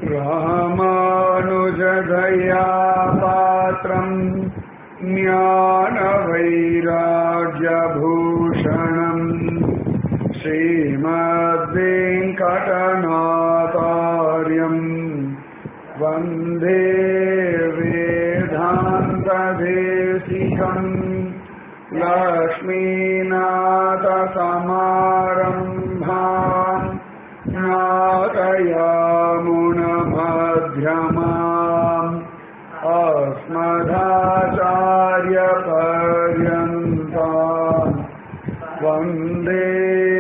रामानुजदया पात्रम् ज्ञानवैराग्यभूषणम् श्रीमद्वेङ्कटनाथार्यम् वन्दे वेदान्तदेशिकम् लक्ष्मीनाथसमारम्भाम् नादयामुनमध्यमाम् अस्मदाचार्यपर्यन्ताम् वन्दे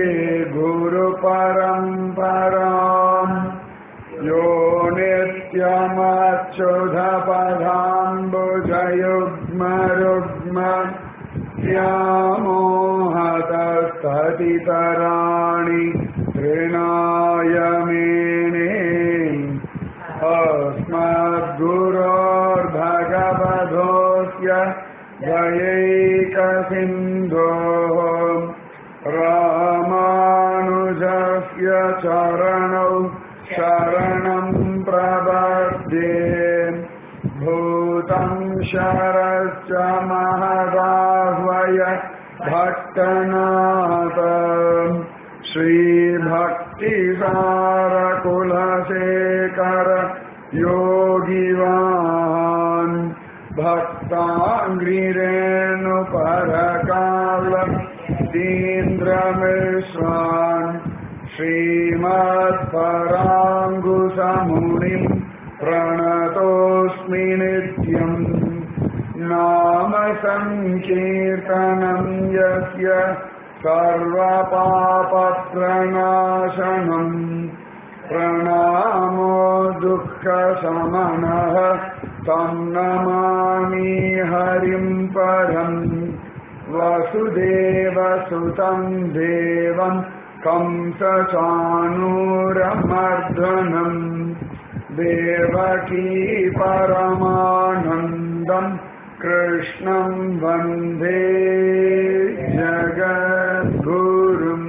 गुरुपरम्पराम् यो नित्यमच्युधपदाम्बुजयुग्मरुग्म व्यामोहतस्ततितराणि तृणाय मेने अस्मद्गुरोर्भगवधोऽस्य दयैकसिन्धोः रामानुजस्य चरणौ शरणं प्रपद्ये भूतं शरश्च महदाह्वय भट्टनाथ श्रीभक्तिसारकुलशेखर योगिवान् भक्ताङ्गिरेणुपरकाल दीन्द्रमिश्रान् श्रीमत्पराङ्गुसमुनिम् प्रणतोऽस्मि नित्यम् नाम सङ्कीर्तनम् यस्य सर्वपापप्रणाशनम् प्रणामो दुःखशमनः तं नमामि हरिम् परम् वसुदेवसुतं देवम् कंसचाणूरमर्दनम् देवकी परमानन्दम् कृष्णं वन्दे जगद्गुरुम्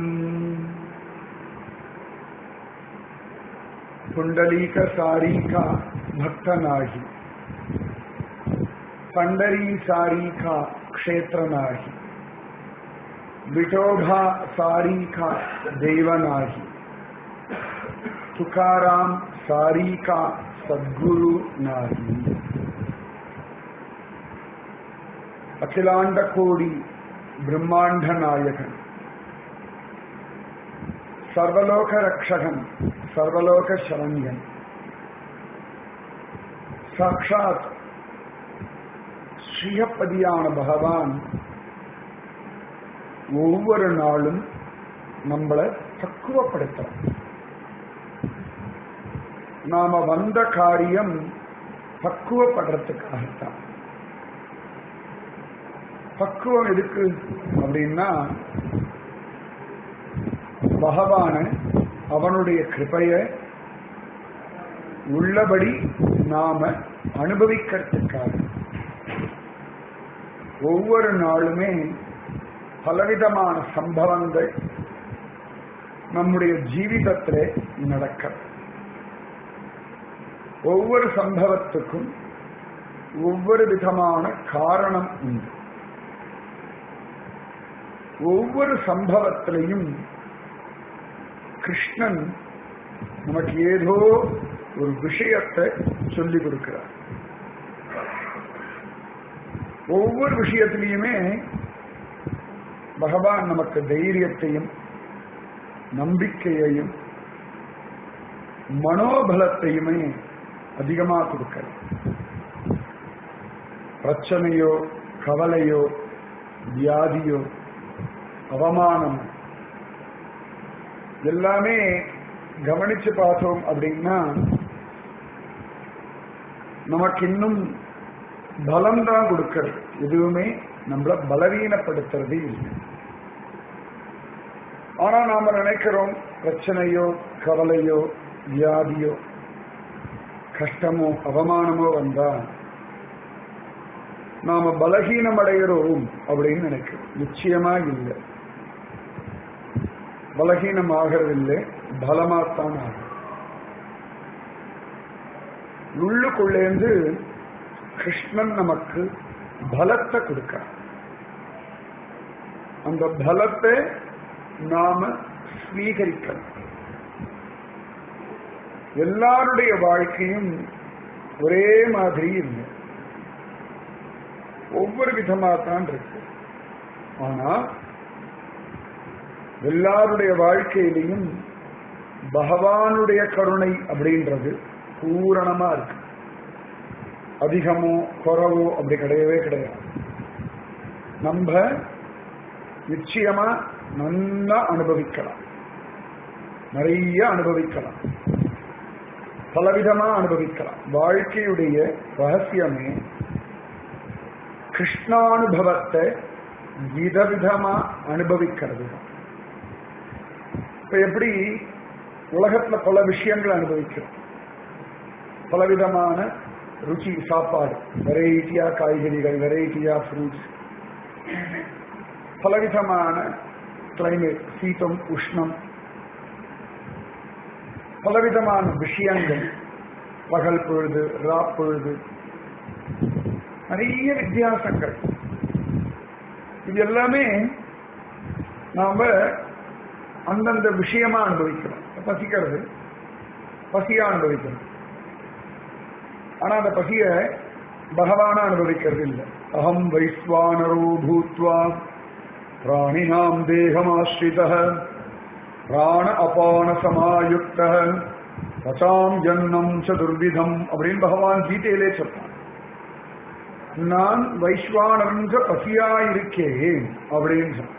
पुण्डलीक सारीका भक्तनाही पंडरी सारीका क्षेत्र नाही विठोबा सारीका देव नाही तुकाराम सारीका सद्गुरु नाही அகிலாண்ட கோடி பிரம்மாண்ட நாயகன் சர்வலோக ரக்ஷகன் சர்வலோக சரண்யன் சாட்சாத் ஸ்ரீஹப்பதியான பகவான் ஒவ்வொரு நாளும் நம்மளை பக்குவப்படுத்துறான் நாம வந்த காரியம் பக்குவப்படுறதுக்காகத்தான் பக்குவம் எதுக்கு அப்படின்னா பகவான அவனுடைய கிருபைய உள்ளபடி நாம அனுபவிக்கிறதுக்காக ஒவ்வொரு நாளுமே பலவிதமான சம்பவங்கள் நம்முடைய ஜீவிதத்திலே நடக்க ஒவ்வொரு சம்பவத்துக்கும் ஒவ்வொரு விதமான காரணம் உண்டு ஒவ்வொரு சம்பவத்திலையும் கிருஷ்ணன் நமக்கு ஏதோ ஒரு விஷயத்தை சொல்லிக் கொடுக்கிறார் ஒவ்வொரு விஷயத்திலையுமே பகவான் நமக்கு தைரியத்தையும் நம்பிக்கையையும் மனோபலத்தையுமே அதிகமாக கொடுக்கிறார் பிரச்சனையோ கவலையோ வியாதியோ அவமானம் எல்லாமே கவனிச்சு பார்த்தோம் அப்படின்னா நமக்கு இன்னும் பலம் தான் கொடுக்கிறது எதுவுமே நம்மள பலவீனப்படுத்துறது இல்லை ஆனா நாம நினைக்கிறோம் பிரச்சனையோ கவலையோ வியாதியோ கஷ்டமோ அவமானமோ வந்தா நாம பலகீனம் அடைகிறோம் அப்படின்னு நினைக்கிறோம் நிச்சயமா இல்லை பலகீனம் ஆகிறதில்லை பலமாத்தான் ஆகும் உள்ளுக்குள்ளேந்து கிருஷ்ணன் நமக்கு பலத்தை கொடுக்கிறார் அந்த பலத்தை நாம ஸ்வீகரிக்கணும் எல்லாருடைய வாழ்க்கையும் ஒரே மாதிரி இல்லை ஒவ்வொரு விதமா தான் இருக்கு ஆனா எல்லாருடைய வாழ்க்கையிலையும் பகவானுடைய கருணை அப்படின்றது பூரணமா இருக்கு அதிகமோ குறவோ அப்படி கிடையவே கிடையாது நம்ம நிச்சயமா நல்லா அனுபவிக்கலாம் நிறைய அனுபவிக்கலாம் பலவிதமா அனுபவிக்கலாம் வாழ்க்கையுடைய ரகசியமே கிருஷ்ணானுபவத்தை விதவிதமா அனுபவிக்கிறது இப்ப எப்படி உலகத்துல பல விஷயங்கள் அனுபவிக்கிறோம் பலவிதமான ருச்சி சாப்பாடு வெரைட்டியா காய்கறிகள் வெரைட்டியா ஃப்ரூட்ஸ் பலவிதமான கிளைமேட் சீதம் உஷ்ணம் பலவிதமான விஷயங்கள் பகல் பொழுது ரா பொழுது நிறைய வித்தியாசங்கள் இது எல்லாமே நாம அந்தந்த விஷயமா அனுபவிக்கிறோம் பசிக்கிறது பசியா அனுபவிக்கணும் ஆனா அந்த பசிய பகவானா அனுபவிக்கிறது இல்லை அகம் வைஸ்வானரோ பூத்வா பிராணினாம் தேகமாஸ்ரித பிராண அபான சமாயுக்த பசாம் ஜன்னம் சதுர்விதம் அப்படின்னு பகவான் கீதையிலே சொல்றான் நான் வைஸ்வானன்ற பசியா இருக்கேன் அப்படின்னு சொன்ன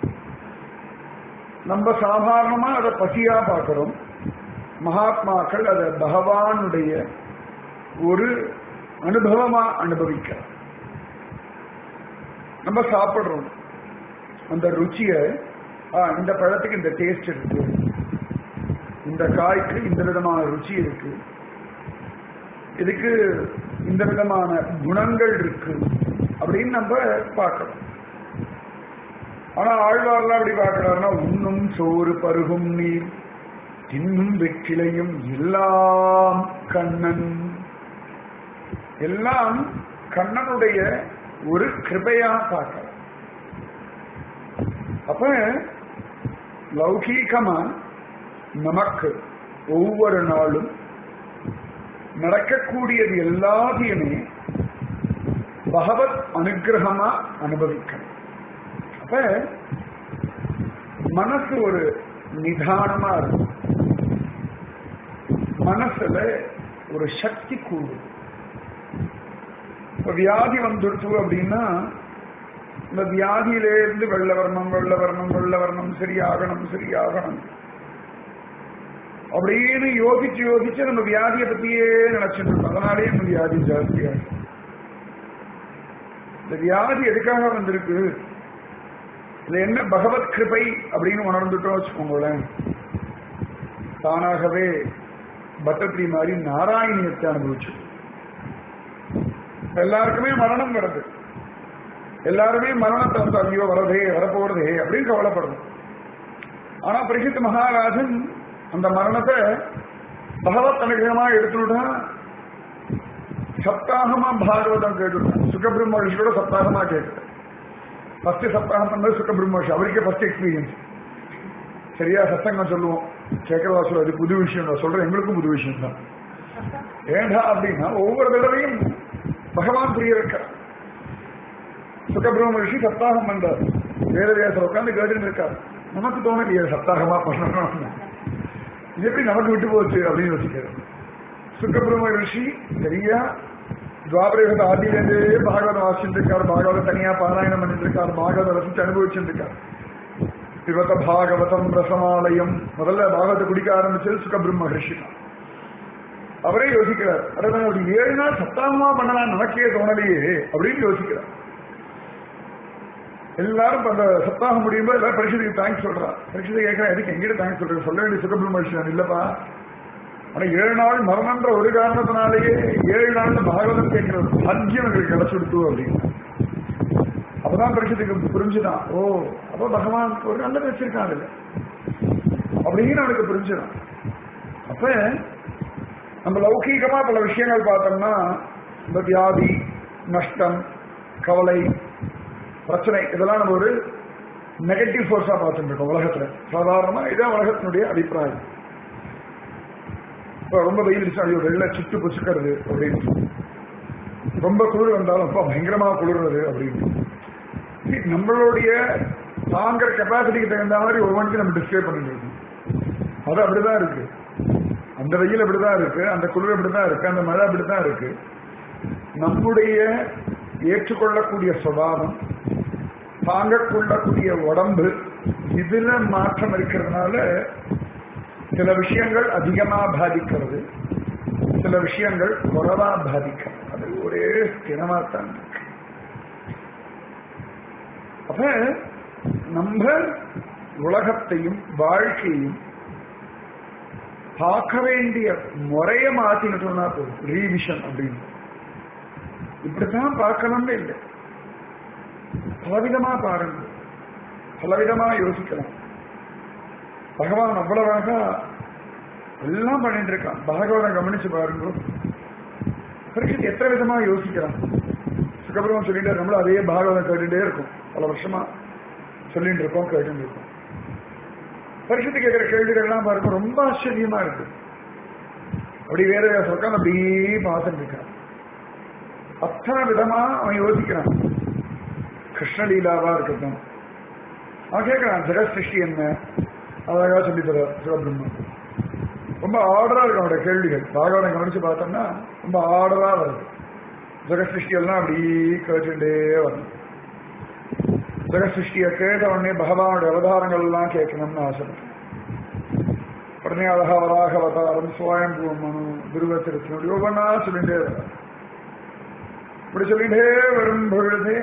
நம்ம சாதாரணமா அதை பசியா பார்க்கிறோம் மகாத்மாக்கள் அதை பகவானுடைய ஒரு அனுபவமா அனுபவிக்க நம்ம சாப்பிடுறோம் அந்த ருச்சிய இந்த பழத்துக்கு இந்த டேஸ்ட் இருக்கு இந்த காய்க்கு இந்த விதமான ருச்சி இருக்கு இதுக்கு இந்த விதமான குணங்கள் இருக்கு அப்படின்னு நம்ம பார்க்கிறோம் ஆனா ஆழ்வார்லாம் அப்படி பார்க்கிறாருன்னா உண்ணும் சோறு பருகும் நீர் தின்னும் வெற்றிலையும் எல்லாம் கண்ணன் எல்லாம் கண்ணனுடைய ஒரு கிருபையா பார்க்கலாம் அப்ப லௌகீகமா நமக்கு ஒவ்வொரு நாளும் நடக்கக்கூடியது எல்லாத்தையுமே பகவத் அனுகிரகமா அனுபவிக்கணும் அப்ப மனசு ஒரு நிதானமா இருக்கும் மனசுல ஒரு சக்தி கூடும் இப்ப வியாதி வந்துடுச்சு அப்படின்னா இந்த வியாதியிலேருந்து வெள்ள வரணும் வெள்ள வரணும் வெள்ள வரணும் சரியாகணும் சரியாகணும் அப்படின்னு யோசிச்சு யோசிச்சு நம்ம வியாதியை பத்தியே நினைச்சிட்டு இருக்கோம் அதனாலேயே நம்ம வியாதி ஜாஸ்தியாகும் இந்த வியாதி எதுக்காக வந்திருக்கு இது என்ன பகவத் கிருபை அப்படின்னு உணர்ந்துட்டோம் வச்சுக்கோங்களேன் தானாகவே பட்டத்ரி மாதிரி நாராயணியத்தை அனுபவிச்சு எல்லாருக்குமே மரணம் வருது எல்லாருமே மரணத்தை வந்து ஐயோ வரதே வரப்போறதே அப்படின்னு கவலைப்படுறோம் ஆனா பரிசுத்த மகாராஜன் அந்த மரணத்தை பகவத் அனுகிரகமா எடுத்துட்டா சப்தாகமா பாகவதம் கேட்டுட்டான் சுகபிரம்ம ரிஷியோட சப்தாகமா கேட்டுட்டேன் ஃபர்ஸ்ட் சப்தாகம் பண்ணது சுகபிரம்ம ரிஷி அவருக்கே ஃபர்ஸ்ட் எக்ஸ்பீரியன்ஸ் சரியா சத்தங்கம் சொல்லுவோம் கேட்கறதா சொல்ல அது புது விஷயம் தான் சொல்றேன் எங்களுக்கும் புது விஷயம் தான் ஏண்டா அப்படின்னா ஒவ்வொரு தடவையும் பகவான் புரிய வைக்கிறார் சுகபிரம்ம ரிஷி சப்தாகம் பண்றார் வேதவியாசர் உட்காந்து கேட்டுன்னு இருக்கார் நமக்கு தோணலையே சப்தாகமா பண்ணணும் இது எப்படி நமக்கு விட்டு போச்சு அப்படின்னு யோசிக்கிறார் சுக்கபிரம்ம ரிஷி சரியா துவாபரயுகத்த ஆதியிலேருந்தே பாகவதம் வாசிச்சுட்டு இருக்கார் பாகவதம் தனியா பாராயணம் பண்ணிட்டு இருக்கார் பாகவதம் ரசிச்சு அனுபவிச்சுட்டு இருக்கார் பிவத பாகவதம் ரசமாலயம் முதல்ல பாகவத்தை குடிக்க ஆரம்பிச்சது சுக்கபிரம்ம ரிஷி தான் அவரே யோசிக்கிறார் அதான் ஒரு ஏழு நாள் சத்தாகமா பண்ணலாம் நமக்கே தோணலையே அப்படின்னு யோசிக்கிறார் எல்லாரும் அந்த சப்தாகம் முடியும் போது எல்லாரும் பரிசுக்கு தேங்க்ஸ் சொல்றா பரிசுத்தை கேட்கறேன் எதுக்கு எங்கிட்ட தேங்க்ஸ் சொல்றேன் சொல்ல வேண்டிய சுகபிரம்ம விஷயம் இல்லப்பா ஆனா ஏழு நாள் மரணன்ற ஒரு காரணத்தினாலேயே ஏழு நாள்ல பாகவதம் கேட்கிற ஒரு பாக்கியம் எங்களுக்கு கிடைச்சுடுத்து அப்படின்னு அப்பதான் பரிசுத்துக்கு புரிஞ்சுதான் ஓ அப்ப பகவான் ஒரு நல்லது வச்சிருக்கான் அதுல அப்படின்னு அவனுக்கு புரிஞ்சுதான் அப்ப நம்ம லௌகீகமா பல விஷயங்கள் பார்த்தோம்னா இந்த வியாதி நஷ்டம் கவலை பிரச்சனை இதெல்லாம் நம்ம ஒரு நெகட்டிவ் ஃபோர்ஸா பார்த்துட்டு இருக்கோம் உலகத்துல சாதாரணமா இதான் உலகத்தினுடைய அபிப்பிராயம் இப்ப ரொம்ப வெயில் அடிச்சா ஐயோ வெள்ள சுட்டு பொசுக்கிறது அப்படின்னு ரொம்ப குளிர் வந்தாலும் அப்பா பயங்கரமா குளிர்றது அப்படின்னு See, நம்மளுடைய தாங்கிற கெப்பாசிட்டிக்கு தகுந்த மாதிரி ஒவ்வொன்றையும் நம்ம டிஸ்கிரைப் பண்ணிட்டு இருக்கோம் அது அப்படிதான் இருக்கு அந்த வெயில் அப்படிதான் இருக்கு அந்த குளிர் அப்படிதான் இருக்கு அந்த மழை அப்படிதான் இருக்கு நம்முடைய ஏற்றுக்கொள்ளக்கூடிய சுபாவம் தாங்கக்கொள்ளக்கூடிய உடம்பு இதுல மாற்றம் இருக்கிறதுனால சில விஷயங்கள் அதிகமா பாதிக்கிறது சில விஷயங்கள் குறைவா பாதிக்கிறது அது ஒரே ஸ்திரமா தான் இருக்கு அப்ப நம்ம உலகத்தையும் வாழ்க்கையும் பார்க்க வேண்டிய முறைய மாத்திக்கிட்டோம்னா போதும் ரீவிஷன் அப்படின்னு இப்படித்தான் பார்க்கணும்னு இல்லை பலவிதமா பாருங்க பலவிதமா யோசிக்கலாம் பகவான் அவ்வளவு அழகா எல்லாம் பண்ணிட்டு இருக்கான் பகவானை கவனிச்சு பாருங்க பரீட்சை எத்தனை விதமா யோசிக்கிறான் சுகபிரமம் சொல்லிட்டு நம்மளும் அதே பாகவதம் கேட்டுட்டே இருக்கும் பல வருஷமா சொல்லிட்டு இருக்கோம் கேட்டுட்டு இருக்கோம் பரிசுத்து கேட்கிற கேள்விகள்லாம் பாருங்க ரொம்ப ஆச்சரியமா இருக்கு அப்படி வேற உட்காந்து அப்படியே பார்த்துட்டு இருக்கான் அத்தனை விதமா அவன் யோசிக்கிறான் கிருஷ்ணலீலாவா இருக்கட்டும் அவன் கேட்கிறான் ஜெகத் சிருஷ்டி என்ன அழகா சொல்லி தர சிவபிரம்மன் ரொம்ப ஆர்டரா இருக்கு அவனோட கேள்விகள் பாகவதம் கவனிச்சு பார்த்தோம்னா ரொம்ப ஆர்டரா வருது ஜெகத் சிருஷ்டி எல்லாம் அப்படி கேட்டுட்டே வரணும் ஜெகத் சிருஷ்டியை கேட்ட உடனே பகவானுடைய அவதாரங்கள் எல்லாம் கேட்கணும்னு ஆசைப்பட்டேன் உடனே அழகா வராக அவதாரம் சுவாயம்பூ மனு துருவ திருச்சி ஒவ்வொன்றா சொல்லிட்டே வர இப்படி சொல்லிட்டே வரும் பொழுதே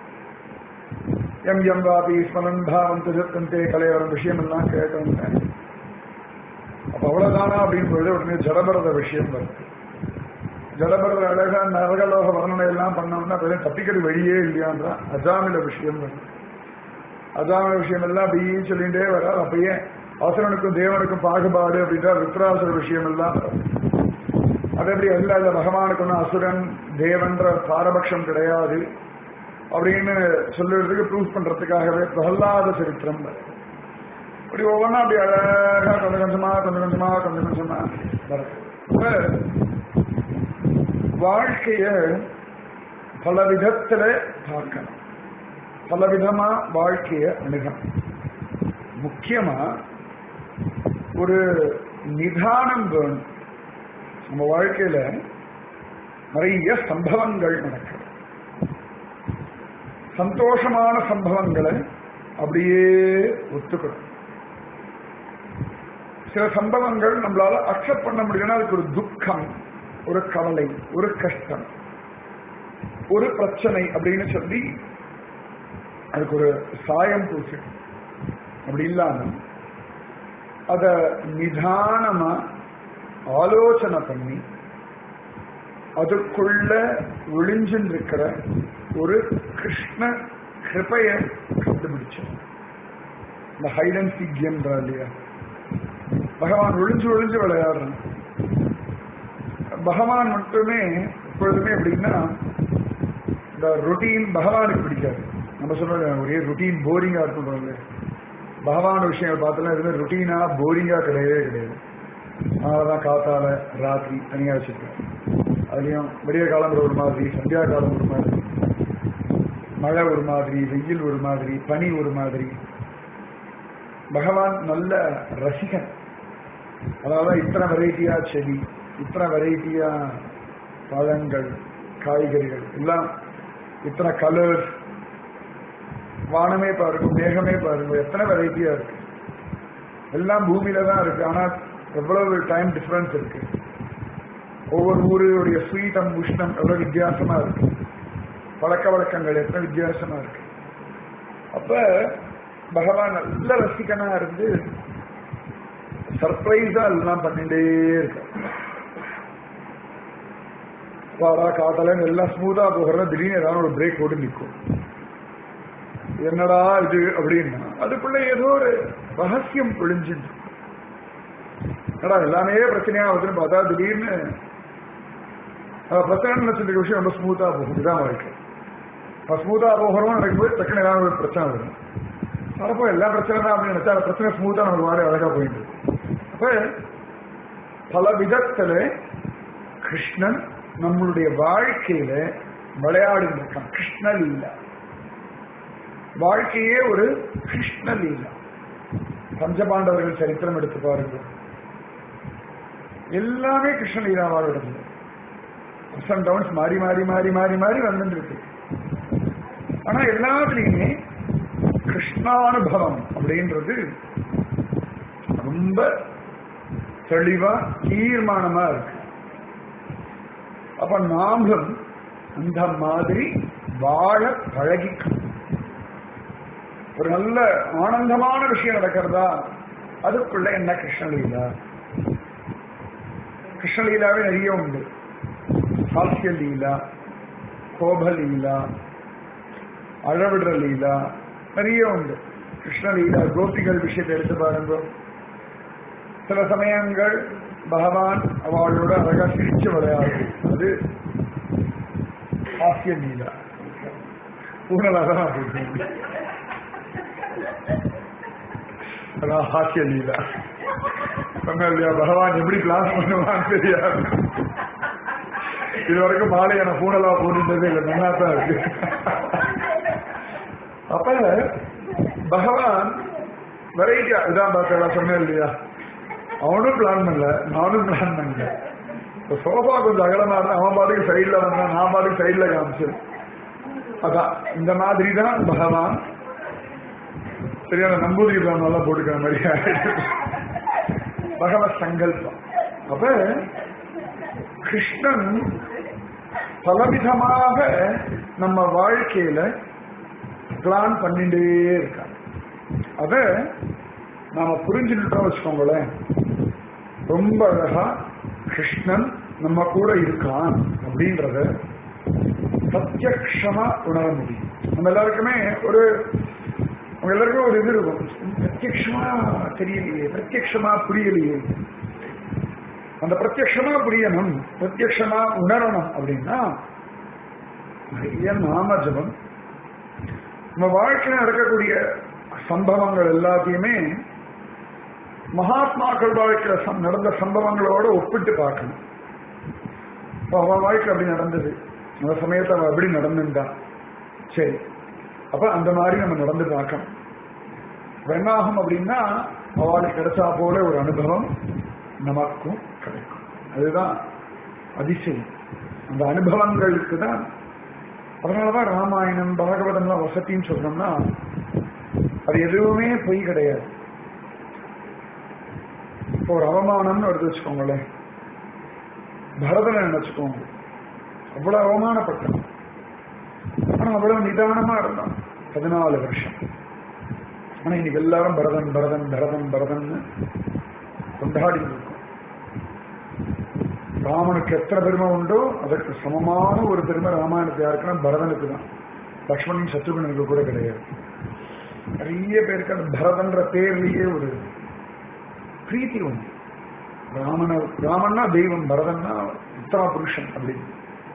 எம் எம் வாபி ஸ்மரன் பாவம் திருத்தந்தே கலைவரம் விஷயம் எல்லாம் கேட்டு வந்தேன் அப்ப அவ்வளவுதானா அப்படின்னு பொழுது உடனே ஜடபரத விஷயம் வருது ஜடபரத அழகா நரகலோக வர்ணனை எல்லாம் பண்ணோம்னா பெரும் தப்பிக்கிறது வழியே இல்லையான்றான் அஜாமில விஷயம் வருது அஜாமில விஷயம் எல்லாம் அப்படியே சொல்லிட்டே வர அப்பயே அசுரனுக்கும் தேவனுக்கும் பாகுபாடு அப்படின்ற விப்ராசுர விஷயம் எல்லாம் வரும். அது எப்படி அல்ல இல்ல பகவானுக்கு ஒன்றும் அசுரன் தேவன்ற பாரபட்சம் கிடையாது அப்படின்னு சொல்லுறதுக்கு ப்ரூவ் பண்றதுக்காகவே பிரகலாத சரித்திரம் வருது. இப்படி ஒவ்வொன்றா அப்படி அழகா கொஞ்சம் கொஞ்சமா கொஞ்சம் கொஞ்சமா கொஞ்சம் கொஞ்சமா வருது அப்ப வாழ்க்கைய பல விதத்துல பார்க்கணும் பல விதமா வாழ்க்கைய அணுகணும் முக்கியமா ஒரு நிதானம் வேணும் நம்ம வாழ்க்கையில நிறைய சம்பவங்கள் நடக்குது சந்தோஷமான சம்பவங்களை அப்படியே ஒத்துக்கணும் சில சம்பவங்கள் நம்மளால அக்செப்ட் பண்ண முடியலன்னா அதுக்கு ஒரு துக்கம் ஒரு கவலை ஒரு கஷ்டம் ஒரு பிரச்சனை அப்படின்னு சொல்லி அதுக்கு ஒரு சாயம் பூசி அப்படி இல்லாம அத நிதானமா ஆலோசனை பண்ணி அதுக்குள்ள ஒளிஞ்சுன்னு இருக்கிற ஒரு கிருஷ்ண கிருபைய கண்டுபிடிச்சோம் இந்த ஹைட் அண்ட் சீக் கேம்ன்றா இல்லையா பகவான் ஒளிஞ்சு ஒளிஞ்சு விளையாடுறான் பகவான் மட்டுமே எப்பொழுதுமே எப்படின்னா இந்த ரொட்டீன் பகவானுக்கு பிடிக்காது நம்ம சொல்றது ஒரே ரொட்டீன் போரிங்கா இருக்கும் பகவான் விஷயங்கள் பார்த்தோம்னா எதுவுமே ரொட்டீனா போரிங்கா கிடையவே கிடையாது அதனாலதான் காத்தால ராத்திரி தனியா வச்சிருக்கேன் அதுலயும் விடிய காலம் ஒரு மாதிரி சந்தியா காலம் ஒரு மாதிரி மழை ஒரு மாதிரி வெயில் ஒரு மாதிரி பனி ஒரு மாதிரி பகவான் நல்ல ரசிகன் அதாவது இத்தனை வெரைட்டியா செடி இத்தனை வெரைட்டியா பழங்கள் காய்கறிகள் எல்லாம் இத்தனை கலர்ஸ் வானமே பாருங்க மேகமே பாருங்க எத்தனை வெரைட்டியா இருக்கு எல்லாம் பூமியில தான் இருக்கு ஆனா எவ்வளவு டைம் டிஃபரன்ஸ் இருக்கு ஒவ்வொரு ஊருடைய ஸ்வீட்டம் உஷ்ணம் எவ்வளவு வித்தியாசமா இருக்கு பழக்க வழக்கங்கள் எத்தனை வித்தியாசமா இருக்கு அப்ப பகவான் நல்ல ரசிகனா இருந்து சர்ப்ரைஸா எல்லாம் பண்ணிட்டே இருக்க வாடா காத்தலன்னு எல்லாம் ஸ்மூதா போகிறதா திடீர்னு ஏதாவது ஒரு பிரேக் போட்டு நிற்கும் என்னடா இது அப்படின்னா அதுக்குள்ள ஏதோ ஒரு ரகசியம் ஒளிஞ்சு கடா எல்லாமே பிரச்சனையா வருதுன்னு பார்த்தா திடீர்னு அஹ், பிரச்சனை நினைச்சிட்டு விஷயம் ரொம்ப ஸ்மூத்தா போகும் இதுதான் வாழ்க்கை இப்போ ஸ்மூத்தா போகிறோம் நடக்கும்போது டக்குனு ஏதாவது ஒரு பிரச்சனை வரும் அப்போ எல்லா பிரச்சனை தான் அப்படின்னு நினைச்சா அந்த பிரச்சனை ஸ்மூத்தா நமக்கு மாதிரி அழகா போயிட்டு இருக்கு. அப்ப பல விதத்துல கிருஷ்ணன் நம்மளுடைய வாழ்க்கையில விளையாடி இருக்கான் கிருஷ்ண லீலா வாழ்க்கையே ஒரு கிருஷ்ண லீலா பஞ்சபாண்டவர்கள் சரித்திரம் எடுத்து பாருங்க எல்லாமே கிருஷ்ண லீலாவாக இருந்தது அப்ஸ் அண்ட் டவுன்ஸ் மாறி மாறி மாறி மாறி மாறி வந்துட்டு இருக்கு ஆனா எல்லாத்துலயுமே கிருஷ்ணானுபவம் அப்படின்றது ரொம்ப தெளிவா தீர்மானமா இருக்கு அப்ப நாமளும் அந்த மாதிரி வாழ பழகிக்கணும் ஒரு நல்ல ஆனந்தமான விஷயம் நடக்கிறதா அதுக்குள்ள என்ன கிருஷ்ணலீலா கிருஷ்ணலீலாவே நிறைய உண்டு ஹாஸ்ய லீலா கோப லீலா அழவிடுற லீலா நிறைய உண்டு கிருஷ்ணலீலா கோபிகள் விஷயத்தை எடுத்து பாருங்க சில சமயங்கள் பகவான் அவளோட அழகா சிரிச்சு விளையாடு அது ஹாஸ்ய லீலா ஊனலாதான் அப்படி அதான் ஹாஸ்ய லீலா சொன்ன இல்லையா பகவான் எப்படி பிளான் பண்ணுவான்னு தெரியாது இது வரைக்கும் மாலையை நான் பூனலா போட்டுட்டதே இல்லை நல்லா தான் இருக்கு அப்ப பகவான் வெரைட்டியா இதான் பார்த்தா சொன்னேன் இல்லையா அவனும் பிளான் பண்ணல நானும் பிளான் பண்ணல இப்ப சோஃபா கொஞ்சம் அகலமா இருந்தா அவன் பாட்டுக்கு சைட்ல வந்தான் நான் பாட்டுக்கு சைட்ல காமிச்சேன் அதான் இந்த மாதிரி தான் பகவான் சரியான நம்பூதிரி பிளான் எல்லாம் போட்டுக்கிற மாதிரி பகவத் சங்கல்பம் அப்ப கிருஷ்ணன் பலவிதமாக நம்ம வாழ்க்கையில பிளான் பண்ணிட்டே இருக்கான் அத நாம புரிஞ்சுக்கிட்டோம் வச்சுக்கோங்களேன் ரொம்ப அழகா கிருஷ்ணன் நம்ம கூட இருக்கான் அப்படின்றத பிரத்யக்ஷமா உணர முடியும் நம்ம எல்லாருக்குமே ஒரு அவங்க எல்லாருக்கும் ஒரு இது இருக்கும் பிரத்யக்ஷமா தெரியலையே பிரத்யக்ஷமா புரியலையே அந்த பிரத்யக்ஷமா புரியணும் பிரத்யக்ஷமா உணரணும் அப்படின்னா நிறைய நாம ஜபம் நம்ம வாழ்க்கையில் நடக்கக்கூடிய சம்பவங்கள் எல்லாத்தையுமே மகாத்மாக்கள் வாழ்க்கையில சம்- நடந்த சம்பவங்களோட ஒப்பிட்டு பார்க்கணும் இப்போ அவன் வாழ்க்கை அப்படி நடந்தது அந்த சமயத்தை அவன் எப்படி நடந்துட்டான் சரி அப்ப அந்த மாதிரி நம்ம நடந்து பார்க்கணும் அப்ப என்ன ஆகும் அப்படின்னா அவளுக்கு கிடைச்சா போல ஒரு அனுபவம் நமக்கும் கிடைக்கும் அதுதான் அதிசயம் அந்த அனுபவங்களுக்கு தான் அதனாலதான் ராமாயணம் பாகவதம்லாம் வசத்தின்னு சொல்றோம்னா அது எதுவுமே பொய் கிடையாது இப்போ ஒரு அவமானம்னு எடுத்து வச்சுக்கோங்களேன் பரதனை நினைச்சுக்கோங்க அவ்வளவு அவமானப்பட்டான் ஆனா அவ்வளவு நிதானமா இருந்தான் பதினாலு வருஷம் ஆனா இன்னைக்கு எல்லாரும் பரதன் பரதன் பரதன் பரதன்னு கொண்டாடி இருக்கோம் ராமனுக்கு எத்தனை பெருமை உண்டோ அதற்கு சமமான ஒரு பெருமை ராமாயணத்தை யாருக்குன்னா பரதனுக்கு தான் லக்ஷ்மணன் சத்ருகனுக்கு கூட கிடையாது நிறைய பேருக்கு அந்த பரதன்ற பேர்லயே ஒரு பிரீத்தி உண்டு ராமன ராமன்னா தெய்வம் பரதன்னா உத்தம புருஷன் அப்படின்னு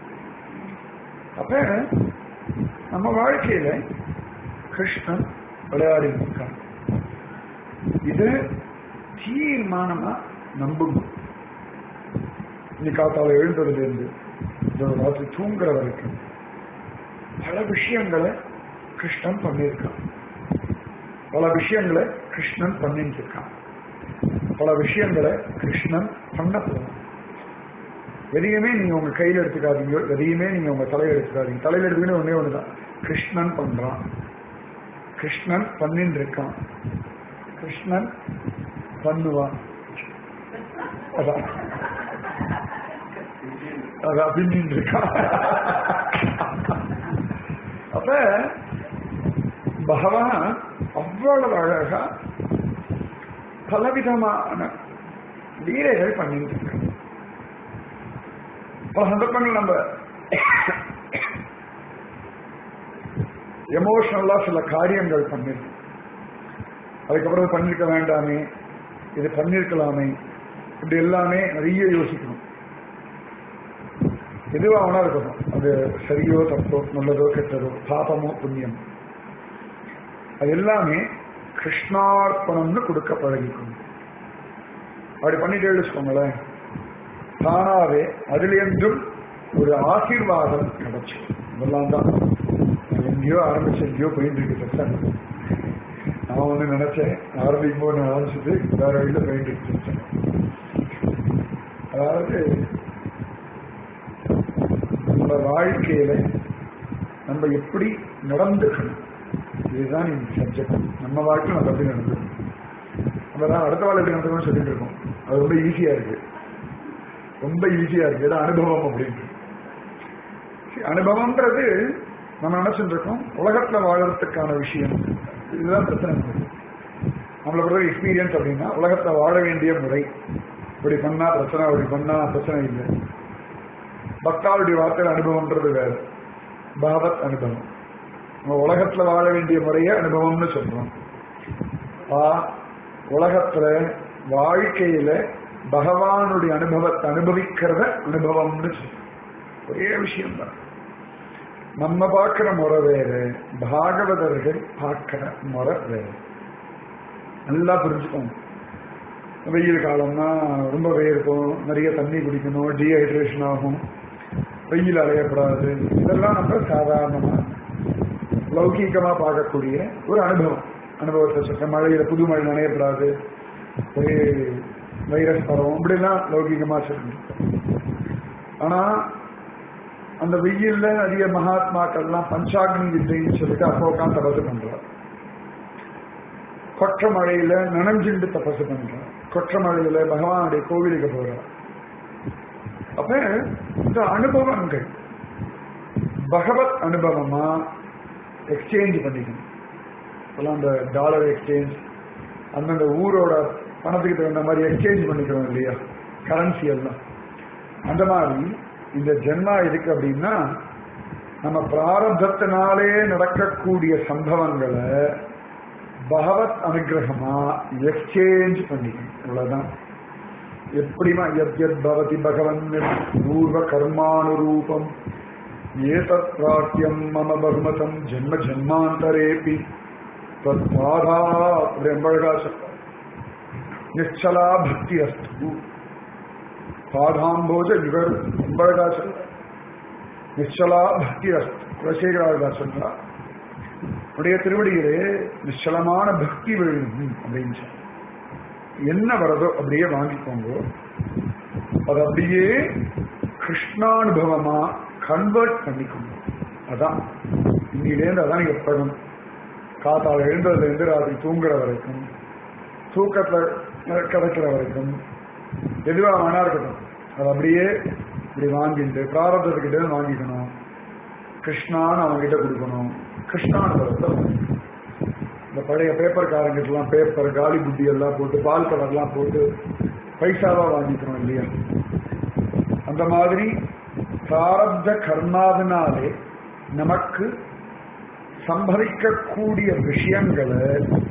அப்ப நம்ம வாழ்க்கையில கிருஷ்ணன் விளையாடி இருக்கான் இது தீர்மானமா நம்புங்க இன்னைக்கு காத்தால எழுந்ததுல இருந்து இந்த ராத்திரி தூங்குற வரைக்கும் பல விஷயங்களை கிருஷ்ணன் பண்ணியிருக்கான் பல விஷயங்களை கிருஷ்ணன் பண்ணிட்டு இருக்கான் பல விஷயங்களை கிருஷ்ணன் பண்ண போறான் எதையுமே நீங்க உங்க கையில எடுத்துக்காதீங்க எதையுமே நீங்க உங்க தலையில எடுத்துக்காதீங்க தலையில எடுத்துக்கிட்டு ஒன்னே ஒண்ணுதான் கிருஷ்ணன் பண்றான் கிருஷ்ணன் பண்ணிட்டு இருக்கான் கிருஷ்ணன் பண்ணுவான் அதான் அதான் பின்னிட்டு இருக்கான் அப்ப பகவான் அவ்வளவு அழகா பலவிதமான லீலைகள் பண்ணிட்டு இருக்கான் பல சந்தர்ப்பங்கள் நம்ம எமோஷனலா சில காரியங்கள் பண்ணிருக்கோம் அதுக்கப்புறம் இது பண்ணிருக்க வேண்டாமே இது பண்ணிருக்கலாமே இப்படி எல்லாமே நிறைய யோசிக்கணும் எதுவா வேணா இருக்கட்டும் அது சரியோ தப்போ நல்லதோ கெட்டதோ பாபமோ புண்ணியம் அது எல்லாமே கிருஷ்ணார்ப்பணம்னு கொடுக்க பழகிக்கணும் அப்படி பண்ணிட்டு வச்சுக்கோங்களேன் தானாவே அதிலிருந்தும் ஒரு ஆசீர்வாதம் கிடைச்சு இதெல்லாம் தான் நான் எங்கேயோ ஆரம்பிச்சு எங்கேயோ போயிட்டு இருக்கு சத்தம் நான் ஒண்ணு நினைச்சேன் ஆரம்பிக்கும் போது ஆரம்பிச்சது வேற வழியில போயிட்டு இருக்கு அதாவது நம்ம வாழ்க்கையில நம்ம எப்படி நடந்துக்கணும் இதுதான் இந்த சப்ஜெக்ட் நம்ம வாழ்க்கை நம்ம எப்படி நடந்துக்கணும் நம்ம தான் அடுத்த வாழ்க்கை எப்படி நடந்துக்கணும்னு சொல்லிட்டு இருக்கோம் அது ரொம்ப ஈஸியா இருக்கு ரொம்ப ஈஸியா இருக்கு ஏதோ அனுபவம் அப்படின்ட்டு சரி, அனுபவம்ன்றது நம்ம நினைச்சுட்டு இருக்கோம் உலகத்துல வாழறதுக்கான விஷயம் இதுதான் பிரச்சனை நமக்கு. நம்மளை பொறுத்த எக்ஸ்பீரியன்ஸ் அப்படின்னா உலகத்துல வாழ வேண்டிய முறை இப்படி பண்ணா பிரச்சனை அப்படி பண்ணா பிரச்சனை இல்லை பக்தாவுடைய வார்த்தையில் அனுபவம்ன்றது வேற பாவத் அனுபவம் நம்ம உலகத்துல வாழ வேண்டிய முறைய அனுபவம்னு சொல்றோம் ஆ உலகத்துல வாழ்க்கையில பகவானுடைய அனுபவத்தை அனுபவிக்கிறத அனுபவம்னு சொல்றோம் ஒரே விஷயம் தான் நம்ம பார்க்கிற முறை வேற பாகவதர்கள் பார்க்கிற முறை வேற நல்லா புரிஞ்சுக்கோங்க வெயில் காலம்னா ரொம்பவே இருக்கும் நிறைய தண்ணி குடிக்கணும் டீஹைட்ரேஷன் ஆகும் வெயில் அலையப்படாது இதெல்லாம் நம்ம சாதாரணமா லௌகீகமா பார்க்கக்கூடிய ஒரு அனுபவம் அனுபவத்தை சொல்ற மழையில புது மழை நனையப்படாது ஒரே வைரஸ் பரவும் இப்படிலாம் லௌகீகமா சொல்லணும் ஆனா அந்த வெயில்ல நிறைய மகாத்மாக்கள்லாம் பஞ்சாக்னி வித்தைன்னு சொல்லிட்டு அப்போ உட்காந்து தபசு பண்றார் கொற்ற மழையில நனைஞ்சுண்டு தபசு பண்றார் கொற்ற மழையில பகவானுடைய கோவிலுக்கு போறார் அப்ப இந்த அனுபவங்கள் பகவத் அனுபவமா எக்ஸ்சேஞ்ச் பண்ணிக்கணும் இப்பெல்லாம் அந்த டாலர் எக்ஸ்சேஞ்ச் அந்தந்த ஊரோட பணத்துக்கு தகுந்த மாதிரி எக்ஸ்சேஞ்ச் பண்ணிக்கிறோம் இல்லையா கரன்சி எல்லாம் அந்த மாதிரி இந்த ஜென்மா இருக்கு அப்படின்னா நம்ம பிராரப்தத்தினாலே நடக்கக்கூடிய சம்பவங்களை பகவத் அனுகிரகமா எக்ஸ்சேஞ்ச் பண்ணிக்கணும் இவ்வளவுதான் எப்படிமா எத் எத் பவதி பகவன் பூர்வ கர்மானுரூபம் ஏதத் பிராட்டியம் மம பகுமதம் ஜென்ம ஜென்மாந்தரேபி தத்பாதா அப்படி அம்பழகா சொல்ற நிச்சலா பக்தி அஸ்து பாதாம்போஜ யுகர் அம்பழகா சொல்ற நிச்சலா பக்தி அஸ்து குலசேகராஜா சொல்றா உடைய திருவடியிலே நிச்சலமான பக்தி விழுகும் அப்படின்னு சொல்ற. என்ன வரதோ அப்படியே வாங்கிக்கோங்க அது அப்படியே கிருஷ்ணானுபவமா கன்வெர்ட் பண்ணிக்கோங்க அதான் இன்னிலேருந்து அதான் நீங்க படும் காத்தால எழுந்ததுல இருந்து ராத்திரி தூங்குற வரைக்கும் தூக்கத்துல கிடைக்கிற வரைக்கும் எதுவா வேணா இருக்கட்டும் அது அப்படியே இப்படி வாங்கிட்டு பிராரதத்துக்கிட்ட இருந்து வாங்கிக்கணும் கிருஷ்ணான்னு அவங்க கிட்ட கொடுக்கணும் கிருஷ்ணானுபவத்தை வாங்கிக்கணும். இந்த பழைய பேப்பர் காரங்கிட்டலாம் பேப்பர் காலி புட்டி எல்லாம் போட்டு பால் கலர்லாம் போட்டு பைசாவா வாங்கிக்கிறோம் இல்லையா அந்த மாதிரி பிராரப்த கர்மாவினாலே நமக்கு சம்பவிக்கக்கூடிய விஷயங்களை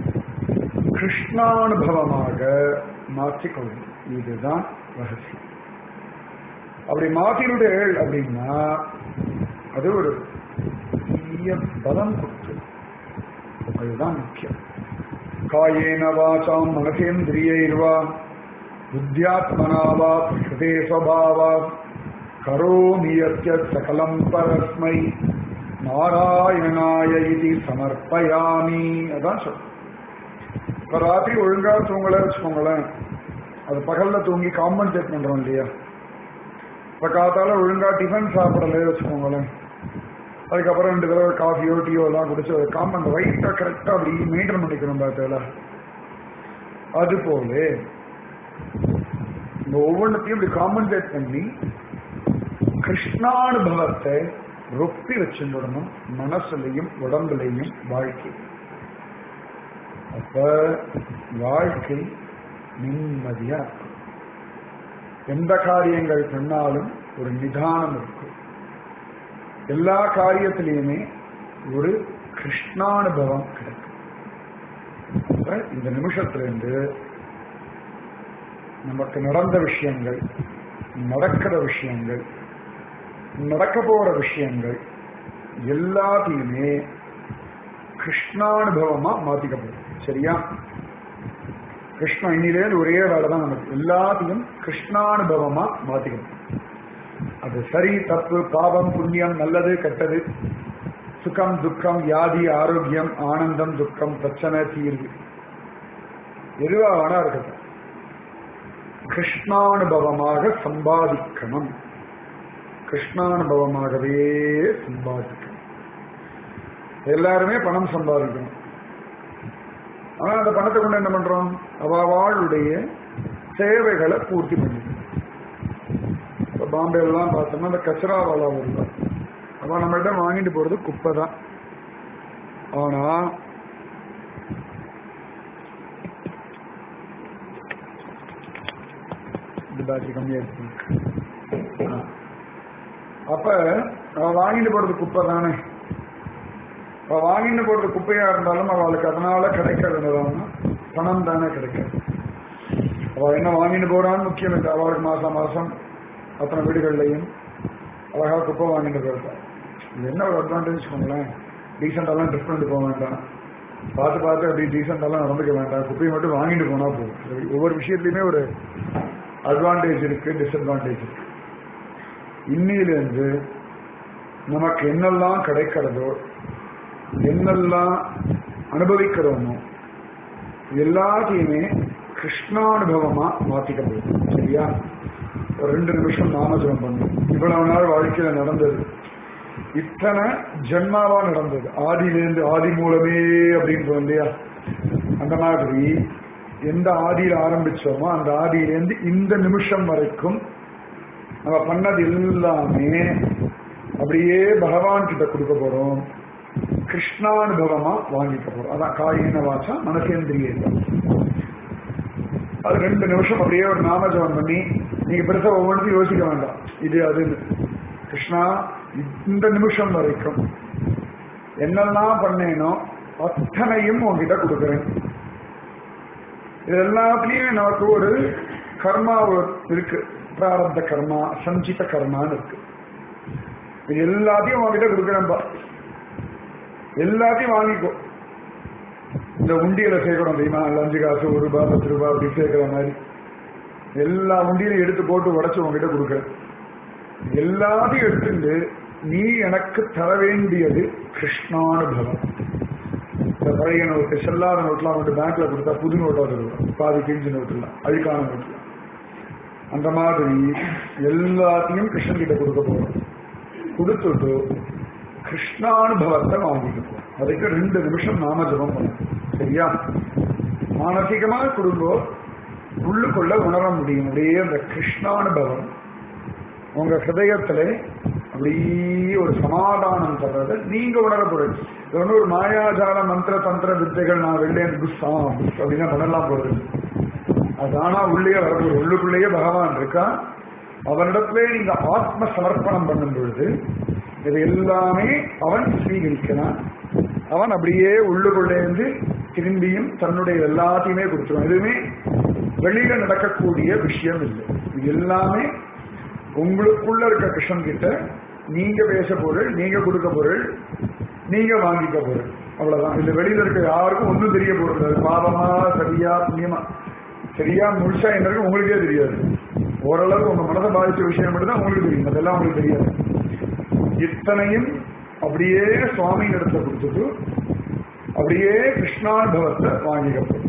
கிருஷ்ணானுபவமாக மாற்றிக்கொள்ளும் இதுதான் ரகசியம் அப்படி மாற்றினுடேள் அப்படின்னா அது ஒரு பெரிய பலம் கொடுத்து அதுதான் முக்கியம் காயேன வாசாம் மனசேந்திரியைர்வா புத்தியாத்மனா வா பிரகிருதே ஸ்வபாவா கரோமி யத்ய சகலம் பரஸ்மை நாராயணாய இது சமர்ப்பயாமி அதான் சொல்றேன் இப்ப ராத்திரி ஒழுங்கா தூங்கல வச்சுக்கோங்களேன் அது பகல்ல தூங்கி காம்பன்சேட் பண்றோம் இல்லையா இப்ப காத்தால ஒழுங்கா டிஃபன் சாப்பிடல வச்சுக்கோங்களேன் அதுக்கப்புறம் ரெண்டு தடவை காஃபியோ டீயோ எல்லாம் குடிச்சு அதை காம்பன் ரைட்டா கரெக்டா அப்படி மெயின்டைன் பண்ணிக்கணும் பார்த்தல அது போல இந்த ஒவ்வொன்றத்தையும் இப்படி காம்பன்சேட் பண்ணி கிருஷ்ணானுபவத்தை ரொப்பி வச்சுடணும் மனசுலையும் உடம்புலையும் வாழ்க்கை அப்ப வாழ்க்கை நிம்மதியா இருக்கும் எந்த காரியங்கள் பண்ணாலும் ஒரு நிதானம் இருக்கும் எல்லா காரியத்திலையுமே ஒரு கிருஷ்ணானுபவம் கிடைக்கும் அப்ப இந்த நிமிஷத்திலிருந்து நமக்கு நடந்த விஷயங்கள் நடக்கிற விஷயங்கள் நடக்க போற விஷயங்கள் எல்லாத்தையுமே கிருஷ்ணானுபவமா மாத்திக்கப்படும் சரியா கிருஷ்ணா இன்னிலேருந்து ஒரே வேலை தான் நமக்கு எல்லாத்தையும் கிருஷ்ணானுபவமா மாத்திக்கணும் அது சரி தப்பு பாவம் புண்ணியம் நல்லது கெட்டது சுகம் துக்கம் வியாதி ஆரோக்கியம் ஆனந்தம் துக்கம் பிரச்சனை தீர்வு எதுவா வேணா இருக்கட்டும் கிருஷ்ணானுபவமாக சம்பாதிக்கணும் கிருஷ்ணானுபவமாகவே சம்பாதிக்கணும் எல்லாருமே பணம் சம்பாதிக்கணும் ஆனா அந்த பணத்தை கொண்டு என்ன பண்றோம் அவளுடைய தேவைகளை பூர்த்தி பண்ணிக்கணும் இப்போ பாம்பேலாம் பார்த்தோம்னா அந்த கச்சரா வாலா வருவார் அவன் நம்மள்ட்ட வாங்கிட்டு போறது குப்பை தான் ஆனா இந்த பேட்டரி கம்மியா இருக்கு ஆ. அப்ப அவன் வாங்கிட்டு போறது குப்பை தானே அவ வாங்கிட்டு போறது குப்பையா இருந்தாலும் அவளுக்கு அதனால கிடைக்கிறது பணம் தானே கிடைக்காது அவ என்ன வாங்கிட்டு போறான்னு முக்கியம் இல்லை அவளுக்கு மாசம் மாசம் அத்தனை வீடுகள்லையும் அழகா குப்பை வாங்கிட்டு போயிருப்பா இது என்ன ஒரு அட்வான்டேஜ் பண்ணலாம் டீசெண்டாலாம் ட்ரெஸ் பண்ணிட்டு போக வேண்டாம் பார்த்து பார்த்து அப்படி டீசெண்டாலாம் நடந்துக்க வேண்டாம் குப்பையை மட்டும் வாங்கிட்டு போனா போதும் சரி, ஒவ்வொரு விஷயத்துலையுமே ஒரு அட்வான்டேஜ் இருக்கு டிஸ்அட்வான்டேஜ் இருக்கு இன்னிலிருந்து நமக்கு என்னெல்லாம் கிடைக்கிறதோ என்னெல்லாம் அனுபவிக்கிறோமோ எல்லாத்தையுமே கிருஷ்ணானுபவமா மாத்திக்க போகுது சரியா ஒரு ரெண்டு நிமிஷம் நாமஜபம் பண்ணும் இவ்வளவு நாள் வாழ்க்கையில நடந்தது இத்தனை ஜென்மாவா நடந்தது ஆதியிலேருந்து ஆதி மூலமே அப்படின்னு சொல்லும் இல்லையா அந்த மாதிரி எந்த ஆதியில ஆரம்பிச்சோமோ அந்த ஆதியிலேருந்து இந்த நிமிஷம் வரைக்கும் நம்ம பண்ணது எல்லாமே அப்படியே பகவான் கிட்ட கொடுக்க போறோம் கிருஷ்ணானுபவமா வாங்கிக்க போறோம் அதான் காயின வாச்சா மனசேந்திரிய அது ரெண்டு நிமிஷம் அப்படியே ஒரு நாமஜபம் பண்ணி நீங்க பெருசா ஒவ்வொன்றுத்தையும் யோசிக்க வேண்டாம் இது அது கிருஷ்ணா இந்த நிமிஷம் வரைக்கும் என்னெல்லாம் பண்ணேனோ அத்தனையும் உங்ககிட்ட கொடுக்குறேன் இது எல்லாத்துலயும் நமக்கு ஒரு கர்மா ஒரு- இருக்கு பிராரப்த கர்மா சஞ்சித கர்மான்னு இருக்கு இது எல்லாத்தையும் உங்ககிட்ட கொடுக்குறேன்பா எல்லாத்தையும் வாங்கிக்கோ இந்த உண்டியல சேர்க்கணும் தெரியுமா இல்ல அஞ்சு காசு ஒரு ரூபாய் பத்து ரூபாய் அப்படி சேர்க்கிற மாதிரி எல்லா உண்டியிலையும் எடுத்து போட்டு உடைச்சு உங்ககிட்ட கொடுக்குறேன் எல்லாத்தையும் எடுத்துட்டு நீ எனக்கு தர வேண்டியது கிருஷ்ணானுபவம் இந்த பழைய நோட்டு செல்லாத நோட்லாம் வந்து பேங்க்ல கொடுத்தா புது நோட்டா தருவோம் பாதி கிழிஞ்ச நோட்டுலாம் அழுக்கான நோட்டுலாம் அந்த மாதிரி எல்லாத்தையும் கிருஷ்ணன் கிட்ட கொடுக்க போறோம் கொடுத்துட்டு கிருஷ்ணானுபவத்தை வாங்கிக்க போறோம் அதுக்கு ரெண்டு நிமிஷம் நாம ஜபம் பண்ணணும் சரியா மானசீகமா கொடுங்கோ உள்ளுக்குள்ள உணர முடியும் அப்படியே அந்த கிருஷ்ணானுபவம் உங்க ஹிருதயத்துல அப்படியே ஒரு சமாதானம் தர்றத நீங்க உணர போறது இது ஒண்ணு ஒரு மாயாஜால மந்திர தந்திர வித்தைகள் நான் வெளியே புஸ்தாம் அப்படின்னா பண்ணலாம் போறது அது ஆனா உள்ளே வரப்போகுது உள்ளுக்குள்ளேயே பகவான் இருக்கா அவனிடத்திலே நீங்க ஆத்ம சமர்ப்பணம் பண்ணும் பொழுது இது எல்லாமே அவன் ஸ்வீகரிக்கிறான் அவன் அப்படியே உள்ளுக்குள்ளே இருந்து திரும்பியும் தன்னுடைய எல்லாத்தையுமே கொடுத்துருவான் எதுவுமே வெளியில நடக்கக்கூடிய விஷயம் இல்லை இது எல்லாமே உங்களுக்குள்ள இருக்க கிருஷ்ணன் கிட்ட நீங்க பேச பொருள் நீங்க கொடுக்க பொருள் நீங்க வாங்கிக்க பொருள் அவ்வளவுதான் இந்த வெளியில இருக்க யாருக்கும் ஒன்றும் தெரிய போறது அது பாவமா சரியா புண்ணியமா சரியா முழுசா என்ன இருக்கு உங்களுக்கே தெரியாது ஓரளவுக்கு உங்க மனதை பாதிச்ச விஷயம் மட்டும் தான் உங்களுக்கு தெரியும் அதெல்லாம் உங்களுக்கு தெரியாது இத்தனையும் அப்படியே சுவாமி இடத்துல கொடுத்துட்டு அப்படியே கிருஷ்ணானுபவத்தை வாங்கிக்கப்படும்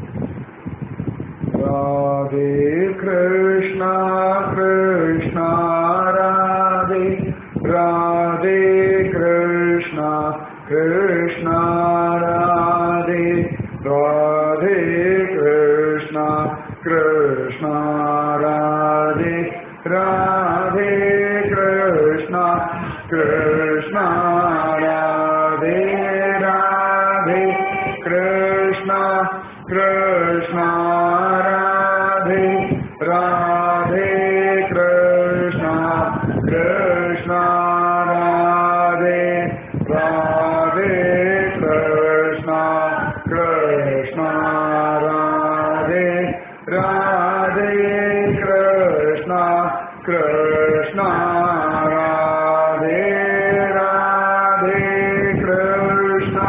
ராதே கிருஷ்ணா கிருஷ்ணா ராதே ராதே கிருஷ்ணா கிருஷ்ணா ராதே ராதே கிருஷ்ணா கிருஷ்ணா ராதே ராதே கிருஷ்ணா கிருஷ்ணா ராதே ராதே கிருஷ்ணா கிருஷ்ணா ராதே ராதே கிருஷ்ணா கிருஷ்ணா ராதே ராதே கிருஷ்ணா கிருஷ்ணா ராதே ராதே கிருஷ்ணா ராதே ராதே கிருஷ்ணா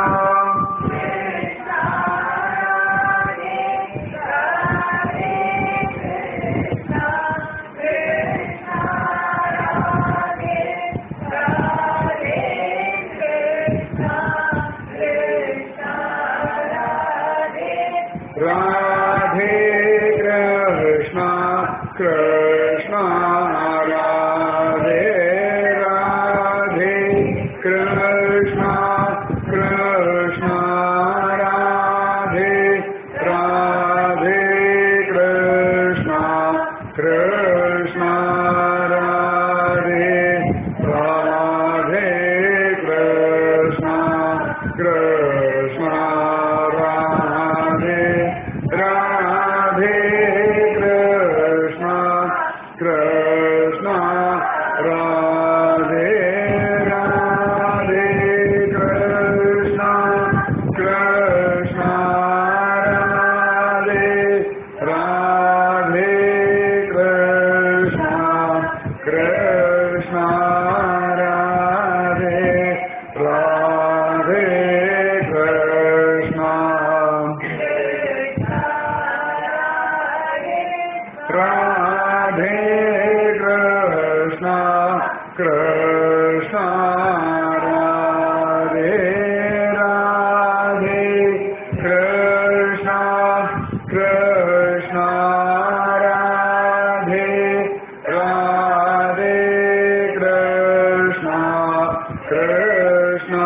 राधे कृष्णा कृष्णा राधे राधे कृष्णा कृष्णा राधे राधे कृष्णा कृष्णा राधे राधे कृष्णा कृष्णा राधे राधे कृष्णा कृष्णा राधे राधे कृष्णा कृष्णा राधे राधे कृष्णा कृष्णा राधे राधे कृष्णा राधे कृष्णा कृष्णा राधे राधे कृष्णा कृष्णा राधे राधे कृष्णा कृष्णा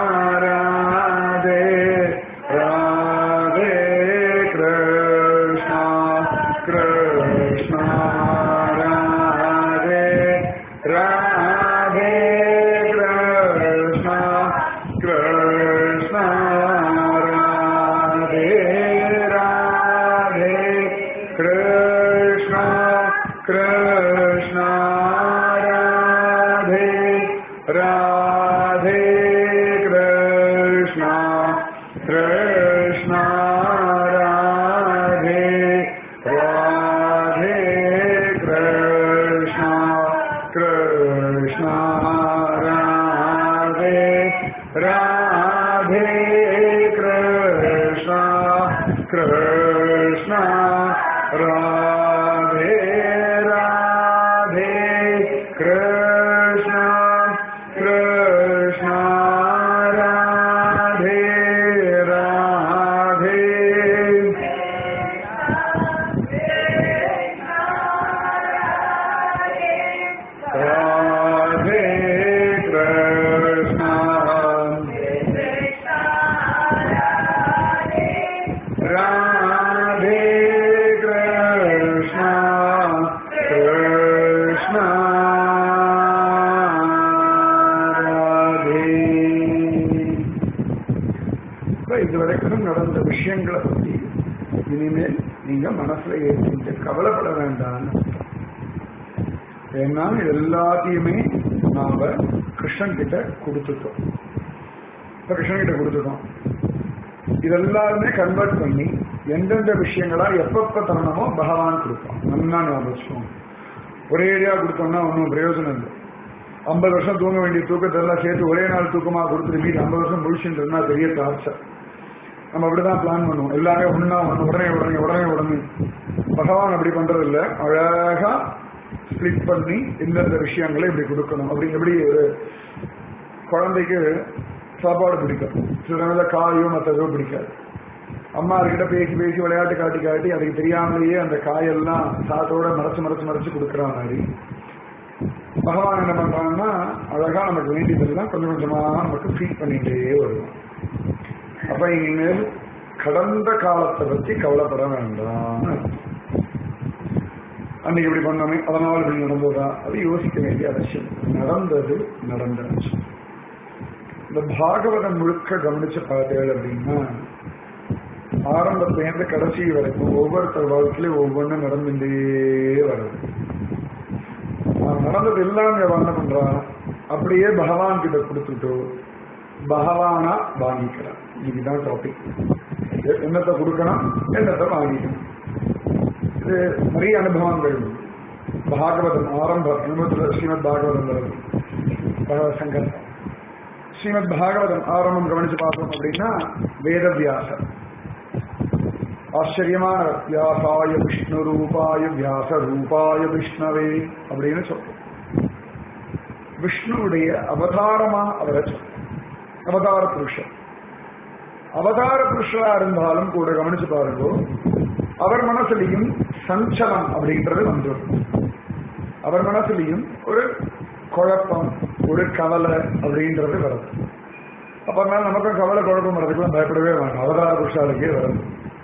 राधे राधे कृष्णा कृष्णा राधे राधे कृष्णा कृष्णा राधे राधे कृष्णा कृष्णा राधे राधे कृष्णा कृष्णा राधे राधे कृष्णा कृष्णा राधे राधे कृष्णा कृष्णा राधे राधे कृष्णा कृष्णा राधे राधे राधे कृष्णा राधे कृष्णा कृष्णा ராதே இப்ப இதுவரைக்கும் நடந்த விஷயங்களை பத்தி இனிமேல் நீங்க மனசுல ஏற்றிட்டு கவலைப்பட வேண்டாம்னு ஏன்னா இது எல்லாத்தையுமே நாம கிருஷ்ணன் கிட்ட கொடுத்துட்டோம் இப்ப கிருஷ்ணன் கிட்ட கொடுத்துட்டோம் இதெல்லாருமே கன்வெர்ட் பண்ணி எந்தெந்த விஷயங்களா எப்பப்ப தரணுமோ பகவான் கொடுப்பான் நல்லா ஞாபகம் வச்சுக்கோங்க. ஒரே ஏரியா கொடுத்தோம்னா ஒன்றும் பிரயோஜனம் இல்லை ஐம்பது வருஷம் தூங்க வேண்டிய தூக்கத்தை எல்லாம் சேர்த்து ஒரே நாள் தூக்கமா கொடுத்துட்டு மீதி ஐம்பது வருஷம் முழிச்சுன்றதுனா பெரிய டார்ச்சர் நம்ம அப்படிதான் பிளான் பண்ணுவோம் எல்லாமே ஒண்ணா ஒண்ணு உடனே உடனே உடனே உடனே பகவான் அப்படி பண்றது இல்ல அழகா ஸ்பிளிட் பண்ணி இந்தந்த விஷயங்களை இப்படி கொடுக்கணும் அப்படி எப்படி ஒரு குழந்தைக்கு சாப்பாடு பிடிக்கும் சில நேரத்தில் காயோ மற்றதோ பிடிக்காது அம்மா கிட்ட பேசி பேசி விளையாட்டு காட்டி காட்டி அதுக்கு தெரியாமலேயே அந்த காயெல்லாம் சாத்தோட மறைச்சு மறைச்சு மறைச்சு கொடுக்குற மாதிரி பகவான் என்ன பண்றாங்கன்னா அழகா நமக்கு வேண்டியதெல்லாம் கொஞ்சம் கொஞ்சமா நமக்கு ஃபீட் பண்ணிட்டே வருவோம் அப்ப இனிமேல் கடந்த காலத்தை பத்தி கவலைப்பட வேண்டாம் அன்னைக்கு இப்படி பண்ணோமே அதனால இப்படி நடந்ததா அது யோசிக்க வேண்டிய அவசியம் நடந்தது நடந்துருச்சு இந்த பாகவதம் முழுக்க கவனிச்சு பார்த்தேன் அப்படின்னா ஆரம்பத்திலேருந்து கடைசி வரைக்கும் ஒவ்வொருத்தர் வாழ்க்கையிலும் ஒவ்வொன்றும் நடந்துட்டே வருது ஆஹ் நடந்தது எல்லாம் இவன் என்ன பண்றான் அப்படியே பகவான் கிட்ட கொடுத்துட்டு பகவானா வாங்கிக்கிறான் இதுதான் டாபிக் என்னத்தை கொடுக்கணும் என்னத்தை வாங்கிக்கணும் இது நிறைய அனுபவங்கள் உண்டு. பாகவதம் ஆரம்பம் எண்பத்துல ஸ்ரீமத் பாகவதம் வருது பகவத் சங்கர் ஸ்ரீமத் பாகவதம் ஆரம்பம் கவனிச்சு பார்த்தோம் அப்படின்னா வேதவியாசர் ஆச்சரியமான வியாசாய விஷ்ணு ரூபாய வியாச ரூபாய விஷ்ணவே அப்படின்னு சொல்றோம் விஷ்ணுவுடைய அவதாரமா அவரை சொல்றோம் அவதார புருஷன் அவதார புருஷரா இருந்தாலும் கூட கவனிச்சு பாருங்க அவர் மனசுலையும் சஞ்சலம் அப்படின்றது வந்துடும் அவர் மனசுலையும் ஒரு குழப்பம் ஒரு கவலை அப்படின்றது வருது அப்ப அதனால நமக்கும் கவலை குழப்பம் வர்றதுக்கெல்லாம் பயப்படவே வேண்டாம் அவதார புருஷாலுக்கே வருது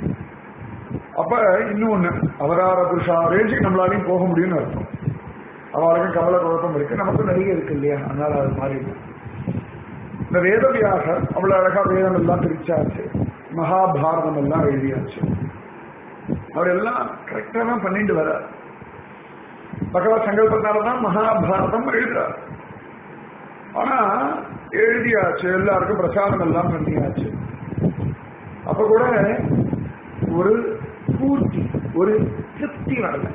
அப்ப இன்னொன்னு அவதார புருஷா ரேஞ்சுக்கு நம்மளாலையும் போக முடியும்னு அர்த்தம் அவளுக்கும் கவலை குழப்பம் இருக்கு நமக்கும் நிறைய இருக்கு இல்லையா அதனால அது மாறி இந்த வேதவியாசர் அவ்வளவு அழகா வேதம் எல்லாம் பிரிச்சாச்சு மகாபாரதம் எல்லாம் எழுதியாச்சு அவர் எல்லாம் கரெக்டா தான் பண்ணிட்டு வர பகவத் சங்கல்பத்தாலதான் மகாபாரதம் எழுதுறார் ஆனா எழுதியாச்சு எல்லாருக்கும் பிரசாதம் எல்லாம் பண்ணியாச்சு அப்ப கூட ஒரு பூர்த்தி ஒரு திருப்தி வரல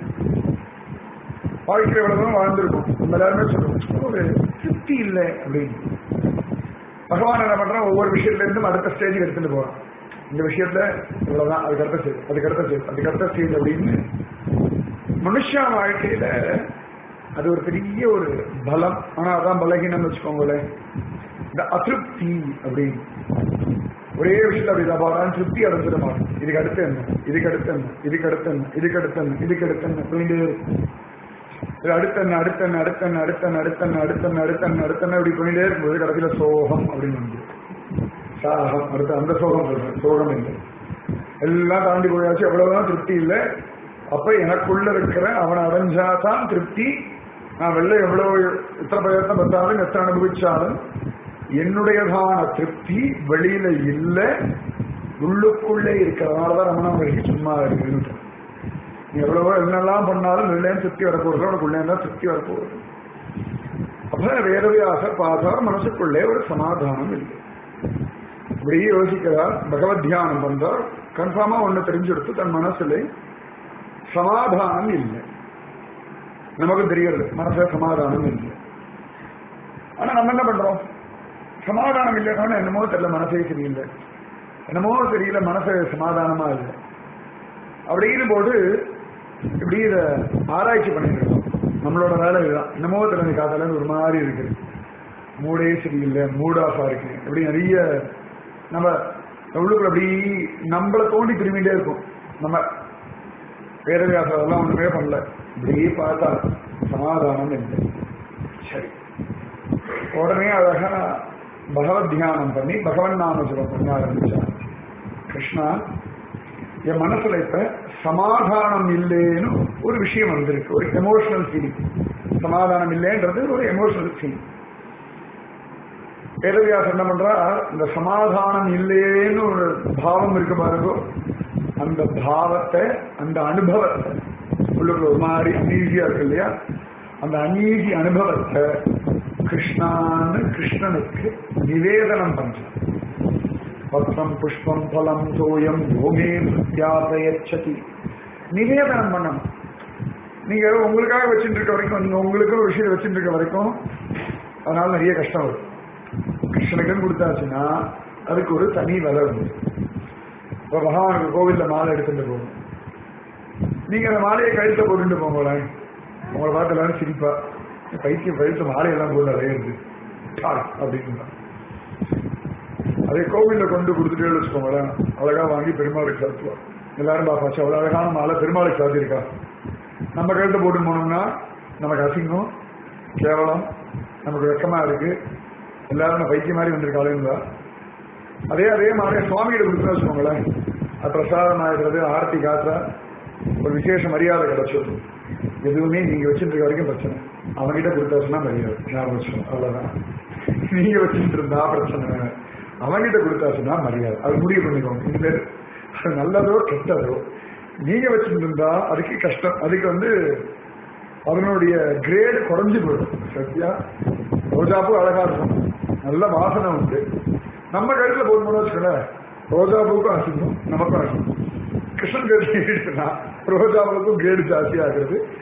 வாழ்க்கை எவ்வளவு வாழ்ந்திருக்கும் நம்ம எல்லாருமே சொல்லுவோம் ஒரு திருப்தி இல்லை அப்படின்னு பகவான் என்ன பண்றான் ஒவ்வொரு விஷயத்துல இருந்தும் அடுத்த ஸ்டேஜுக்கு எடுத்துட்டு போறான் இந்த விஷயத்துல இவ்வளவுதான் அதுக்கு அடுத்த ஸ்டேஜ் அதுக்கு அடுத்த ஸ்டேஜ் அதுக்கு அடுத்த ஸ்டேஜ் அப்படின்னு மனுஷா வாழ்க்கையில அது ஒரு பெரிய ஒரு பலம் ஆனா அதான் பலகீனம்னு வச்சுக்கோங்களேன் இந்த அதிருப்தி அப்படின்னு ஒரே விஷயத்துல அப்படி பாரான் திருப்தி அடைஞ்சிட மாட்டோம் இதுக்கு அடுத்து என்ன இதுக்கு அடுத்து என்ன இதுக்கு அடுத்து என்ன இதுக்கு அடுத்து என்ன இதுக்கு அடுத்து என்ன அப்படின்ட்டு இது அடுத்தன்ன அடுத்தன்ன அடுத்தன்ன அடுத்தன்ன அடுத்தன்ன அடுத்தன்ன அடுத்தன்ன அடுத்தன்ன இப்படி போயிட்டே இருக்கும்போது கடைசியில சோகம் அப்படின்னு வந்து சாகம் அடுத்த அந்த சோகம் சொல்றேன் சோகம் இல்லை எல்லாம் தாண்டி போயாச்சு எவ்வளவுதான் திருப்தி இல்லை அப்ப எனக்குள்ள இருக்கிற அவனை அடைஞ்சாதான் திருப்தி நான் வெளில எவ்வளவு எத்தனை பிரயத்தனம் பத்தாலும் எத்தனை அனுபவிச்சாலும் என்னுடையதான திருப்தி வெளியில இல்லை உள்ளுக்குள்ளே இருக்கிறதுனாலதான் ரமணா மகிழ்ச்சி சும்மா இருக்கு நீ எவ்வளவோ என்னெல்லாம் பண்ணாலும் வெளிலேயும் திருப்தி வரப்போகுது உனக்கு உள்ளே தான் திருப்தி வரப்போகுது அப்ப வேதவியாசர் பார்த்தார் மனசுக்குள்ளே ஒரு சமாதானம் இல்லை இப்படி யோசிக்கிறார் பகவத் தியானம் பண்றார் கன்ஃபார்மா ஒண்ணு தெரிஞ்செடுத்து தன் மனசுல சமாதானம் இல்லை நமக்கு தெரியறது மனசுல சமாதானம் இல்லை ஆனா நம்ம என்ன பண்றோம் சமாதானம் இல்லைன்னா என்னமோ தெரியல மனசே சரியில்லை என்னமோ தெரியல மனசு சமாதானமா இல்லை அப்படின்னு போது இப்படி இத ஆராய்ச்சி பண்ணிட்டு இருக்கோம் நம்மளோட வேலை இதுதான் என்னமோ திறமை காத்தால ஒரு மாதிரி இருக்கு மூடே சரியில்லை மூட் ஆஃபா இருக்கு இப்படி நிறைய நம்ம உள்ளுக்குள்ள அப்படி நம்மளை தோண்டி திரும்பிட்டே இருக்கும் நம்ம பேரவியாசம் அதெல்லாம் ஒண்ணுமே பண்ணல இப்படியே பார்த்தா சமாதானம் இல்லை சரி உடனே அழகா பகவத் தியானம் பண்ணி பகவன் நாம ஜபம் பண்ண ஆரம்பிச்சான் கிருஷ்ணா என் மனசுல இப்ப சமாதானம் இல்லைன்னு ஒரு விஷயம் வந்திருக்கு ஒரு எமோஷனல் ஃபீலிங் சமாதானம் இல்லைன்றது ஒரு எமோஷனல் ஃபீலிங் வேதவியாசம் என்ன பண்றா இந்த சமாதானம் இல்லைன்னு ஒரு பாவம் இருக்கு பாருங்க அந்த பாவத்தை அந்த அனுபவத்தை உள்ளுக்குள்ள ஒரு மாதிரி அநீசியா இருக்கு இல்லையா அந்த அநீசி அனுபவத்தை கிருஷ்ணான்னு கிருஷ்ணனுக்கு நிவேதனம் பண்றான் பத்ரம் புஷ்பம் பலம் சோயம் யோமே பிரத்யாசயச்சதி நிவேதனம் பண்ணணும் நீங்க உங்களுக்காக வச்சுட்டு இருக்க வரைக்கும் நீங்க உங்களுக்கு ஒரு விஷயம் வச்சுட்டு இருக்க வரைக்கும் அதனால நிறைய கஷ்டம் வரும் கிருஷ்ணனுக்குன்னு கொடுத்தாச்சுன்னா அதுக்கு ஒரு தனி விலை உண்டு இப்ப பகவானுக்கு கோவில்ல மாலை எடுத்துட்டு போகணும் நீங்க அந்த மாலையை கழுத்த போட்டுட்டு போங்களேன் உங்களை பார்த்து எல்லாரும் சிரிப்பா பைத்தியம் கழுத்து மாலையெல்லாம் போட்டு அடையிறது அப்படின்னு அதே கோவில்ல கொண்டு கொடுத்துட்டே வச்சுக்கோங்களேன் அழகா வாங்கி பெருமாளுக்கு சாத்துவோம் எல்லாரும் பாப்பாச்சு அவ்வளவு அழகான மாலை பெருமாளுக்கு சாத்திருக்கா நம்ம கழுத்தை போட்டு போனோம்னா நமக்கு அசிங்கம் கேவலம் நமக்கு வெக்கமா இருக்கு எல்லாரும் நான் பைத்திய மாதிரி வந்திருக்காளுங்களா அதே அதே மாதிரி சுவாமிகிட்ட கொடுத்துன்னு வச்சுக்கோங்களேன் அது பிரசாதம் ஆகிடுறது ஆர்த்தி காத்தா ஒரு விசேஷ மரியாதை கிடைச்சது எதுவுமே நீங்க வச்சுட்டு இருக்க வரைக்கும் பிரச்சனை அவன்கிட்ட கொடுத்தாச்சுன்னா மரியாதை ஞாபகம் வச்சுக்கணும் அவ்வளவுதான் நீங்க வச்சுட்டு இருந்தா பிரச்சனை அவன்கிட்ட கொடுத்தாச்சுன்னா மரியாதை அது முடிவு பண்ணிக்கோங்க இனிமேல் அது நல்லதோ கெட்டதோ நீங்க வச்சுட்டு இருந்தா அதுக்கு கஷ்டம் அதுக்கு வந்து அதனுடைய கிரேடு குறைஞ்சு போயிடும் சத்யா ரோஜாப்பூ அழகா இருக்கும் நல்ல வாசனை உண்டு நம்ம கழுத்துல போடணும்னு வச்சுக்கோங்களேன் ரோஜாப்பூக்கும் அசிங்கம் நமக்கும் அசிங்கம் கிருஷ்ணன் கழுத்துல ரோஜாவுக்கும் கிரேடு ஜாஸ்தி ஆகுறது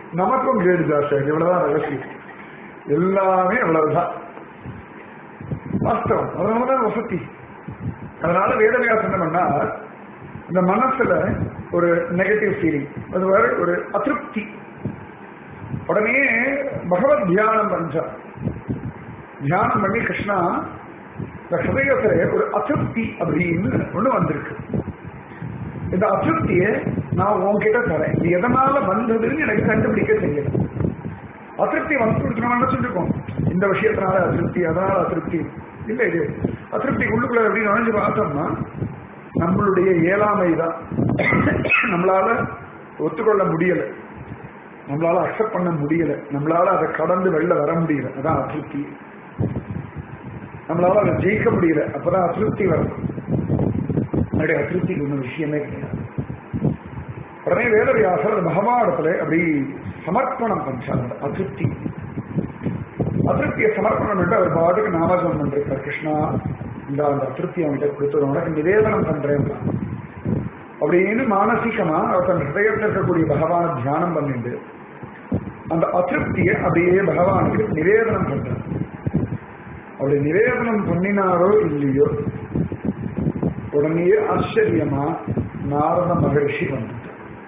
நமக்கும் கிரேடு ஜாஸ்தி ஆகுது இவ்வளவுதான் ரகசியம் எல்லாமே அவ்வளவுதான் வாஸ்தவம் அதனாலதான் வசதி அதனால வேதவியாசம் என்ன பண்ணா இந்த மனசுல ஒரு நெகட்டிவ் ஃபீலிங் அது வேற ஒரு அதிருப்தி உடனே பகவத் தியானம் பண்றா தியானம் பண்ணி கிருஷ்ணா இந்த ஹதயத்துல ஒரு அதிருப்தி அப்படின்னு ஒண்ணு வந்திருக்கு இந்த அதிருப்தியை நான் உன்கிட்ட தரேன் இது எதனால வந்ததுன்னு எனக்கு கண்டுபிடிக்க தெரியல அதிருப்தி வந்து நம்ம நினைச்சுருக்கோம் இந்த விஷயத்தினால அதிருப்தி அதனால அதிருப்தி இல்ல இது அதிருப்தி உள்ளுக்குள்ள எப்படி நுழைஞ்சு பார்த்தோம்னா நம்மளுடைய இயலாமை தான் நம்மளால ஒத்துக்கொள்ள முடியல நம்மளால அக்செப்ட் பண்ண முடியல நம்மளால அதை கடந்து வெளில வர முடியல அதான் அதிருப்தி நம்மளால அதை ஜெயிக்க முடியல அப்பதான் அதிருப்தி வரும் என்னுடைய அதிருப்திக்கு ஒன்றும் விஷயமே கிடையாது உடனே வேதவியாசர் அந்த பகவானத்துல அப்படி சமர்ப்பணம் பண்றார் அந்த அதிருப்தி அதிருப்தியை சமர்ப்பணம் பண்ணிட்டு அவர் பாட்டுக்கு நாமஜம் பண்றார் கிருஷ்ணா இந்த அந்த அதிருப்தி அவன்கிட்ட கொடுத்தது உனக்கு நிவேதனம் பண்றேன் அப்படின்னு மானசீகமா அவர் தன் ஹிருதயத்தில் இருக்கக்கூடிய பகவான தியானம் பண்ணிட்டு அந்த அதிருப்தியை அப்படியே பகவானுக்கு நிவேதனம் பண்றார் அப்படி நிவேதனம் பண்ணினாரோ இல்லையோ உடனே ஆச்சரியமா நாரத மகர்ஷி வந்துட்டார்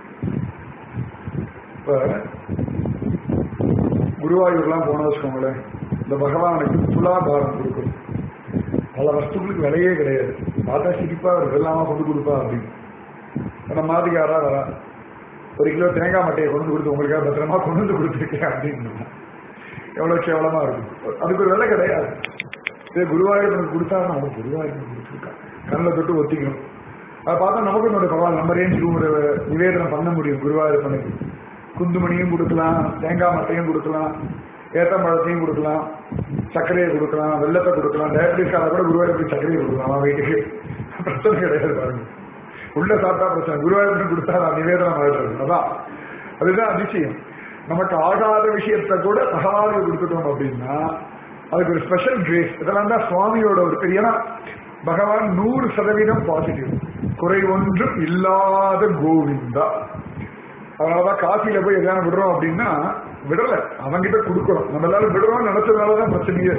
இப்ப குருவாயூர்லாம் போன வச்சுக்கோங்களேன் இந்த பகவானுக்கு துலாபாரம் கொடுக்கணும் பல வஸ்துக்களுக்கு விலையே கிடையாது பார்த்தா சிரிப்பா இருக்கு எல்லாமா கொண்டு கொடுப்பா அப்படின்னு நம்ம மாதிரி யாரா வரா ஒரு கிலோ தேங்காய் மட்டையை கொண்டு கொடுத்து உங்களுக்காக பத்திரமா கொண்டு வந்து கொடுத்துருக்கேன் அப்படின்னு எவ்வளவு கேவலமா இருக்கும் அதுக்கு ஒரு விலை கிடையாது இதே குருவாயூரனுக்கு கொடுத்தா அவன் குருவாயூரனுக்கு கொடுத்துருக்கான் கண்ணில் தொட்டு ஒத்திக்கணும் அதை பார்த்தா நமக்கு என்னோட பரவாயில்ல நம்ம ரேஞ்சுக்கு ஒரு நிவேதனம் பண்ண முடியும் குருவாயூரப்பனுக்கு குந்துமணியும் கொடுக்கலாம் தேங்காய் மட்டையும் கொடுக்கலாம் ஏத்தம்பழத்தையும் கொடுக்கலாம் சர்க்கரையை கொடுக்கலாம் வெள்ளத்தை கொடுக்கலாம் டயபிட்டிஸ்கார கூட குருவாயூருக்கு சர்க்கரையை கொடுக்கலாம் அவன் வீட்டுக்கு பிரச்சனை கிடையாது பாருங்க உள்ள சாப்பிட்டா பிரச்சனை குருவாயூருக்கு கொடுத்தா நான் நிவேதனம் ஆயிடுறது அதான் அதுதான் அதிசயம் நமக்கு ஆகாத விஷயத்த கூட பகவானுக்கு கொடுத்துட்டோம் அப்படின்னா அதுக்கு ஒரு ஸ்பெஷல் கிரேஸ் இதெல்லாம் தான் சுவாமியோட ஒரு பெரிய ஏன்னா பகவான் நூறு சதவீதம் பாசிட்டிவ் குறை ஒன்றும் இல்லாத கோவிந்தா அதனாலதான் காசியில போய் எதாவது விடுறோம் அப்படின்னா விடல அவங்கிட்ட கொடுக்கணும் நம்ம எல்லாரும் விடுறோம் நினைச்சதுனாலதான் பிரச்சனையே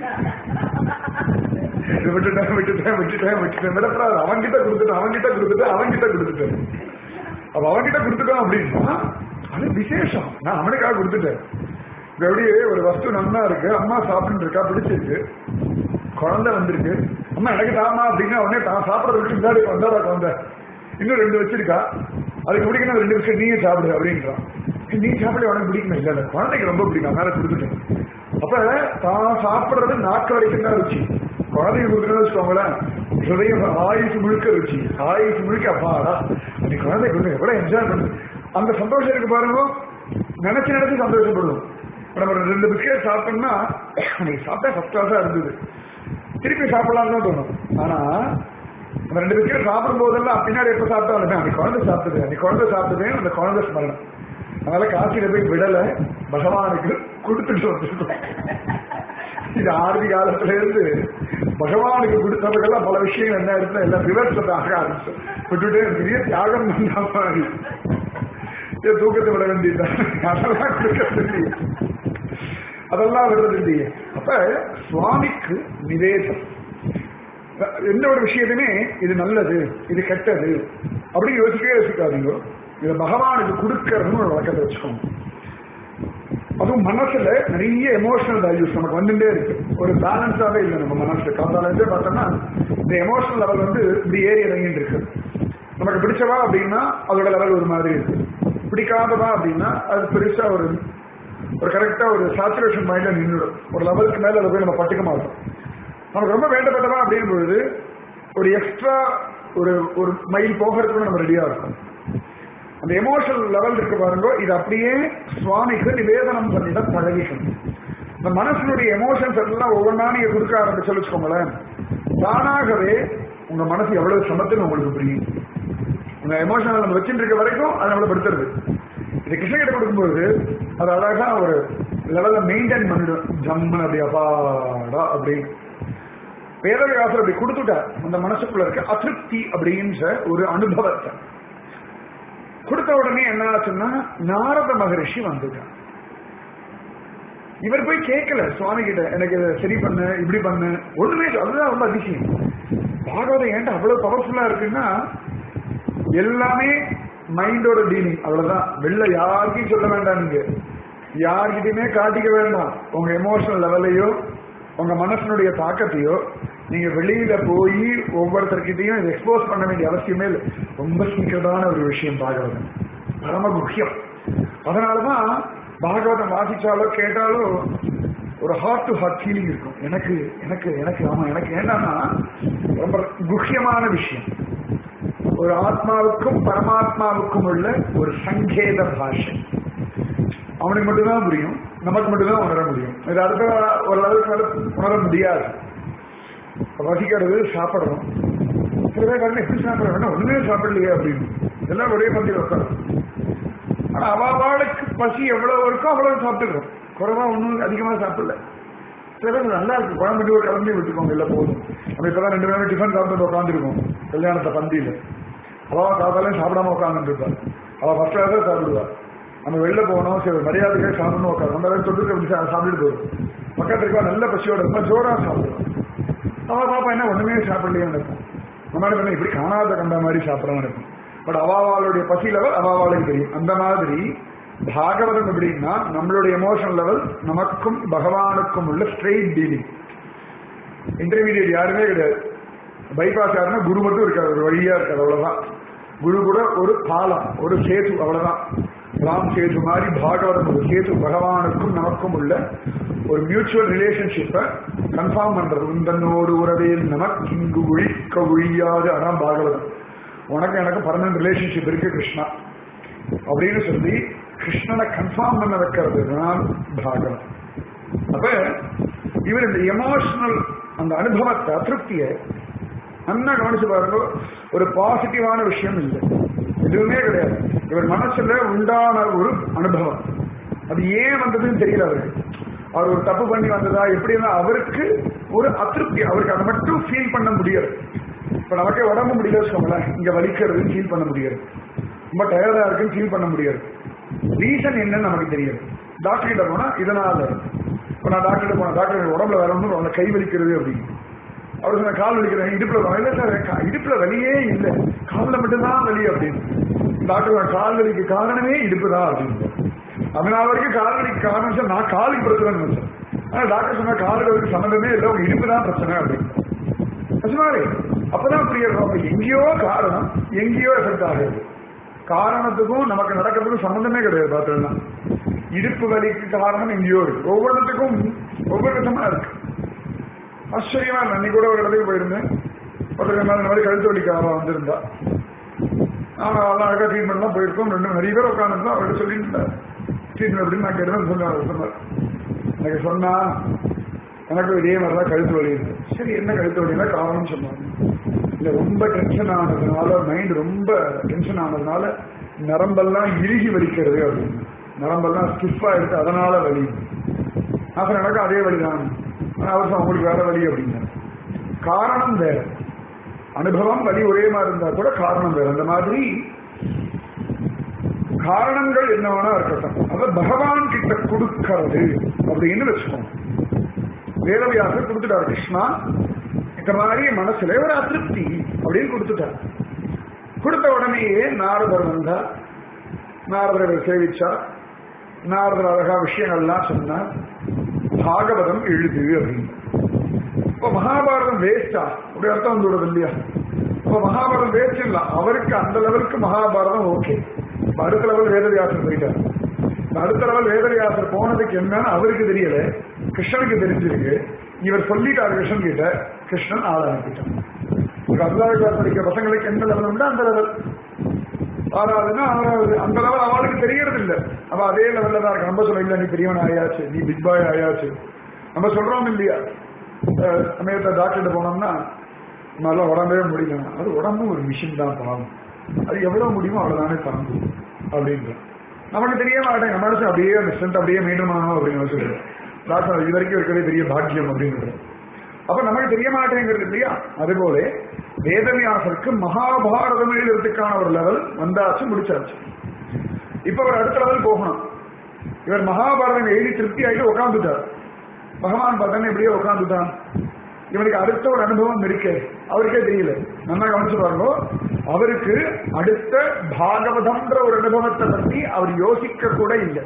இது விட்டுட்டேன் விட்டுட்டேன் விட்டுட்டேன் விட்டுட்டேன் விடப்படாது அவன்கிட்ட கொடுத்துட்டு அவன்கிட்ட கொடுத்துட்டு அவன்கிட்ட கொடுத்துட்டேன் அப்ப அவன்கிட்ட கொடுத்துட்டோம் அப்படின்னா அது விசேஷம் நான் அவனுக்காக கொடுத்துட்டேன் இப்ப எப்படி ஒரு வஸ்து நன்னா இருக்கு அம்மா சாப்பிட்டு இருக்கா பிடிச்சிருக்கு குழந்தை வந்திருக்கு அம்மா எனக்கு தாமா அப்படின்னா உடனே தான் சாப்பிடறதுக்கு முன்னாடி வந்தாடா குழந்தை இன்னும் ரெண்டு வச்சிருக்கா அதுக்கு பிடிக்கணும் ரெண்டு விஷயம் நீயே சாப்பிடு அப்படின்றான் நீ சாப்பிட உனக்கு பிடிக்கணும் இல்ல இல்ல குழந்தைக்கு ரொம்ப பிடிக்கும் அதனால கொடுத்துட்டேன் அப்ப தான் சாப்பிடுறது நாக்கு வரைக்கும் தான் ருச்சி குழந்தைக்கு கொடுக்கணும்னு வச்சுக்கோங்களேன் ஹிருதயம் ஆயுசு முழுக்க ருச்சி ஆயுசு முழுக்க அப்பாடா நீ குழந்தை கொடுங்க எவ்வளவு என்ஜாய் பண்ணு அந்த சந்தோஷம் இருக்கு பாருங்க நினைச்சு நினைச்சு சந்தோஷப்படுவோம் இப்ப நம்ம ரெண்டு பிஸ்கெட் சாப்பிட்டோம்னா அன்னைக்கு சாப்பிட்டா ஃபர்ஸ்ட் கிளாஸா இருந்தது திருப்பி சாப்பிடலாம்னு தான் தோணும் ஆனா அந்த ரெண்டு பிஸ்கெட் சாப்பிடும் போதெல்லாம் பின்னாடி எப்ப சாப்பிட்டாலுமே அந்த குழந்தை சாப்பிட்டது அந்த குழந்தை சாப்பிட்டதே அந்த குழந்தை ஸ்மரணம் அதனால காசியில போய் விடல பகவானுக்கு கொடுத்துட்டு வந்துருக்கோம் இது ஆரம்பி காலத்துல இருந்து பகவானுக்கு கொடுத்தவர்கள்லாம் பல விஷயங்கள் என்ன இருக்குன்னா எல்லாம் விவரத்தை ஆக ஆரம்பிச்சு விட்டுட்டே பெரிய தியாகம் பண்ண மாதிரி ஏன் தூக்கத்தை விட வேண்டியது அதெல்லாம் கொடுக்கறது இல்லையே அதெல்லாம் விடுறது இல்லையே அப்ப சுவாமிக்கு நிவேதம் எந்த ஒரு விஷயத்தையுமே இது நல்லது இது கெட்டது அப்படின்னு யோசிக்கவே யோசிக்காதீங்க இதை பகவானுக்கு கொடுக்கறதுன்னு ஒரு வழக்கத்தை வச்சுக்கோங்க அதுவும் மனசுல நிறைய எமோஷனல் வேல்யூஸ் நமக்கு வந்துட்டே இருக்கு ஒரு பேலன்ஸாவே இல்லை நம்ம மனசுல காத்தால இருந்தே பார்த்தோம்னா இந்த எமோஷனல் லெவல் வந்து இப்படி ஏறி இறங்கிட்டு இருக்கு நமக்கு பிடிச்சவா அப்படின்னா அதோட லெவல் ஒரு மாதிரி இருக்கு பிடிக்காதவா அப்படின்னா அது பெருசா ஒரு ஒரு கரெக்டா ஒரு சாச்சுரேஷன் மைண்ட்ல நின்றுடும் ஒரு லெவலுக்கு மேல அதை போய் நம்ம பட்டுக்க மாட்டோம் நமக்கு ரொம்ப வேண்டப்பட்டவா அப்படின் பொழுது ஒரு எக்ஸ்ட்ரா ஒரு ஒரு மைல் போகிறதுக்கு நம்ம ரெடியா இருக்கும் அந்த எமோஷனல் லெவல் இருக்கு பாருங்க இது அப்படியே சுவாமிக்கு நிவேதனம் பண்ணிட பழகிக்கணும் இந்த மனசனுடைய எமோஷன்ஸ் எல்லாம் ஒவ்வொன்றா நீங்க கொடுக்க ஆரம்பிச்சு வச்சுக்கோங்களேன் தானாகவே உங்க மனசு எவ்வளவு சமத்துன்னு உங்களுக்கு புரியும் உங்க எமோஷனல் நம்ம வச்சுட்டு இருக்க வரைக்கும் அதை நம்மளை படுத்துறது இது கிருஷ்ணகிட்ட கொடுக்கும்போது அது அழகா ஒரு லெவல்ல மெயின்டைன் பண்ணிடும் ஜம்மன் அப்படி அப்பாடா அப்படின்னு வேதவியாசர் அப்படி கொடுத்துட்டார் அந்த மனசுக்குள்ள இருக்க அதிருப்தி அப்படின்ற ஒரு அனுபவத்தை கொடுத்த உடனே என்ன ஆச்சுன்னா நாரத மகரிஷி வந்துட்டான் இவர் போய் கேட்கல சுவாமி கிட்ட எனக்கு இதை சரி பண்ணு இப்படி பண்ணு ஒண்ணுமே இல்ல. அதுதான் ரொம்ப அதிசயம் பாகவதம் ஏன்டா அவ்வளவு பவர்ஃபுல்லா இருக்குன்னா எல்லாமே மைண்டோட டீலிங் அவ்வளவுதான் வெளில யாருக்கும் சொல்ல வேண்டாம் நீங்க யார்கிட்டயுமே காட்டிக்க வேண்டாம் உங்க எமோஷனல் லெவலையோ உங்க மனசனுடைய தாக்கத்தையோ நீங்க வெளியில போய் ஒவ்வொருத்தர்கிட்டையும் இதை எக்ஸ்போஸ் பண்ண வேண்டிய அவசியமே இல்லை ரொம்ப சீக்கிரமான ஒரு விஷயம் பாகவதம் பரம முக்கியம் அதனாலதான் பாகவதம் வாசிச்சாலோ கேட்டாலோ ஒரு ஹார்ட் டு ஹார்ட் ஃபீலிங் இருக்கும் எனக்கு எனக்கு எனக்கு ஆமா எனக்கு என்னன்னா ரொம்ப முக்கியமான விஷயம் ஒரு ஆத்மாவுக்கும் பரமாத்மாவுக்கும் உள்ள ஒரு சங்கேத பாஷை அவனுக்கு மட்டும்தான் புரியும் நமக்கு மட்டும்தான் உணர முடியும் இது அடுத்த ஒரு அளவுக்கு மேல உணர முடியாது வசிக்கிறது சாப்பிடணும் சில பேர் காரணம் எப்படி சாப்பிட வேண்டாம் ஒண்ணுமே சாப்பிடலையே அப்படின்னு எல்லாம் ஒரே பந்தியில் உட்காரும் ஆனா அவாவாளுக்கு பசி எவ்வளவு இருக்கோ அவ்வளவு சாப்பிட்டுக்கிறோம் குறைவா ஒண்ணும் அதிகமா சாப்பிடல சில பேர் நல்லா இருக்கு குழம்பு ஒரு கலந்து விட்டுக்கோங்க இல்ல போதும் நம்ம இப்பதான் ரெண்டு பேரும் டிஃபன் சாப்பிட்டு உட்காந்துருக்கோம் கல்யாணத்தை பந்தியில அவ காத்தாலையும் சாப்பிடாம உட்காந்துட்டு இருப்பாள் அவ ஃபர்ஸ்ட் தான் சாப்பிடுவா நம்ம வெளில போகணும் சரி மரியாதைக்காக சாப்பிடணும் உட்காந்து நம்ம வேலை தொட்டு அப்படி சா- சாப்பிட்டுட்டு போயிடும் பக்கத்துல இருக்கா நல்ல பசியோட இருந்தா ஜோரா சாப்பிடுவோம் அவ பாப்பா என்ன ஒண்ணுமே சாப்பிடலையே இருக்கும் நம்ம என்ன பண்ண இப்படி காணாத கண்ட மாதிரி சாப்பிடலாம் இருக்கும் பட் அவாவாளுடைய பசி லெவல் அவாவாளுக்கு தெரியும் அந்த மாதிரி பாகவதம் எப்படின்னா நம்மளுடைய எமோஷன் லெவல் நமக்கும் பகவானுக்கும் உள்ள ஸ்ட்ரெயிட் டீலிங் இன்டர்மீடியட் யாருமே கிடையாது பைபாஸ் யாருன்னா குரு மட்டும் இருக்காது ஒரு வழியா இருக்காது அவ்வளவுதான் குரு கூட ஒரு பாலம் ஒரு சேது அவ்வளவுதான் ராம் சேது மாதிரி பாகவதம் ஒரு சேது பகவானுக்கும் நமக்கும் உள்ள ஒரு மியூச்சுவல் ரிலேஷன்ஷிப்பை கன்ஃபார்ம் பண்றது உந்தன்னோடு உறவேல் நமக்கு இங்கு ஒழிக்க ஒழியாது அதான் பாகவதம் உனக்கு எனக்கு பர்மனன்ட் ரிலேஷன்ஷிப் இருக்கு கிருஷ்ணா அப்படின்னு சொல்லி கிருஷ்ணனை கன்ஃபார்ம் பண்ண வைக்கிறது தான் பாகவதம் அப்ப இவர் இந்த எமோஷனல் அந்த அனுபவத்தை அதிருப்தியை நல்லா கவனிச்சு பாருங்க ஒரு பாசிட்டிவான விஷயம் இல்லை எதுவுமே கிடையாது இவர் மனசுல உண்டான ஒரு அனுபவம் அது ஏன் வந்ததுன்னு தெரியல அவருக்கு அவர் ஒரு தப்பு பண்ணி வந்ததா எப்படின்னா அவருக்கு ஒரு அதிருப்தி அவருக்கு அதை மட்டும் ஃபீல் பண்ண முடியாது இப்ப நமக்கே உடம்பு முடியல வச்சுக்கோங்களேன் இங்க வலிக்கிறதுன்னு ஃபீல் பண்ண முடியாது ரொம்ப டயர்டா இருக்குன்னு ஃபீல் பண்ண முடியாது ரீசன் என்னன்னு நமக்கு தெரியாது டாக்டர் கிட்ட போனா இதனால இப்ப நான் டாக்டர் போனேன் டாக்டர் எனக்கு உடம்புல வேற ஒன்றும் அந்த கை வலிக்கிறது அப்படின்னு அவர் சொன்ன கால் வலிக்கிறேன் இடுப்புல வலி. இல்ல சார் கா- இடுப்புல வலியே இல்லை காலில் மட்டும்தான் வலி அப்படின்னு டாக்டர் நான் கால் வலிக்கு காரணமே இடுப்பு தான் அப்படின்னு அதனால வரைக்கும் கால் வலிக்கு காரணம் சார் நான் காலுக்கு பிரச்சனை நினைச்சேன் ஆனா டாக்டர் சொன்ன கால் வலிக்கு சம்மந்தமே இல்லை உங்க இடுப்பு தான் பிரச்சனை அப்படின்னு நிஜமாவே அப்பதான் புரியுது அப்ப எங்கேயோ காரணம் எங்கேயோ எஃபெக்ட் ஆகுது காரணத்துக்கும் நமக்கு நடக்கிறதுக்கும் சம்பந்தமே கிடையாது பார்த்தோம்னா இடுப்பு வலிக்கு காரணம் எங்கேயோ இருக்கு ஒவ்வொருத்துக்கும் ஒவ்வொரு விதமா இருக்கு ஆச்சரியமா இருக்கு. அன்னைக்கு கூட ஒரு இடத்துக்கு போயிருந்தேன் ஒருத்தர் இந்த மாதிரி கழுத்து வலிக்காக வந்திருந்தா ஆனா அதெல்லாம் அழகா ட்ரீட்மெண்ட்லாம் போயிருக்கோம் ரெண்டு நிறைய பேர் உட்காந்துருந்தோம் அவர்கிட்ட சொல்லிட்டு இருந்தார் ட்ரீட்மெண்ட் அப்படின்னு நான் கேட்டேன் சொன்னார் சொன்னார் எனக்கு சொன்னா எனக்கு இதே மாதிரி தான் கழுத்து வலி இருக்கு சரி என்ன கழுத்து வலினா காரணம் சொன்னாங்க இல்ல ரொம்ப டென்ஷன் ஆனதுனால மைண்ட் ரொம்ப டென்ஷன் ஆனதுனால நரம்பெல்லாம் இறுகி வலிக்கிறது அப்படின்னு நரம்பெல்லாம் ஸ்டிஃப் ஆயிடுச்சு அதனால வலி அப்புறம் எனக்கு அதே வழி தான் அவர் சொன்னார், உங்களுக்கு வேற வழி அப்படிங்க காரணம் வேற அனுபவம் வழி ஒரே மாதிரி இருந்தா கூட காரணம் வேற அந்த மாதிரி காரணங்கள் என்ன வேணா இருக்கட்டும் அத பகவான் கிட்ட கொடுக்கறது அப்படின்னு வச்சுக்கோங்க வேதவியாசர் கொடுத்துட்டார் கிருஷ்ணா இந்த மாதிரி மனசுல ஒரு அதிருப்தி அப்படின்னு கொடுத்துட்டார் கொடுத்த உடனேயே நாரதர் வந்தா நாரதரை சேவிச்சா நாரதர் அழகா விஷயங்கள்லாம் சொன்னார் பாகவதம் எழுது அப்படின்னு இப்ப மகாபாரதம் வேஸ்டா அப்படி அர்த்தம் வந்து விடுறது இல்லையா அப்ப மகாபாரதம் வேஸ்ட் இல்ல அவருக்கு அந்த லெவலுக்கு மகாபாரதம் ஓகே இப்ப அடுத்த லெவல் வேதவியாசர் போயிட்டார் இப்ப அடுத்த லெவல் வேதவியாசர் போனதுக்கு என்னன்னு அவருக்கு தெரியல கிருஷ்ணனுக்கு தெரிஞ்சிருக்கு இவர் சொல்லிட்டார் கிருஷ்ணன் கிட்ட கிருஷ்ணன் ஆள் அனுப்பிட்டான் ஒரு அஞ்சாவது கிளாஸ் படிக்கிற பசங்களுக்கு எந்த லெவல் உண்டோ அந்த லெவல் ஆறாவதுன்னா ஆறாவது அந்த லெவல் அவளுக்கு தெரியறது இல்ல அவ அதே லெவல்ல தான் இருக்கு நம்ம சொல்ல இல்ல நீ பெரியவன் ஆயாச்சு நீ பிக் பாய் ஆயாச்சு நம்ம சொல்றோம் இல்லையா அஹ் சமயத்தை டாக்டர் போனோம்னா நல்லா உடம்பே முடியல அது உடம்பு ஒரு மிஷின் தான் பாவம் அது எவ்வளவு முடியுமோ அவ்வளவுதானே தாங்கும் அப்படின்ற நமக்கு தெரிய மாட்டேன் நம்ம மனசு அப்படியே அந்த ஸ்ட்ரென்த் அப்படியே மெயின்டைன் பண்ணணும் அப்படின்னு சொல்றேன் டாக்டர் இது வரைக்கும் இருக்கிறதே பெரிய பாக்கியம் அப்படின்றது அப்ப நமக்கு தெரிய மாட்டேங்கிறது இல்லையா அதுபோல வேதவியாசருக்கு மகாபாரதம் எழுதுறதுக்கான ஒரு லெவல் வந்தாச்சு முடிச்சாச்சு இப்ப அவர் அடுத்த லெவல் போகணும் இவர் மகாபாரதம் எழுதி திருப்தி ஆகிட்டு உட்காந்துட்டார் பகவான் பார்த்தா எப்படியோ உட்காந்துட்டான் இவனுக்கு அடுத்த ஒரு அனுபவம் இருக்கு அவருக்கே தெரியல நல்லா கவனிச்சு பாருங்க அவருக்கு அடுத்த பாகவதம்ன்ற ஒரு அனுபவத்தை பத்தி அவர் யோசிக்க கூட இல்லை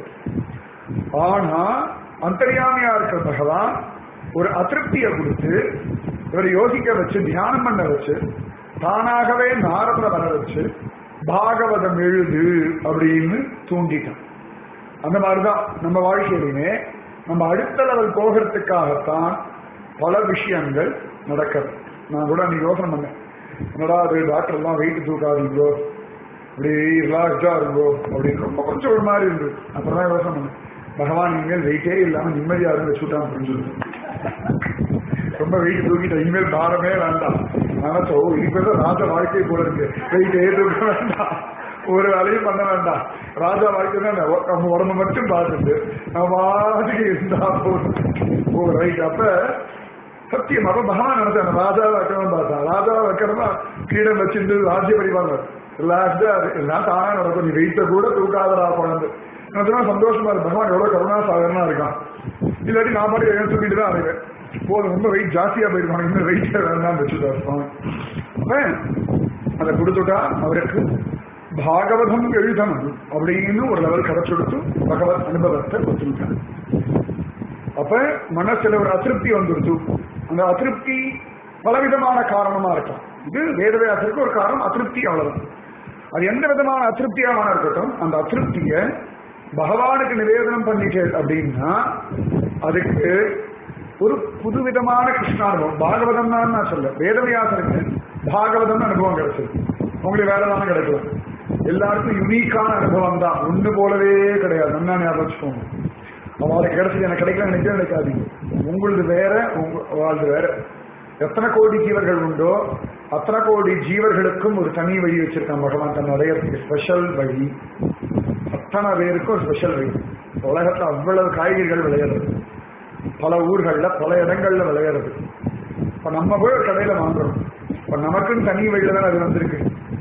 ஆனா அந்தரியாமையா இருக்கிற பகவான் ஒரு அதிருப்தியை கொடுத்து இவரை யோசிக்க வச்சு தியானம் பண்ண வச்சு தானாகவே நாரத வர வச்சு பாகவதம் எழுது அப்படின்னு தூண்டிட்டான் அந்த மாதிரிதான் நம்ம வாழ்க்கையிலுமே நம்ம அடுத்த லெவல் போகிறதுக்காகத்தான் பல விஷயங்கள் நடக்கிறது நான் கூட அன்னைக்கு யோசனை பண்ணேன் என்னடா அது டாக்டர் எல்லாம் வெயிட் தூக்காதீங்களோ இப்படி ரிலாக்ஸா இருங்கோ அப்படின்னு ரொம்ப கொஞ்சம் ஒரு மாதிரி இருந்தது அப்புறம் தான் யோசனை பண்ணேன் பகவான் இனிமேல் வெயிட்டே இல்லாம நிம்மதியா இருந்து வச்சுட்டான் புரிஞ்சுது ரொம்ப வெயிட் தூக்கிட்ட இனிமேல் பாரமே வேண்டாம் நினைச்சோ இனிமேல் ராஜ வாழ்க்கை போல இருக்கு வெயிட்டே தூக்க வேண்டாம் ஒரு வேலையும் பண்ண வேண்டாம் ராஜா வாழ்க்கை தான் நம்ம உடம்பு மட்டும் பார்த்துட்டு நம்ம பாட்டுக்கு இருந்தா போதும் ஓ ரைட் அப்ப சத்தியம் அப்ப பகவான் நினைச்சான் ராஜா வைக்கணும் பார்த்தான் ராஜா வைக்கிறதா கீழே வச்சிருந்து ராஜ்ய பரிவாங்க ரிலாக்ஸா எல்லாம் தானா நடக்கும் நீ வெயிட்ட கூட தூக்காதடா குழந்தை எனக்கு சந்தோஷமா இருக்கு பகவான் எவ்வளவு கருணா சாகரனா இருக்கான் இல்லாட்டி நான் பாட்டு எழுந்து தூக்கிட்டு தான் அலைவேன் போதும் ரொம்ப வெயிட் ஜாஸ்தியா போயிருக்காங்க இன்னும் வெயிட்டே வேண்டாம் வச்சுட்டார் சுவாமி அப்ப அதை கொடுத்துட்டா அவருக்கு பாகவதம் எழுதணும் அப்படின்னு ஒரு லெவல் கிடைச்செடுத்து பகவத் அனுபவத்தை கொடுத்துருக்காங்க அப்ப மனசுல ஒரு அதிருப்தி வந்துருச்சு அந்த அதிருப்தி பலவிதமான காரணமா இருக்கலாம் இது வேதவியாசருக்கு ஒரு காரணம் அதிருப்தி அவ்வளவுதான் அது எந்த விதமான அதிருப்தியாக இருக்கட்டும் அந்த அதிருப்திய பகவானுக்கு நிவேதனம் பண்ணிட்டு அப்படின்னா அதுக்கு ஒரு புதுவிதமான கிருஷ்ணானுபவம் பாகவதம் தான் நான் சொல்ல வேதவியாசருக்கு பாகவதம் அனுபவம் கிடைச்சது உங்களுக்கு வேற தானே கிடைக்கும் எல்லாருக்கும் யுனிக்கான அனுபவம் தான் ஒண்ணு போலவே கிடையாது நல்லா ஞாபகம் வச்சுக்கோங்க அவளுக்கு கிடைச்சது எனக்கு கிடைக்கல நினைக்கவே நினைக்காதீங்க உங்களது வேற வாழ்து வேற எத்தனை கோடி ஜீவர்கள் உண்டோ அத்தனை கோடி ஜீவர்களுக்கும் ஒரு தனி வழி வச்சிருக்கான் பகவான் தன் அடையறதுக்கு ஸ்பெஷல் வழி அத்தனை பேருக்கும் ஸ்பெஷல் வழி உலகத்துல அவ்வளவு காய்கறிகள் விளையிறது பல ஊர்கள்ல பல இடங்கள்ல விளையிறது இப்ப நம்ம போய் ஒரு கடையில வாங்குறோம் இப்ப நமக்குன்னு தனி வழியில தான் அது வந்திருக்கு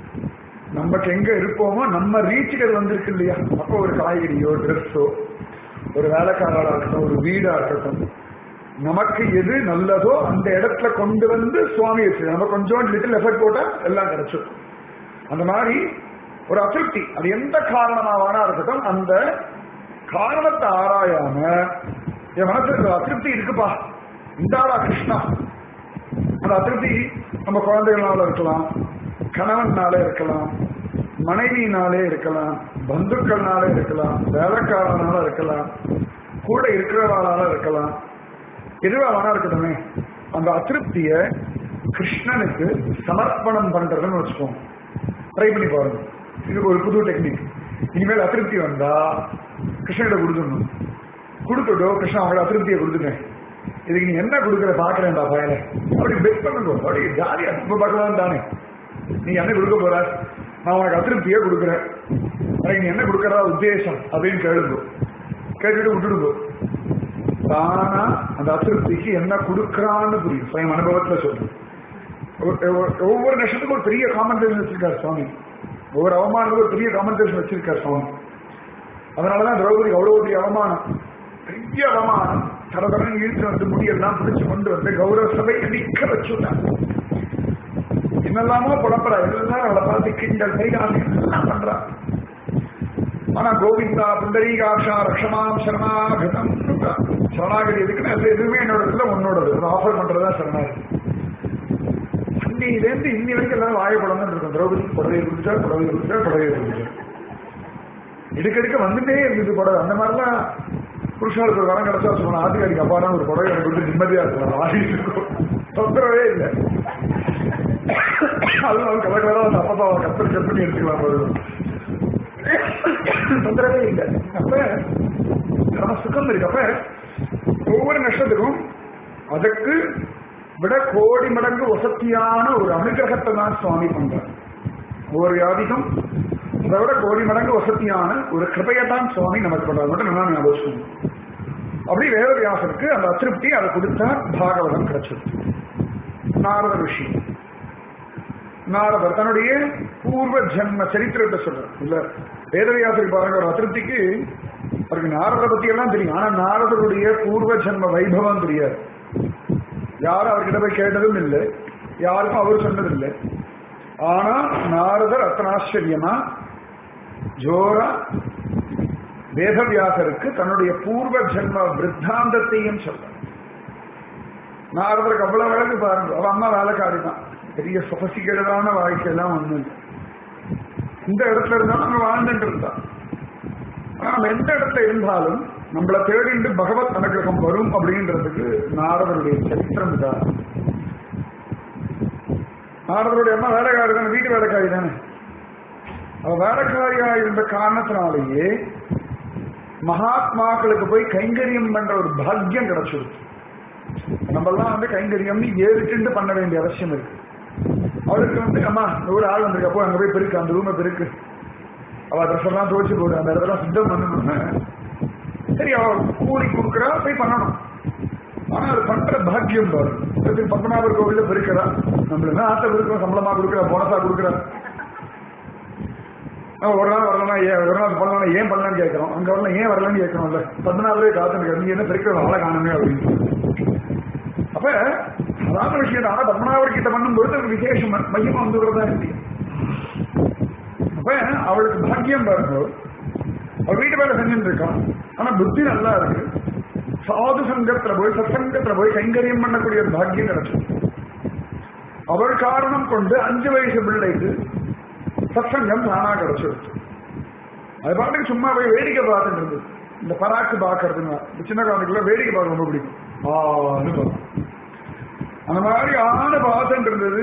நமக்கு எங்க இருப்போமோ நம்ம ரீச்சுக்கு அது வந்திருக்கு இல்லையா அப்போ ஒரு காய்கறியோ ட்ரெஸ்ஸோ ஒரு வேலைக்காரா இருக்கட்டும் ஒரு வீடா இருக்கட்டும் நமக்கு எது நல்லதோ அந்த இடத்துல கொண்டு வந்து சுவாமி வச்சு நம்ம கொஞ்சம் லிட்டில் எஃபர்ட் போட்டா எல்லாம் கிடைச்சிடும் அந்த மாதிரி ஒரு அதிருப்தி அது எந்த காரணமாவானா இருக்கட்டும் அந்த காரணத்தை ஆராயாம என் மனசுல ஒரு அதிருப்தி இருக்குப்பா இந்தாடா கிருஷ்ணா அந்த அதிருப்தி நம்ம குழந்தைகளால இருக்கலாம் கணவன்னால இருக்கலாம் மனைவியினாலே இருக்கலாம் பந்துக்கள்னால இருக்கலாம் வேலைக்காரனால இருக்கலாம் கூட இருக்கிறவாளால இருக்கலாம் எதுவா வேணா இருக்கட்டுமே அந்த அதிருப்திய கிருஷ்ணனுக்கு சமர்ப்பணம் பண்றதுன்னு வச்சுக்கோங்க ட்ரை பண்ணி பாருங்க இது ஒரு புது டெக்னிக் இனிமேல் அதிருப்தி வந்தா கிருஷ்ணகிட்ட கொடுத்துடணும் கொடுத்துட்டோ கிருஷ்ணா அவங்களோட அதிருப்தியை கொடுத்துட்டேன் இதுக்கு நீ என்ன கொடுக்குற பாக்குறேன்டா பயனை அப்படி பெட் பண்ணுங்க அப்படி ஜாலியா இப்ப பகவான் தானே நீ என்ன கொடுக்க போற நான் உனக்கு அதிருப்தியே கொடுக்குறேன் எனக்கு நீ என்ன கொடுக்கறதா உத்தேசம் அப்படின்னு கேளுங்க கேட்டுட்டு விட்டுடுங்க தானா அந்த அதிருப்திக்கு என்ன கொடுக்கறான்னு புரியும் சுயம் அனுபவத்துல சொல்றேன் ஒவ்வொரு நட்சத்துக்கும் ஒரு பெரிய காம்பன்சேஷன் வச்சிருக்காரு சுவாமி ஒவ்வொரு அவமானத்துக்கும் ஒரு பெரிய காம்பன்சேஷன் வச்சிருக்காரு சுவாமி அதனாலதான் திரௌபதி அவ்வளவு பெரிய அவமானம் பெரிய அவமானம் தரதரன் இழுத்து வந்து முடியெல்லாம் பிடிச்சு கொண்டு வந்து கௌரவ சபை நிக்க வச்சுட்டாங்க என்னெல்லாமோ புலப்படா எல்லாம் அவளை பார்த்து கிண்டல் கைகாலம் எல்லாம் பண்றா ஆனா கோவிந்தா புண்டரீகாட்சா ரக்ஷமாம் சரணாகதம் சரணாகதி எதுக்குன்னா அது எதுவுமே என்னோட இல்லை உன்னோடது அது ஆஃபர் பண்றதா சரணாகதி அன்னிலேருந்து இன்னி வரைக்கும் எல்லாரும் வாயப்படம் இருக்கும் திரௌபதி புடவை கொடுத்தா புடவை கொடுத்தா புடவை கொடுத்தா எடுக்கெடுக்க வந்துட்டே இருந்தது புடவை அந்த மாதிரிலாம் புருஷாளுக்கு ஒரு வரம் கிடைச்சா சொல்லணும் ஆதிகாரிக்கு அப்பாடா ஒரு புடவை எனக்கு கொடுத்து நிம்மதியா இருக்கலாம் ஆடிட்டு இருக்கும் தொந்தரவே இல்லை அதுவும் கலர் கலரா அந்த அப்பா கப்பல் கற்பனை எடுத்துக்கலாம் போதும் தொந்தரவே இல்லை அப்ப நம்ம சுகம் இருக்கு அப்ப ஒவ்வொரு நஷ்டத்துக்கும் அதுக்கு விட கோடி மடங்கு வசதியான ஒரு அனுகிரகத்தை தான் சுவாமி பண்றார் ஒவ்வொரு வியாதிக்கும் அதை விட கோடி மடங்கு வசதியான ஒரு கிருபையை தான் சுவாமி நமக்கு பண்றாரு மட்டும் நல்லா ஞாபகம் அப்படி வேதவியாசருக்கு அந்த அதிருப்தி அதை கொடுத்தார் பாகவதம் கிடைச்சது நாரத ரிஷி நாரதர் தன்னுடைய பூர்வ ஜென்ம சரித்திரத்தை சொல்றார் இல்ல வேதவியாசருக்கு பாருங்க ஒரு அதிருப்திக்கு அவருக்கு நாரதரை பத்தி எல்லாம் தெரியும் ஆனா நாரதருடைய பூர்வ ஜென்ம வைபவம் தெரியாது யாரும் அவர்கிட்ட போய் கேட்டதும் இல்லை யாருக்கும் அவர் சொன்னதும் இல்லை ஆனா நாரதர் அத்தனை ஆச்சரியமா ஜோரா வேதவியாசருக்கு தன்னுடைய பூர்வ ஜென்ம விருத்தாந்தத்தையும் சொல்றார் நாரதருக்கு அவ்வளவு அழகு பாருங்க அவ அம்மா வேலைக்காரி தான் பெரிய சொபசிக்கிறதான வாழ்க்கையெல்லாம் ஒண்ணும் இல்லை இந்த இடத்துல இருந்தாலும் நம்ம வாழ்ந்துட்டு இருந்தா ஆனா நம்ம எந்த இடத்துல இருந்தாலும் நம்மளை தேடிண்டு பகவத் அனுகிரகம் வரும் அப்படின்றதுக்கு நாரதருடைய சரித்திரம் தான் நாரதருடைய அம்மா வேலைக்காரி தானே வீட்டு வேலைக்காரி தானே அவ வேலைக்காரியா இருந்த காரணத்தினாலேயே மகாத்மாக்களுக்கு போய் கைங்கரியம் பண்ற ஒரு பாக்கியம் கிடைச்சிருக்கு நம்ம எல்லாம் வந்து கைங்கரியம் ஏறிட்டு பண்ண வேண்டிய அவசியம் இருக்கு அவளுக்கு வந்து அம்மா ஒரு ஆள் வந்திருக்க போ அங்க போய் பெருக்கு அந்த ரூமை பெருக்கு அவ ட்ரெஸ் எல்லாம் துவச்சு போடு அந்த இடத்துல சுத்தம் பண்ணணும்னு சரி அவ கூலி கொடுக்குறா போய் பண்ணணும் ஆனா அது பண்ற பாக்கியம் பாரு இப்ப பத்மநாபர் கோவில்ல பெருக்கிறா நம்மளுக்கு ஆத்த பெருக்கிறோம் சம்பளமா கொடுக்குறா போனஸா கொடுக்குறா நம்ம ஒரு நாள் வரலன்னா ஏன் ஒரு நாள் பண்ணலாம் ஏன் பண்ணலாம்னு கேட்கறோம் அங்க வரலாம் ஏன் வரலன்னு கேட்கறோம்ல பதினாலே காத்துட்டு நீ என்ன பெருக்கிற ஆளை காணுமே அப்படின்னு அப்ப சாதாரண விஷயம் தான் பத்மநாபர் கிட்ட பண்ணும்போது ஒரு விசேஷம் மையமா வந்துக்கிறதா இருக்கு அப்ப அவளுக்கு பாக்கியம் பாருங்க அவள் வீட்டு வேலை செஞ்சுட்டு இருக்கான் ஆனா புத்தி நல்லா இருக்கு சாது சங்கத்துல போய் சத்சங்கத்துல போய் கைங்கரியம் பண்ணக்கூடிய ஒரு பாக்கியம் கிடைச்சு அவள் காரணம் கொண்டு அஞ்சு வயசு பிள்ளைக்கு சத்சங்கம் தானா கிடைச்சிருச்சு அது பாட்டுக்கு சும்மா போய் வேடிக்கை பார்த்துட்டு இருந்தது இந்த பராக்கு பார்க்கறதுங்க இந்த சின்ன குழந்தைக்குள்ள வேடிக்கை பார்க்க ரொம்ப பிடிக்கும் ஆன்னு பார்க்கும். அந்த மாதிரி ஆன பார்த்துட்டு இருந்தது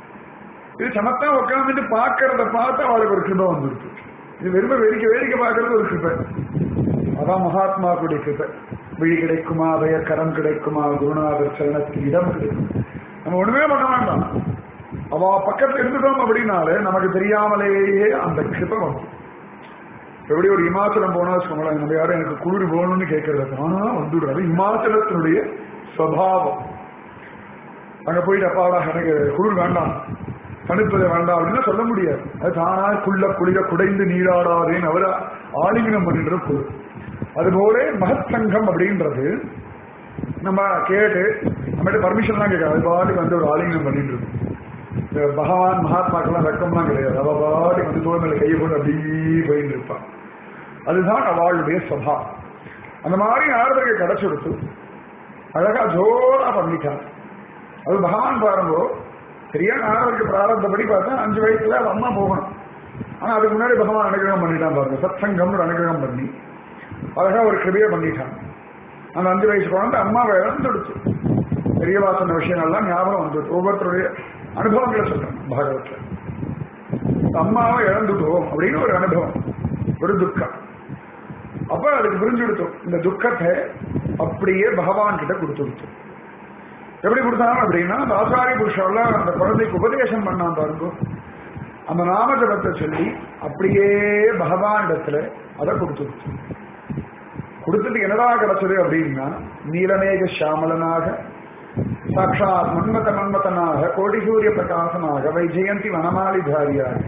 இது சமத்தா உட்காந்துட்டு பார்க்கறத பார்த்து அவளுக்கு ஒரு கிருபை வந்துருக்கு இது வெறும் வேடிக்கை வேடிக்கை பார்க்கறது ஒரு கிருபை அதான் மகாத்மாவுடைய கிருபை விழி கிடைக்குமா அவைய கரம் கிடைக்குமா குருநாதர் சரணத்தில் இடம் கிடைக்கும் நம்ம ஒண்ணுமே பண்ண வேண்டாம் அவ பக்கத்துல இருந்துட்டோம் அப்படின்னாலே நமக்கு தெரியாமலேயே அந்த கிருபை வரும் எப்படி ஒரு இமாச்சலம் போனா வச்சுக்கோங்களேன் நம்ம யாரும் எனக்கு குளிர் போகணும்னு கேட்கறது ஆனா வந்துடுறாரு இமாச்சலத்தினுடைய சுவாவம் அங்க போயிட்டு அப்பாடா எனக்கு குளிர் வேண்டாம் தடுப்பது வேண்டாம் அப்படின்னு சொல்ல முடியாது அது தானா குள்ள குளிர குடைந்து நீராடாதேன்னு அவர் ஆலிங்கனம் பண்ணின்ற குழு அதுபோல மகத் சங்கம் அப்படின்றது நம்ம கேட்டு நம்மகிட்ட பர்மிஷன்லாம் கேட்காது அது பாட்டுக்கு வந்து ஒரு ஆலிங்கனம் பண்ணிட்டு இருக்கும் இந்த பகவான் மகாத்மாக்கெல்லாம் வெக்கம்லாம் கிடையாது அவ பாட்டுக்கு வந்து தோல் மேல கையை போட்டு அப்படியே போயிட்டு இருப்பான் அதுதான் அவளுடைய சபா அந்த மாதிரி நாரதருக்கு கிடைச்சுடுத்து அழகா ஜோரா பண்ணிட்டான் அது பகவான் பாருங்கோ சரியா நாரதருக்கு பிராரத்தப்படி பார்த்தா அஞ்சு வயசுல அவ அம்மா போகணும் ஆனா அதுக்கு முன்னாடி பகவான் அனுகிரகம் பண்ணிட்டான் பாருங்க சத்சங்கம்னு ஒரு அனுகிரகம் பண்ணி அழகா ஒரு கிருபியை பண்ணிட்டான் அந்த அஞ்சு வயசு குழந்தை அம்மாவை இழந்துடுச்சு பெரியவா சொன்ன விஷயங்கள்லாம் ஞாபகம் வந்துடுச்சு ஒவ்வொருத்தருடைய அனுபவங்களை சொல்றேன் பாகவத்துல அம்மாவை இழந்துட்டோம் அப்படின்னு ஒரு அனுபவம் ஒரு துக்கம் அப்ப அதுக்கு புரிஞ்சு கொடுத்தோம் இந்த துக்கத்தை அப்படியே பகவான் கிட்ட கொடுத்து கொடுத்தோம் எப்படி கொடுத்தாங்க அப்படின்னா அந்த ஆசாரி புருஷெல்லாம் அந்த குழந்தைக்கு உபதேசம் பண்ணான் பாருங்க அந்த நாமஜபத்தை சொல்லி அப்படியே பகவான் இடத்துல அதை கொடுத்து கொடுத்தோம் கொடுத்தது என்னடா கிடைச்சது அப்படின்னா நீலமேக சாமலனாக சாட்சாத் மன்மத மன்மதனாக கோடி சூரிய பிரகாசனாக வைஜெயந்தி வனமாலிதாரியாக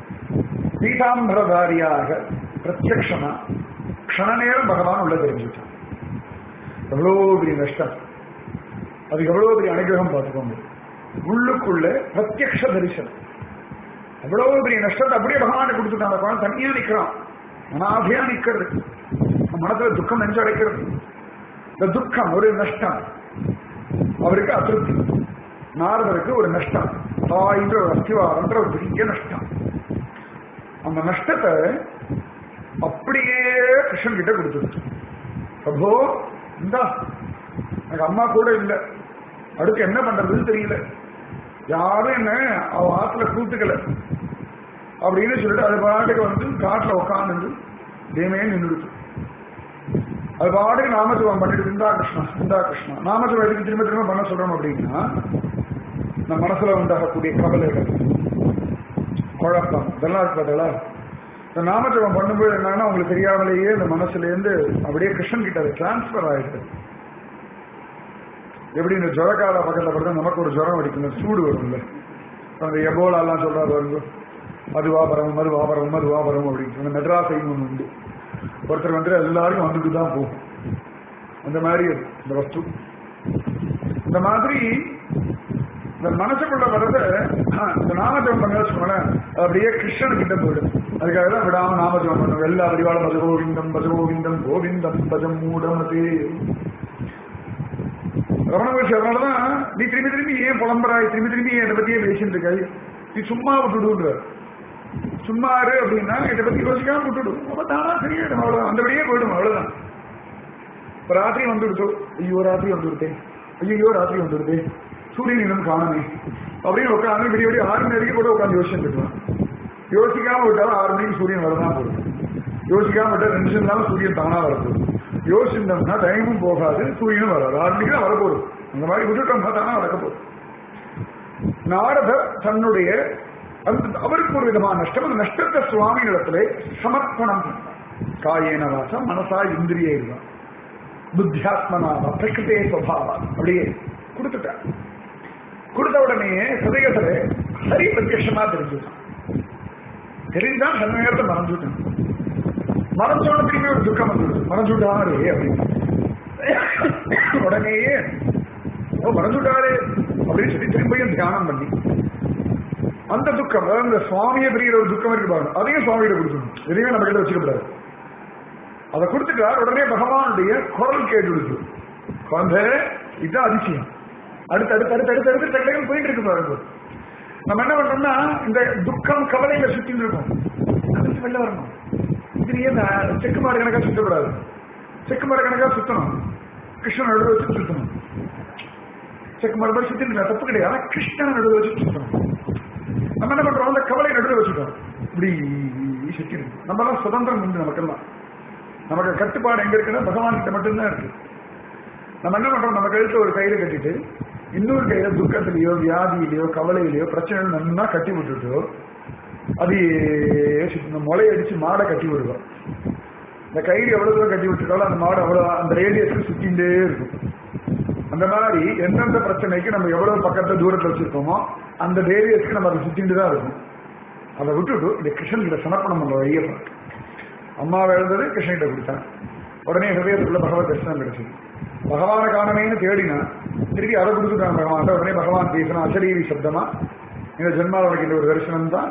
பீதாம்பரதாரியாக பிரத்யக்ஷனா க்ஷண நேரம் பகவான் உள்ள தெரிஞ்சுட்டான் எவ்வளோ பெரிய நஷ்டம் அதுக்கு எவ்வளவு பெரிய அனுகிரகம் பார்த்துக்கோங்க உள்ளுக்குள்ள பிரத்யக்ஷ தரிசனம் எவ்வளவு பெரிய நஷ்டத்தை அப்படியே பகவான் கொடுத்துட்டான் அந்த குழந்தை தனியா நிக்கிறான் அனாதையா நிக்கிறது மனத்துல துக்கம் நெஞ்சு அடைக்கிறது இந்த துக்கம் ஒரு நஷ்டம் அவருக்கு அதிருப்தி நாரதருக்கு ஒரு நஷ்டம் தாயின்ற ஒரு அஸ்திவாரன்ற ஒரு பெரிய நஷ்டம் அந்த நஷ்டத்தை அப்படியே கிருஷ்ணன் கிட்ட கொடுத்துருச்சு பிரபோ இந்தா எனக்கு அம்மா கூட இல்லை அடுத்து என்ன பண்றதுன்னு தெரியல யாரும் என்ன அவ ஆத்துல கூத்துக்கல அப்படின்னு சொல்லிட்டு அது பாட்டுக்கு வந்து காட்டுல உட்காந்து தேமே நின்றுடுச்சு அது பாட்டுக்கு நாமஜபம் பண்ணிட்டு இந்தா கிருஷ்ணா இந்தா கிருஷ்ணா நாமஜபம் எதுக்கு திரும்ப திரும்ப பண்ண சொல்றோம் அப்படின்னா நம்ம மனசுல உண்டாகக்கூடிய கவலைகள் குழப்பம் இதெல்லாம் இருக்கு பார்த்தீங்களா இந்த நாமஜபம் பண்ணும்போது என்னன்னா உங்களுக்கு தெரியாமலேயே இந்த மனசுல இருந்து அப்படியே கிருஷ்ணன் கிட்ட அது டிரான்ஸ்பர் ஆயிடுது எப்படி இந்த ஜுரக்கால பக்கத்துல படுத்தா நமக்கு ஒரு ஜுரம் அடிக்கும் இந்த சூடு வரும்ல அந்த எபோலா எல்லாம் சொல்றாரு வருங்க மதுவாபரம் மதுவாபரம் மதுவாபரம் அப்படின்னு அந்த மெட்ராஸைன்னு ஒன்று உண்டு ஒருத்தர் வந்து எல்லாருக்கும் வந்துட்டு தான் போகும் அந்த மாதிரி அது, இந்த வஸ்து இந்த மாதிரி இந்த மனசுக்குள்ள வர்றத ஆஹ், இந்த நாமஜபம் பண்ண வச்சுக்கோங்களேன் அது அப்படியே கிருஷ்ணன் கிட்ட போயிடும் அதுக்காக தான் விடாம நாமஜபம் பண்ணும் எல்லா வடிவாளம் பஜ கோவிந்தம் பஜ கோவிந்தம் கோவிந்தம் பஜம் மூடமதே ரமண மகர்ஷி அதனாலதான் நீ திரும்பி திரும்பி ஏன் புலம்புறாய் திரும்பி திரும்பி ஏன் இதை பத்தியே பேசிட்டு இருக்காய் நீ சும்மா விட்டுடுன்ற சும்மா இரு அப்படின்னா இதை பத்தி யோசிக்காம விட்டுடும் அப்ப தானா சரியாயிடும் அவ்வளவுதான் அந்தபடியே போயிடும் அவ்வளவுதான் இப்ப ராத்திரி வந்துடுச்சு ஐயோ ராத்திரி வந்துடுத்தேன் ஐயோ ராத்திரி வந்துடுதே சூரியன் இன்னும் காணமே அப்படின்னு உட்காந்து விடிய விடிய ஆறு மணி வரைக்கும் கூட உட்காந்து யோசிச்சுட்டு இருக்கலாம் யோசிக்காம விட்டாலும் ஆறு மணிக்கு சூரியன் வரதான் போகுது யோசிக்காம விட்டா ரெண்டு நிமிஷம் இல்லாம சூரியன் தானா வரப்போகுது யோசிச்சோம்னா டைமும் போகாது சூரியனும் வராது ஆறு மணிக்கு தான் வரப்போகுது அந்த மாதிரி விட்டுட்டோம்னா தானா நடக்க போகுது நாரதர் தன்னுடைய அந்த அவருக்கு ஒரு விதமான நஷ்டம் அந்த நஷ்டத்தை சுவாமி இடத்துல சமர்ப்பணம் பண்ணார். காயேன வாசம் மனசா இந்திரிய இதுதான் புத்தியாத்மனாவா பிரகிருதே சுவாவா அப்படியே கொடுத்துட்டார் கொடுத்த உடனே ஹதயத்துல ஹரி பிரத்யட்சமா தெரிஞ்சுட்டான் தெரிஞ்சுதான் சில நேரத்தை மறந்துட்டான் மறந்தோட திரும்பி ஒரு துக்கம் வந்துடுச்சு மறந்துட்டாரு அப்படின்னு உடனேயே ஓ மறந்துட்டாரு அப்படின்னு சொல்லி திரும்பியும் தியானம் பண்ணி அந்த துக்கம் அதாவது இந்த சுவாமியை பிரிகிற ஒரு துக்கம் இருக்கு பாருங்க அதையும் சுவாமியிட கொடுக்கணும் எதையுமே நம்ம கிட்ட வச்சுக்கப்படாது அதை கொடுத்துட்டார் உடனே பகவானுடைய குரல் கேட்டு குழந்தை இதுதான் அதிசயம் அடுத்து அடுத்து அடுத்து அடுத்து அடுத்து டக்குனு போயிட்டு இருக்கு பாருங்க நம்ம என்ன பண்றோம்னா இந்த துக்கம் கவலையில சுத்திட்டு இருக்கோம் அதுக்கு வெளில வரணும் இது ஏன் செக்கு மாடு கணக்கா சுத்தக்கூடாது செக்கு மாடு கணக்கா சுத்தணும் கிருஷ்ணன் நடுவு வச்சு சுத்தணும் செக்கு மாடு மாதிரி சுத்திட்டு இருக்கா, தப்பு கிடையாது ஆனா கிருஷ்ணன் நடுவு வச்சு சுத்தணும் நம்ம என்ன பண்றோம் அந்த கவலை நடுவில் வச்சுட்டோம் இப்படி சுத்தி இருக்கு நம்ம எல்லாம் சுதந்திரம் உண்டு நமக்கெல்லாம் நமக்கு கட்டுப்பாடு எங்க இருக்குன்னா பகவான் கிட்ட மட்டும்தான் இருக்கு நம்ம என்ன பண்றோம் நம்ம கழுத்து ஒரு கயிறு கட்டிட்டு இன்னொரு கையில துக்கத்திலேயோ வியாதியிலையோ கவலையிலையோ பிரச்சனை நன்னா கட்டி விட்டுட்டோ அது சுத்தி- முளைய அடிச்சு மாடை கட்டி விடுவோம் இந்த கயிறு எவ்வளவு தூரம் கட்டி விட்டுட்டாலும் அந்த மாடு அவ்வளவு அந்த ரேடியஸ்க்கு சுத்திண்டே இருக்கும் அந்த மாதிரி எந்தெந்த பிரச்சனைக்கு நம்ம எவ்வளவு பக்கத்துல தூரத்துல வச்சிருக்கோமோ அந்த ரேடியஸ்க்கு நம்ம அதை சுத்திட்டு தான் இருக்கும் அதை விட்டுட்டு இந்த கிருஷ்ணன் கிட்ட சமர்ப்பணம் பண்ண வழியை பார்க்க அம்மா எழுந்தது கிருஷ்ணன் கிட்ட கொடுத்தான் உடனே ஹிருதயத்துக்குள்ள பகவத் தரிசனம் கிடைச்சது பகவானை காணமேன்னு தேடினா திருப்பி அதை கொடுத்துட்டான் பகவான் உடனே பகவான் பேசினா அசரீரி சப்தமா இந்த ஜென்மாவில் உனக்கு இந்த ஒரு தரிசனம் தான்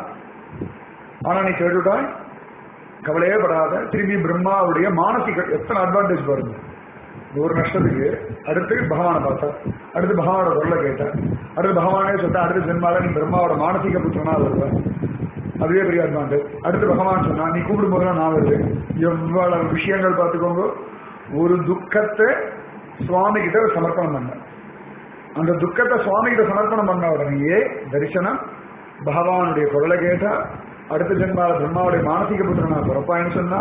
ஆனா நீ கேட்டுட்டாய் கவலையே படாத திரும்பி பிரம்மாவுடைய மானசிக எத்தனை அட்வான்டேஜ் பாருங்க இந்த ஒரு நஷ்டத்துக்கு அடுத்து பகவானை பார்த்தார் அடுத்து பகவானோட குரலை கேட்டார் அடுத்து பகவானே சொல்லிட்டா அடுத்த ஜென்மால நீ பிரம்மாவோட மானசிக புத்திரனா வருவ அதுவே பெரிய அட்வான்டேஜ் அடுத்து பகவான் சொன்னா நீ கூப்பிடும் போதெல்லாம் நான் வருவேன் எவ்வளவு விஷயங்கள் பார்த்துக்கோங்க ஒரு துக்கத்தை சுவாமி கிட்ட சமர்ப்பணம் பண்ண அந்த துக்கத்தை சுவாமி கிட்ட சமர்ப்பணம் பண்ண உடனேயே தரிசனம் பகவானுடைய குரலை கேட்டா அடுத்த ஜென்மால பிரம்மாவுடைய மானசிக புத்திரனா பிறப்பான்னு சொன்னா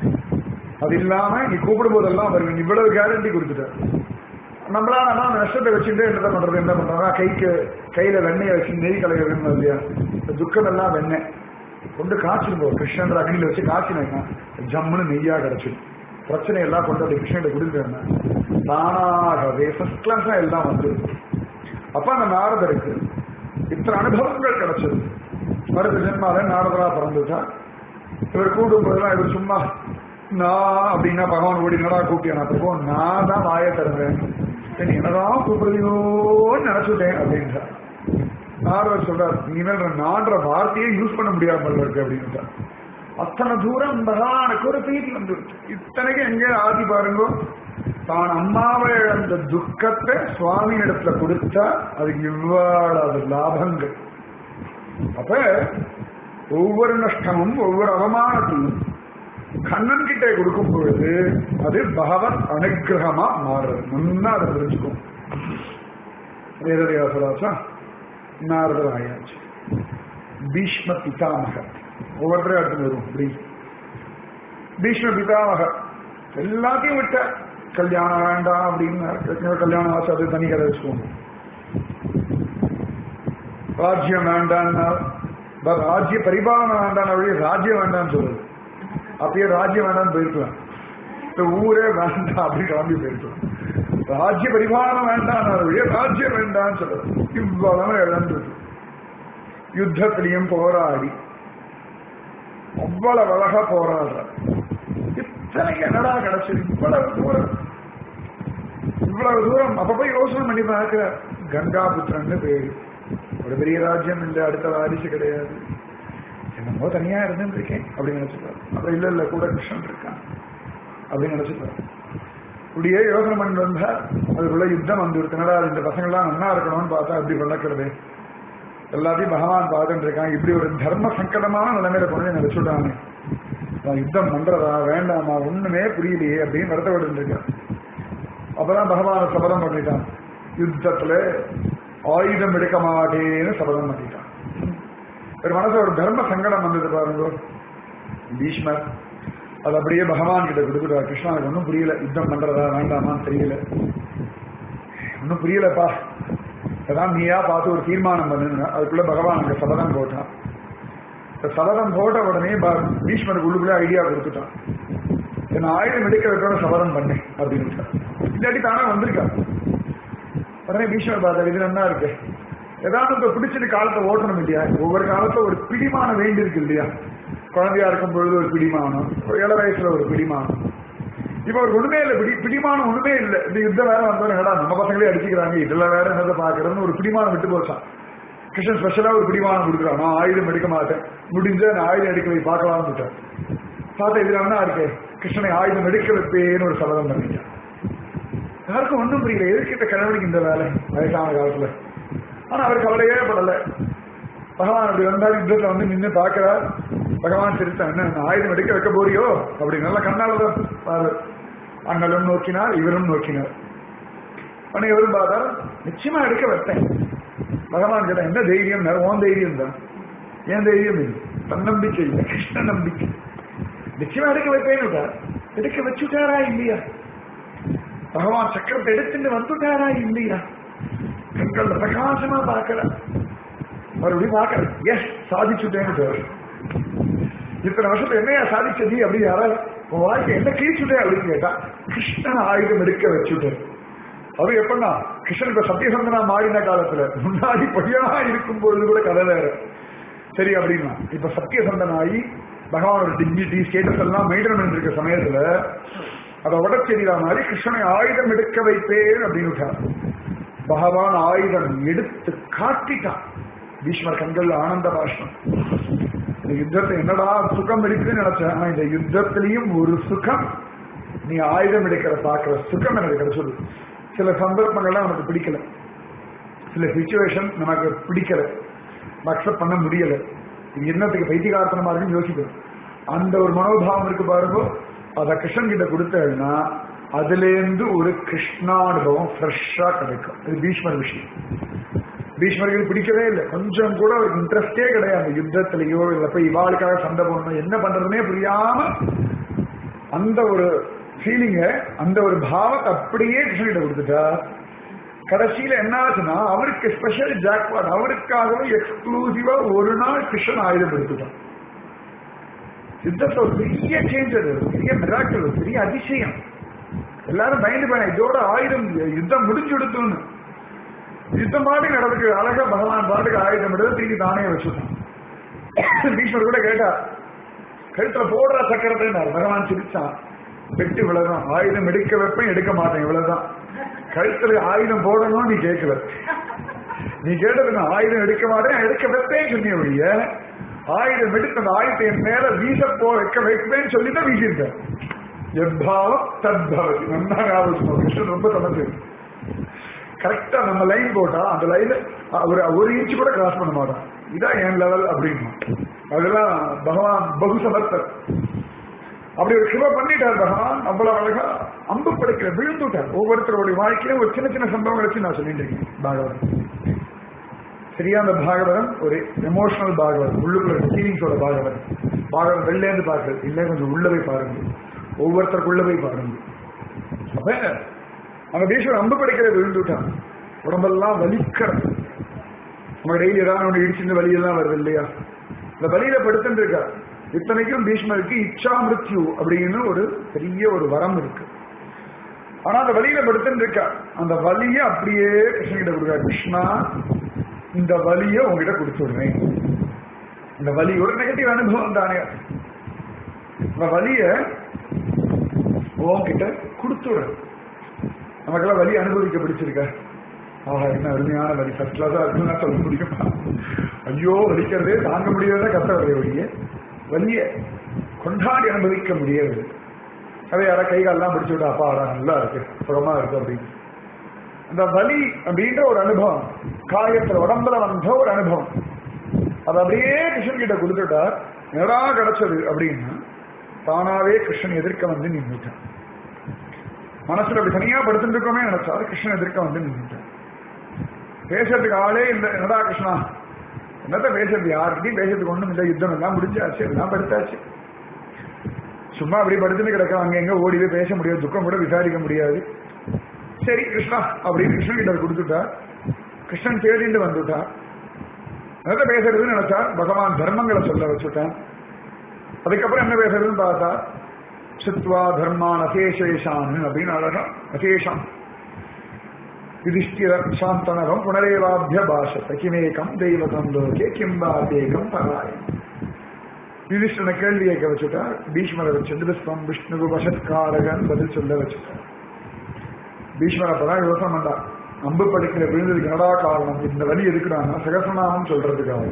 அது இல்லாம நீ கூப்பிடும் போதெல்லாம் அவருக்கு இவ்வளவு கேரண்டி கொடுத்துட்டார் நம்மளால ஆனா அந்த நஷ்டத்தை வச்சுட்டு என்ன பண்றது என்ன பண்றோம்னா கைக்கு கையில வெண்ணெயை வச்சு நெய் கலக்கிறதுன்னு இல்லையா இந்த துக்கம் எல்லாம் வெண்ணெய் கொண்டு காய்ச்சிருப்போம் கிருஷ்ணன்ற அக்னியில வச்சு காய்ச்சினா ஜம்முன்னு நெய்யா கிடைச்சிடும் பிரச்சனை எல்லாம் கொண்டு அப்படி கிருஷ்ணன் கொடுத்துட்டேன்னா தானாகவே ஃபர்ஸ்ட் கிளாஸா எல்லாம் வந்துருது அப்ப அந்த நாரதருக்கு இத்தனை அனுபவங்கள் கிடைச்சது மருத ஜென்மால நாரதரா பிறந்துட்டா இவர் கூடும் போதெல்லாம் இவர் சும்மா நான் அப்படின்னா பகவான் ஓடி என்னடா கூப்பிட்டியா நான் போவோம் நான் தான் வாயை திறந்தேன் சரி என்னதான் கூப்பிடுறியோன்னு நினைச்சுட்டேன் அப்படின்றார் நாரதர் சொல்றார் இனிமேல் நான்ற வார்த்தையே யூஸ் பண்ண முடியாமல் இருக்கு அப்படின்றார் அத்தனை தூரம் பகவானுக்கு ஒரு பிரீதி வந்துருச்சு இத்தனைக்கு எங்கே ஆதி பாருங்க தான் அம்மாவை இழந்த துக்கத்தை சுவாமி இடத்துல கொடுத்தா அதுக்கு இவ்வளவு லாபங்கள் அப்ப ஒவ்வொரு நஷ்டமும் ஒவ்வொரு அவமானத்தையும் கண்ணன் கிட்ட கொடுக்கும் பொழுது அது பகவத் அனுகிரகமா மாறுறது முன்னா அதை தெரிஞ்சுக்கும் வேதவியாசராசா நாரதர் ஆயாச்சு பீஷ்ம பிதாமகர் ஒவ்வொருத்தரும் அடுத்து வரும் இப்படி பீஷ்ம பிதாமகர் எல்லாத்தையும் விட்ட கல்யாணம் வேண்டாம் அப்படின்னு கல்யாணம் ஆசை அது தனி கதை வச்சுக்கோங்க ராஜ்யம் வேண்டான்னா ராஜ்ய பரிபாலனை வேண்டாம் வழி ராஜ்யம் வேண்டாம்னு சொல்லுது அப்பயே ராஜ்யம் வேண்டாம்னு போயிருக்கலாம் இந்த ஊரே வேண்டாம் அப்படின்னு கிளம்பி போயிருக்கலாம் ராஜ்ய பரிபாலனம் வேண்டாம் ராஜ்யம் வேண்டாம்னு சொல்றது இவ்வளவு இழந்தது யுத்தத்திலையும் போராடி அவ்வளவு அழகா போராடுற இத்தனை என்னடா கிடைச்சது இவ்வளவு தூரம் இவ்வளவு தூரம் அப்ப போய் யோசனை பண்ணி பார்க்கிற கங்கா புத்திரன்னு பேரு ஒரு பெரிய ராஜ்யம் இல்லை அடுத்த வாரிசு கிடையாது என்னமோ தனியா இருந்துருக்கேன் அப்படின்னு நினைச்சுப்பாரு அப்புறம் இல்ல இல்ல கூட கிருஷ்ணன் இருக்கான் அப்படின்னு நினைச்சுப்பாரு இப்படியே யோசனை பண்ணி வந்தா அதுக்குள்ள யுத்தம் வந்து என்னடா இந்த பசங்கள்லாம் நல்லா இருக்கணும்னு பார்த்தா அப்படி வளர்க்கறது எல்லாத்தையும் பகவான் பார்த்துட்டு இருக்கான் இப்படி ஒரு தர்ம சங்கடமான நிலைமையில கொண்டு நினைச்சுட்டானே நான் யுத்தம் பண்றதா வேண்டாமா ஒண்ணுமே புரியலையே அப்படின்னு வருத்தப்பட்டு இருக்கான் அப்பதான் பகவான் சபதம் பண்ணிட்டான் யுத்தத்துல ஆயுதம் எடுக்க மாட்டேன்னு சபதம் பண்ணிட்டான் ஒரு மனசுல ஒரு தர்ம சங்கடம் வந்தது பாருங்க பீஷ்மர் அது அப்படியே பகவான் கிட்ட கொடுக்குறாரு கிருஷ்ணனுக்கு ஒன்றும் புரியல யுத்தம் பண்றதா வேண்டாமான்னு தெரியல ஒன்றும் புரியலப்பா அதான் நீயா பார்த்து ஒரு தீர்மானம் பண்ணுங்க அதுக்குள்ள பகவான் அங்க சபதம் போட்டான் இந்த சபதம் போட்ட உடனே ப- பீஷ்மருக்கு உள்ளுக்குள்ள ஐடியா கொடுத்துட்டான் என்ன ஆயுதம் எடுக்க வைக்கோட சபதம் பண்ணேன் அப்படின்னு இல்லாட்டி தானே வந்திருக்கா உடனே பீஷ்மர் பார்த்தார் இது என்ன இருக்கு ஏதாவது இப்ப பிடிச்சிட்டு காலத்தை ஓட்டணும் இல்லையா ஒவ்வொரு காலத்துல ஒரு பிடிமானம் வேண்டி இருக்கு இல்லையா குழந்தையா இருக்கும் பொழுது ஒரு பிடிமானம் ஒரு இள வயசுல ஒரு பிடிமானம் இப்ப ஒரு ஒண்ணுமே இல்ல பிடி பிடிமானம் ஒண்ணுமே இல்ல இந்த யுத்தம் வேற வந்தோம் என்னடா நம்ம பசங்களே அடிச்சுக்கிறாங்க இதுல வேற என்னதை பாக்குறதுன்னு ஒரு பிடிமானம் விட்டு போச்சான் கிருஷ்ணன் ஸ்பெஷலா ஒரு பிடிமானம் கொடுக்குறான் நான் ஆயுதம் எடுக்க மாட்டேன் முடிஞ்ச நான் ஆயுதம் எடுக்க போய் பார்க்கலாம்னு விட்டேன் பார்த்தா இதுல என்ன இருக்கு கிருஷ்ணனை ஆயுதம் எடுக்க வைப்பேன்னு ஒரு சபதம் பண்ணிட்டான் யாருக்கும் ஒன்றும் புரியல எதுக்கு இந்த கிழவனுக்கு இந்த வேலை வயசான காலத்துல ஆனா அவர் கவலையே படல பகவான் அப்படி வந்தால் யுத்தத்துல வந்து நின்று பார்க்கிறார் பகவான் சிரித்தான் என்ன நான் ஆயுதம் எடுக்க வைக்க போறியோ அப்படி நல்ல கண்ணால தான் பாரு அண்ணலும் நோக்கினார் இவரும் நோக்கினார் ஆனா இவரும் பார்த்தார் நிச்சயமா எடுக்க வைப்பேன் பகவான் கேட்டா என்ன தைரியம் உன் தைரியம் தான் ஏன் தைரியம் இது தன்னம்பிக்கை இல்லை கிருஷ்ண நம்பிக்கை நிச்சயமா எடுக்க வைப்பேன்னு விட்டார். எடுக்க வச்சுட்டாரா இல்லையா பகவான் சக்கரத்தை எடுத்துட்டு வந்துட்டாரா இல்லையா கண்கள் பிரகாசமா பார்க்கற மறுபடியும் பார்க்கற எஸ் சாதிச்சுட்டேன்னு பேர் இத்தனை வருஷத்துல என்னையா சாதிச்சது அப்படி யாராவது உன் வாழ்க்கை என்ன கிழிச்சுட்டே அப்படின்னு கேட்டா கிருஷ்ணன் ஆயுதம் எடுக்க வச்சுட்டேன் அது எப்படின்னா கிருஷ்ணன் இப்ப சத்தியசந்தனா மாறின காலத்துல முன்னாடி பொய்யா இருக்கும் பொழுது கூட கதை வேற சரி அப்படின்னா இப்ப சத்தியசந்தன் ஆகி பகவானோட டிக்னிட்டி ஸ்டேட்டஸ் எல்லாம் மெயின்டைன் பண்ணிட்டு இருக்க சமயத்துல அதை உடச்செறியா மாதிரி கிருஷ்ணனை ஆயுதம் எடுக்க வைப்பேன் அப்படின்னு விட்டார். பகவான் ஆயுதம் எடுத்து காட்டிட்டான் பீஷ்மர் கண்கள் ஆனந்த பாஷ்டம் இந்த யுத்தத்தை என்னடா சுகம் இருக்குன்னு நினைச்சேன் ஆனா இந்த யுத்தத்திலையும் ஒரு சுகம் நீ ஆயுதம் எடுக்கிற பாக்குற சுகம் எனக்கு கிடைச்சது சில சந்தர்ப்பங்கள்லாம் நமக்கு பிடிக்கல சில சுச்சுவேஷன் நமக்கு பிடிக்கல அக்செப்ட் பண்ண முடியல இது என்னத்துக்கு பைத்தியகார்த்தனமா இருக்குன்னு யோசிக்கணும் அந்த ஒரு மனோபாவம் இருக்கு பாருங்க அத கிருஷ்ணன் கிட்ட கொடுத்தேன்னா அதுல இருந்து ஒரு கிருஷ்ணானுபவம் ஃப்ரெஷ்ஷா கிடைக்கும் இது பீஷ்மர் விஷயம் பீஷ்மருக்கு பிடிக்கவே இல்லை கொஞ்சம் கூட அவருக்கு இன்ட்ரெஸ்டே கிடையாது அந்த யுத்தத்திலேயோ இல்ல போய் இவாளுக்காக சண்டை போடணும் என்ன பண்றதுனே புரியாம அந்த ஒரு ஃபீலிங்க அந்த ஒரு பாவத்தை அப்படியே கிருஷ்ணகிட்ட கொடுத்துட்டா கடைசியில என்ன ஆச்சுன்னா அவருக்கு ஸ்பெஷல் ஜாக்பாட் அவருக்காகவே எக்ஸ்க்ளூசிவா ஒரு நாள் கிருஷ்ணன் ஆயுதம் எடுத்துட்டான் யுத்தத்தை ஒரு பெரிய சேஞ்ச் அது ஒரு பெரிய மிராக்கள் ஒரு பெரிய அதிசயம் எல்லாரும் பயந்து போன இதோட ஆயுதம் யுத்தம் முடிஞ்சு எடுத்தோன்னு யுத்தம் பாட்டுக்கு நடந்துக்கு அழகா பகவான் பாட்டுக்கு ஆயுதம் எடுத்து திருப்பி தானே வச்சுட்டான் பீஷ்மர் கூட கேட்டார் கழுத்துல போடுற சக்கரத்தை பகவான் சிரிச்சான் வெட்டி இவ்வளவுதான் ஆயுதம் எடுக்க வைப்பேன் எடுக்க மாட்டேன் இவ்வளவுதான் கழுத்துல ஆயுதம் போடணும் நீ கேட்கல நீ கேட்டது நான் ஆயுதம் எடுக்க மாட்டேன் எடுக்க வைப்பேன் சொன்னிய ஒழிய ஆயுதம் எடுத்து அந்த ஆயுதத்தை என் மேல வீச போ வைக்க வைப்பேன்னு சொல்லி தான் வீசியிருக்கேன் எப்பாவம் தத்பவதி நல்லா ஞாபகம் கிருஷ்ணன் ரொம்ப சமத்து கரெக்டா நம்ம லைன் போட்டா அந்த லைன்ல ஒரு ஒரு இன்ச்சு கூட கிராஸ் பண்ண மாட்டான் இதான் என் லெவல் அப்படின்னு அதெல்லாம் பகவான் பகு சமர்த்தர் அப்படி ஒரு சிவ பண்ணிட்டார் பகவான் அவ்வளவு அழகா அம்பு படைக்கிற விழுந்துட்டார் ஒவ்வொருத்தருடைய வாழ்க்கையிலும் ஒரு சின்ன சின்ன சம்பவங்களை வச்சு நான் சொல்லிட்டு இருக்கேன் பாகவதம் சரியா அந்த பாகவதம் ஒரு எமோஷனல் பாகவதம் உள்ளுக்குள்ள ஃபீலிங்ஸோட பாகவதம் பாகவதம் வெளிலேருந்து பார்க்கறது இல்லை கொஞ்சம் உள்ள போய் பாருங்க ஒவ்வொருத்தருக்குள்ள போய் பாருங்க அப்ப அங்க பீஷ்மர் அம்பு படைக்கிற விழுந்துட்டான் உடம்பெல்லாம் வலிக்கிறது நம்ம டெய்லி ஏதாவது ஒன்று இடிச்சுட்டு வலியெல்லாம் வருது இல்லையா இந்த வலியில படுத்துட்டு இருக்கா இத்தனைக்கும் பீஷ்மருக்கு இச்சா மிருத்யு அப்படின்னு ஒரு பெரிய ஒரு வரம் இருக்கு ஆனா அந்த வலியில படுத்துட்டு இருக்கா அந்த வலிய அப்படியே கிருஷ்ணகிட்ட கொடுக்கா கிருஷ்ணா இந்த வலிய உங்ககிட்ட கொடுத்துடுறேன் இந்த வலி ஒரு நெகட்டிவ் அனுபவம் தானே இந்த வலிய உன்கிட்ட கொடுத்துடுறேன் நமக்கெல்லாம் வலி அனுபவிக்க பிடிச்சிருக்க ஆஹா என்ன அருமையான வலி ஃபர்ஸ்ட் கிளாஸா இருக்குன்னா சொல்ல முடியுமா ஐயோ வலிக்கிறதே தாங்க முடியாத கத்த வரைய வழிய வலிய கொண்டாடி அனுபவிக்க முடியாது அதை யாரா கை காலெல்லாம் பிடிச்சு விட்டு அப்பா அடா நல்லா இருக்கு சுகமா இருக்கு அப்படின்னு அந்த வலி அப்படின்ற ஒரு அனுபவம் காயத்துல உடம்புல வந்த ஒரு அனுபவம் அது அப்படியே கிருஷ்ணன் கிட்ட கொடுத்துட்டார் என்னடா கிடைச்சது அப்படின்னா தானாவே கிருஷ்ணன் எதிர்க்க வந்து நின்றுட்டான் மனசுல அப்படி தனியா படுத்துட்டு இருக்கோமே நினைச்சாரு கிருஷ்ணன் எதிர்க்க வந்து நின்றுட்டான் பேசுறதுக்கு ஆளே இல்லை என்னடா கிருஷ்ணா என்னத்த பேசுறது யார்கிட்டயும் பேசுறதுக்கு ஒண்ணும் இல்லை யுத்தம் எல்லாம் முடிஞ்சாச்சு எல்லாம் படுத்தாச்சு சும்மா அப்படி படுத்துட்டு கிடக்க அங்க எங்க ஓடி போய் பேச முடியாது துக்கம் கூட விசாரிக்க முடியாது சரி கிருஷ்ணா அப்படின்னு கிருஷ்ணன் கிட்ட கொடுத்துட்டா கிருஷ்ணன் தேடிட்டு வந்துட்டா என்னத்த பேசுறதுன்னு நினைச்சா பகவான் தர்மங்களை சொல்ல வச்சுட்டான் அதுக்கப்புறம் என்ன பேசுறதுன்னு பார்த்தா சித்வா தர்மான் அசேஷேஷான் அப்படின்னு அழகா அசேஷம் யுதிஷ்டிர சாந்தனகம் புனரேவாபிய பாஷத்தை கிமேகம் தெய்வதம் லோகே கிம்பாதேகம் பராயம் யுதிஷ்டனை கேள்வி கேட்க வச்சுட்டா பீஷ்மரை வச்சுட்டு விஸ்வம் விஷ்ணு வசத்காரகன் பதில் சொல்ல வச்சுட்டா பீஷ்மர் அப்பதான் யோசனை பண்ணா அம்பு படுக்கிற விழுந்ததுக்கு என்னடா காரணம் இந்த வலி எதுக்குறான்னா சகசநாமம் சொல்றதுக்காக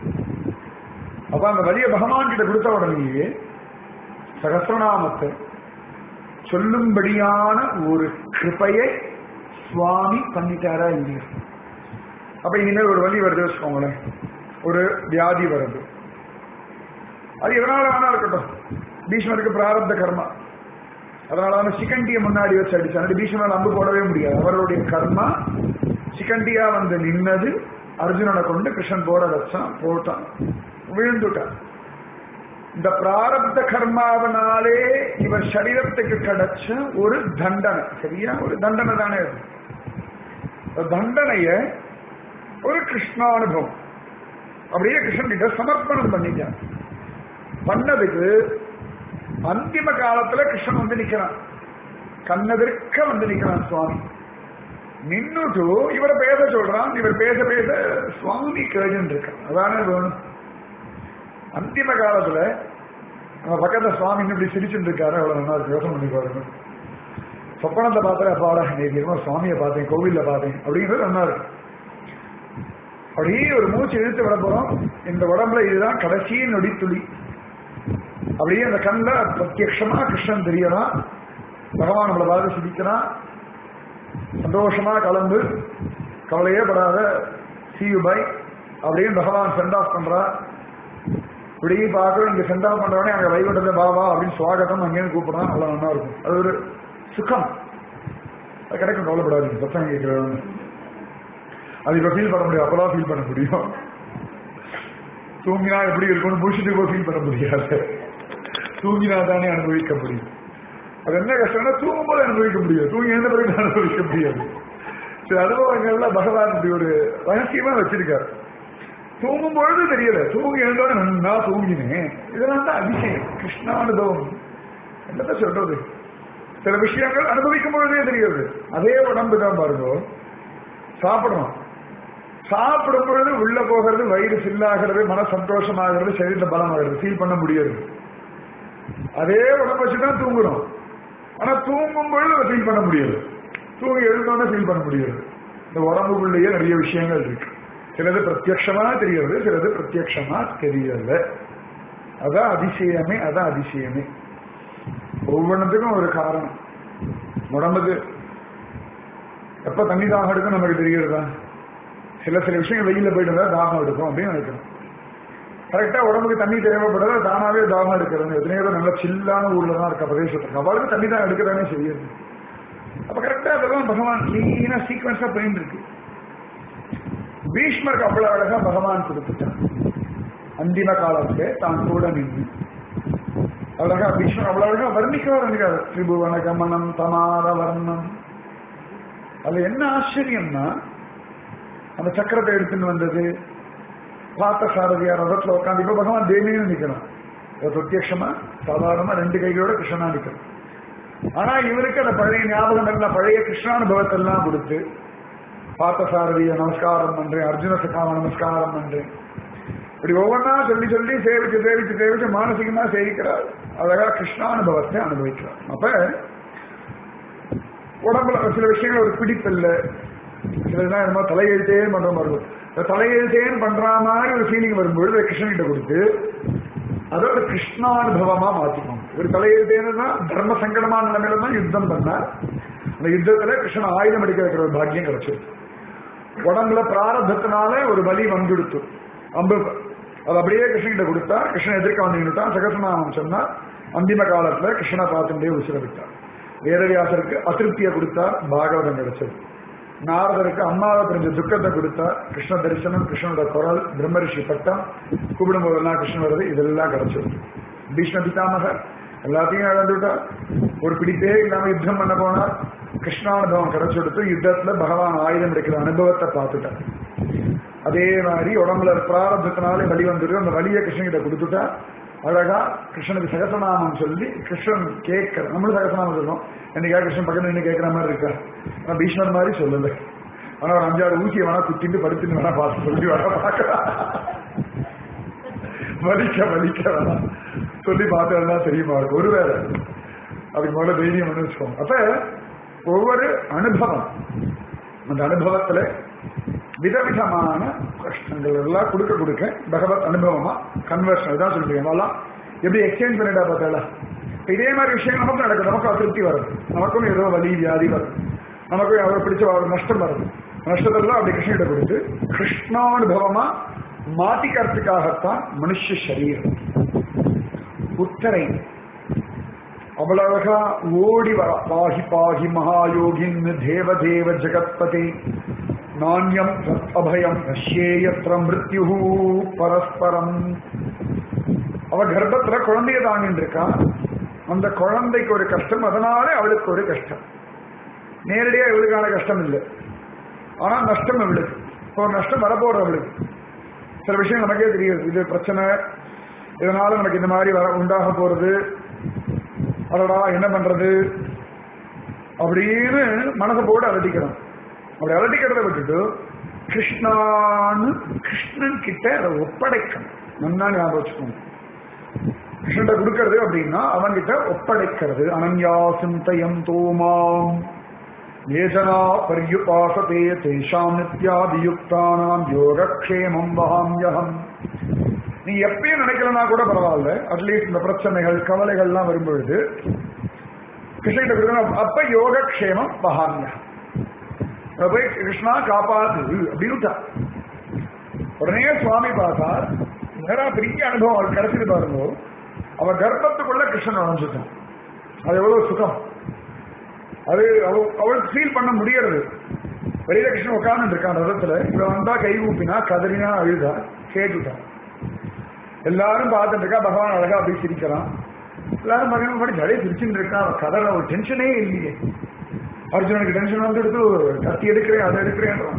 அப்ப அந்த வலிய பகவான் கிட்ட கொடுத்த உடனேயே சகசிரநாமத்தை சொல்லும்படியான ஒரு கிருப்பையை சுவாமி பண்ணிட்டாரா இல்லையா அப்ப இனிமேல் ஒரு வலி வருது வச்சுக்கோங்களேன் ஒரு வியாதி வருது அது எதனால வேணா இருக்கட்டும் பீஷ்மருக்கு பிராரப்த கர்மா அதனால அவன் சிகண்டிய முன்னாடி வச்சு அடிச்சான் பீஷ்மரால் அம்பு போடவே முடியாது அவருடைய கர்மா சிகண்டியா வந்து நின்னது அர்ஜுனனை கொண்டு கிருஷ்ணன் போட வச்சான் போட்டான் விழுந்துட்டான் இந்த பிராரப்த கர்மாவனாலே இவர் சரீரத்துக்கு கிடைச்ச ஒரு தண்டனை சரியா ஒரு தண்டனை தானே அது அந்த தண்டனைய ஒரு கிருஷ்ணானுபவம் அப்படியே கிருஷ்ணன் கிட்ட சமர்ப்பணம் பண்ணிட்டான் பண்ணதுக்கு அந்திம காலத்துல கிருஷ்ணன் வந்து நிக்கிறான் கண்ணெதிர்க்க வந்து நிக்கிறான் சுவாமி நின்னுட்டு இவரை பேச சொல்றான் இவர் பேச பேச சுவாமி கேஜன் இருக்கான் அதானே வேணும் அந்திம காலத்துல நம்ம பக்கத்துல சுவாமி இப்படி சிரிச்சுட்டு இருக்காரு அவ்வளவு நல்லா இருக்கு யோசனை பண்ணி பாருங்க சொப்பனத்தை பார்த்தா பாடா நேற்று என்னமோ சுவாமியை பார்த்தேன் கோவில்ல பார்த்தேன் அப்படிங்கிறது நல்லா இருக்கு அப்படியே ஒரு மூச்சு இழுத்து விட போறோம் இந்த உடம்புல இதுதான் கடைசி நொடி துளி அப்படியே அந்த கண்ணில் பிரத்யக்ஷமா கிருஷ்ணன் தெரியறான் பகவான் நம்மளை பார்த்து சிரிக்கிறான் சந்தோஷமா கலந்து கவலையே படாத சியு பை அப்படியே பகவான் சென்ட் ஆஃப் பண்றா இப்படியே பார்க்கறோம் இங்க சென்ட் ஆஃப் பண்றவனே அங்க வைகுண்டத்தை பாபா அப்படின்னு சுவாகத்தம் அங்கேயும் கூப்பிடுறான் அவ்வளவு நல்லா இருக்கும் அது ஒரு சுகம் அது கிடைக்கும் கவலைப்படாதீங்க சத்தம் கேட்கிறவங்க அது இப்ப ஃபீல் பண்ண முடியும் அப்பதான் ஃபீல் பண்ண முடியும் தூங்கினா எப்படி இருக்கும்னு முடிச்சுட்டு போய் ஃபீல் பண்ண முடியாது தூங்கினா தானே அனுபவிக்க முடியும் அது என்ன கஷ்டம்னா தூங்கும்போது அனுபவிக்க முடியும் தூங்கி எழுந்த பிறகு அனுபவிக்க முடியாது சில அனுபவங்கள்ல பகவான் இப்படி ஒரு ரகசியமா வச்சிருக்காரு தூங்கும் பொழுது தெரியல தூங்கி எழுந்தோட நன்னா தூங்கினேன் இதெல்லாம் தான் அதிசயம் கிருஷ்ணானுபவம் என்னத்த சொல்றது சில விஷயங்கள் அனுபவிக்கும் பொழுதே தெரியாது அதே உடம்பு தான் பாருங்க சாப்பிடணும் சாப்பிடும் பொழுது உள்ள போகிறது வயிறு ஃபில்லாகிறது மன சந்தோஷமாகிறது சரீரத்தில் பலமாகிறது ஃபீல் பண்ண முடியாது அதே உடம்பு வச்சுதான் தூங்குறோம் ஆனா தூங்கும் பொழுது அதை ஃபீல் பண்ண முடியாது தூங்கி எழுந்தோடனே ஃபீல் பண்ண முடியாது இந்த உடம்புக்குள்ளேயே நிறைய விஷயங்கள் இருக்கு சிலது பிரத்யக்ஷமா தெரியுது சிலது பிரத்யக்ஷமா தெரியல அதான் அதிசயமே அதான் அதிசயமே ஒவ்வொன்றுத்துக்கும் ஒரு காரணம் உடம்புக்கு எப்ப தண்ணி தாகம் எடுக்கும் நமக்கு தெரியுறதா சில சில விஷயங்கள் வெயில போயிட்டு இருந்தா தாகம் எடுக்கும் அப்படின்னு நினைக்கிறோம் கரெக்டா உடம்புக்கு தண்ணி தேவைப்படுறதா தானாவே தாகம் எடுக்கிறது எத்தனையோ பேர் நல்ல சில்லான ஊர்ல தான் இருக்க பிரதேசத்துக்கு அவளுக்கு தண்ணி தான் எடுக்கிறானே செய்யுது அப்ப கரெக்டா அதெல்லாம் பகவான் கிளீனா சீக்வன்ஸா போயிட்டு இருக்கு பீஷ்மருக்கு அவ்வளவு அழகா பகவான் கொடுத்துட்டான் அந்திம காலத்திலே தான் கூட நின்று அழகா பீஷ்மர் அவ்வளவு அழகா வர்ணிக்க வர்ணிக்காது திரிபுவன கமனம் தமார வர்ணம் அது என்ன ஆச்சரியம்னா அந்த சக்கரத்தை எடுத்துன்னு வந்தது பார்த்த சாரதியார் ரதத்துல உட்காந்து இப்ப பகவான் தேவின்னு நிக்கணும் பிரத்யட்சமா சாதாரணமா ரெண்டு கைகளோட கிருஷ்ணனா நிற்கிறது ஆனா இவருக்கு அந்த பழைய ஞாபகம் இருந்த பழைய கிருஷ்ணானுபவத்தை எல்லாம் கொடுத்து பார்த்தசாரதிய நமஸ்காரம் பண்றேன் அர்ஜுன சகாம நமஸ்காரம் பண்றேன் இப்படி ஒவ்வொன்றா சொல்லி சொல்லி சேவிச்சு சேவிச்சு சேவிச்சு மானசிகமா சேவிக்கிறார் அழகா கிருஷ்ணானுபவத்தை அனுபவிக்கிறார் அப்ப உடம்புல சில விஷயங்கள் ஒரு பிடிப்பு இல்லை சிலதுதான் என்னமோ தலையெழுத்தேன்னு பண்ற மாதிரி இருக்கும் இந்த தலையெழுத்தேன்னு பண்ற மாதிரி ஒரு ஃபீலிங் வரும்பொழுது கிருஷ்ணன்கிட்ட கொடுத்து அதோட கிருஷ்ணானுபவமா மாத்திக்கணும் ஒரு தலையெழுத்தேன்னா தர்ம சங்கடமான நிலைமையில தான் யுத்தம் பண்ணார் அந்த யுத்தத்துல கிருஷ்ணன் ஆயுதம் அடிக்க வைக்கிற ஒரு பாக்கியம் கிடைச்சது உடம்புல பிராரத்தத்தினால ஒரு வலி வந்துடுத்து அம்பு அது அப்படியே கிருஷ்ணகிட்ட கொடுத்தா கிருஷ்ணன் எதிர்க்க வந்து நின்றுட்டான் சகசநாமம் சொன்னா அந்திம காலத்துல கிருஷ்ணனை பார்த்துட்டே உசிர விட்டார் வேதவியாசருக்கு அதிருப்தியை கொடுத்தார் பாகவதம் கிடைச்சது நாரதருக்கு அம்மாவை தெரிஞ்ச துக்கத்தை கொடுத்தார் கிருஷ்ண தரிசனம் கிருஷ்ணனோட குரல் பிரம்மரிஷி பட்டம் கூப்பிடும் போதெல்லாம் கிருஷ்ணன் வருது இதெல்லாம் கிடைச்சது பீஷ்ம பிதாமகர் எல்லாத்தையும் இழந்துட்டார் ஒரு பிடிப்பே இல்லாம யுத்தம் பண்ண போனார் கிருஷ்ணானுபவம் கிடைச்செடுத்து யுத்தத்துல பகவான் ஆயுதம் எடுக்கிற அனுபவத்தை பார்த்துட்டார் அதே மாதிரி உடம்புல பிராரத்தத்தினாலே வலி வந்துடும் அந்த வலியை கிருஷ்ணகிட்ட கொடுத்துட்டா அழகா கிருஷ்ணனுக்கு சகசநாமம் சொல்லி கிருஷ்ணன் கேட்கிற நம்மளும் சகசநாமம் சொல்லணும் என்னைக்கா கிருஷ்ணன் பக்கத்துல நின்று கேட்கிற மாதிரி இருக்கா ஆனா பீஷ்மர் மாதிரி சொல்லல ஆனா ஒரு அஞ்சாறு ஊசியை வேணா குத்திட்டு படுத்துட்டு வேணா பார்த்து சொல்லி வேணா பார்க்கலாம் வலிக்க வலிக்க வேணாம் சொல்லி பார்த்தா தெரியுமா இருக்கும் ஒருவேளை அதுக்கு முதல்ல தைரியம் வந்து வச்சுக்கோங்க அப்ப ஒவ்வொரு அனுபவம் அந்த அனுபவத்துல விதவிதமான கஷ்டங்கள் எல்லாம் கொடுக்க கொடுக்க பகவத் அனுபவமா கன்வர்ஷன் தான் சொல்றீங்க அதெல்லாம் எப்படி எக்ஸ்சேஞ்ச் பண்ணிட்டா பார்த்தால இதே மாதிரி விஷயம் நமக்கும் நடக்குது நமக்கும் அதிருப்தி வருது நமக்கும் ஏதோ வலி வியாதி வருது நமக்கும் அவர் பிடிச்ச ஒரு நஷ்டம் வருது நஷ்டத்தெல்லாம் அப்படி கிருஷ்ணகிட்ட கொடுத்து கிருஷ்ணானுபவமா மாத்திக்கிறதுக்காகத்தான் மனுஷ சரீரம் உத்தரை அவ்வளவகா ஓடி வர பாகி பாகி மகாயோகின் தேவ தேவ ஜெகத்பதே நாண்யம் அபயம் நஷ்யேயத்திர மிருத்யு பரஸ்பரம் அவ கர்ப்பத்துல குழந்தைய தாங்கிட்டு இருக்கா அந்த குழந்தைக்கு ஒரு கஷ்டம் அதனால அவளுக்கு ஒரு கஷ்டம் நேரடியா இவளுக்கான கஷ்டம் இல்லை ஆனா நஷ்டம் இவளுக்கு இப்போ நஷ்டம் வரப்போற அவளுக்கு சில விஷயம் நமக்கே தெரியுது இது பிரச்சனை இதனால நமக்கு இந்த மாதிரி வர உண்டாக போறது அடடா என்ன பண்றது அப்படின்னு மனசை போட்டு அலட்டிக்கிறோம் அப்படி அலட்டிக்கிறத விட்டுட்டு கிருஷ்ணான்னு கிருஷ்ணன் கிட்ட அதை ஒப்படைக்கணும் நல்லா ஞாபகம் வச்சுக்கோங்க கிருஷ்ணன் கொடுக்கறது அப்படின்னா அவன்கிட்ட ஒப்படைக்கிறது அனன்யா சிந்தயம் தோமாம் ஏஜனா பர்யுபாசதே தேஷாம் நித்யாதியுக்தானாம் யோகக்ஷேமம் வகாம்யகம் நீ எப்பயும் நினைக்கலனா கூட பரவாயில்ல அட்லீஸ்ட் இந்த பிரச்சனைகள் கவலைகள்லாம் வரும்பொழுது கிருஷ்ணகிட்ட கொடுக்கணும் அப்ப யோகக்ஷேமம் வகாம்யகம் போய் கிருஷ்ணா காப்பாத்து அப்படின்னு உடனே சுவாமி பார்த்தார் நேரா பெரிய அனுபவம் அவள் கிடைச்சிட்டு பாருங்க அவ கர்ப்பத்துக்குள்ள கிருஷ்ணன் நுழைஞ்சுட்டான் அது எவ்வளவு சுகம் அது அவளுக்கு ஃபீல் பண்ண முடியறது வெளியில கிருஷ்ணன் உட்கார்ந்து இருக்கான் ரதத்துல இவ வந்தா கை ஊப்பினா கதறினா அழுதா கேட்டுட்டான் எல்லாரும் பார்த்துட்டு இருக்கா பகவான் அழகா அப்படி சிரிக்கிறான் எல்லாரும் பாருங்க மாதிரி ஜடைய சிரிச்சுட்டு இருக்கான் அவன் கதற ஒரு டென்ஷனே இல்லையே அர்ஜுனனுக்கு டென்ஷன் வந்து எடுத்து கத்தி எடுக்கிறேன் அதை எடுக்கிறேன்றான்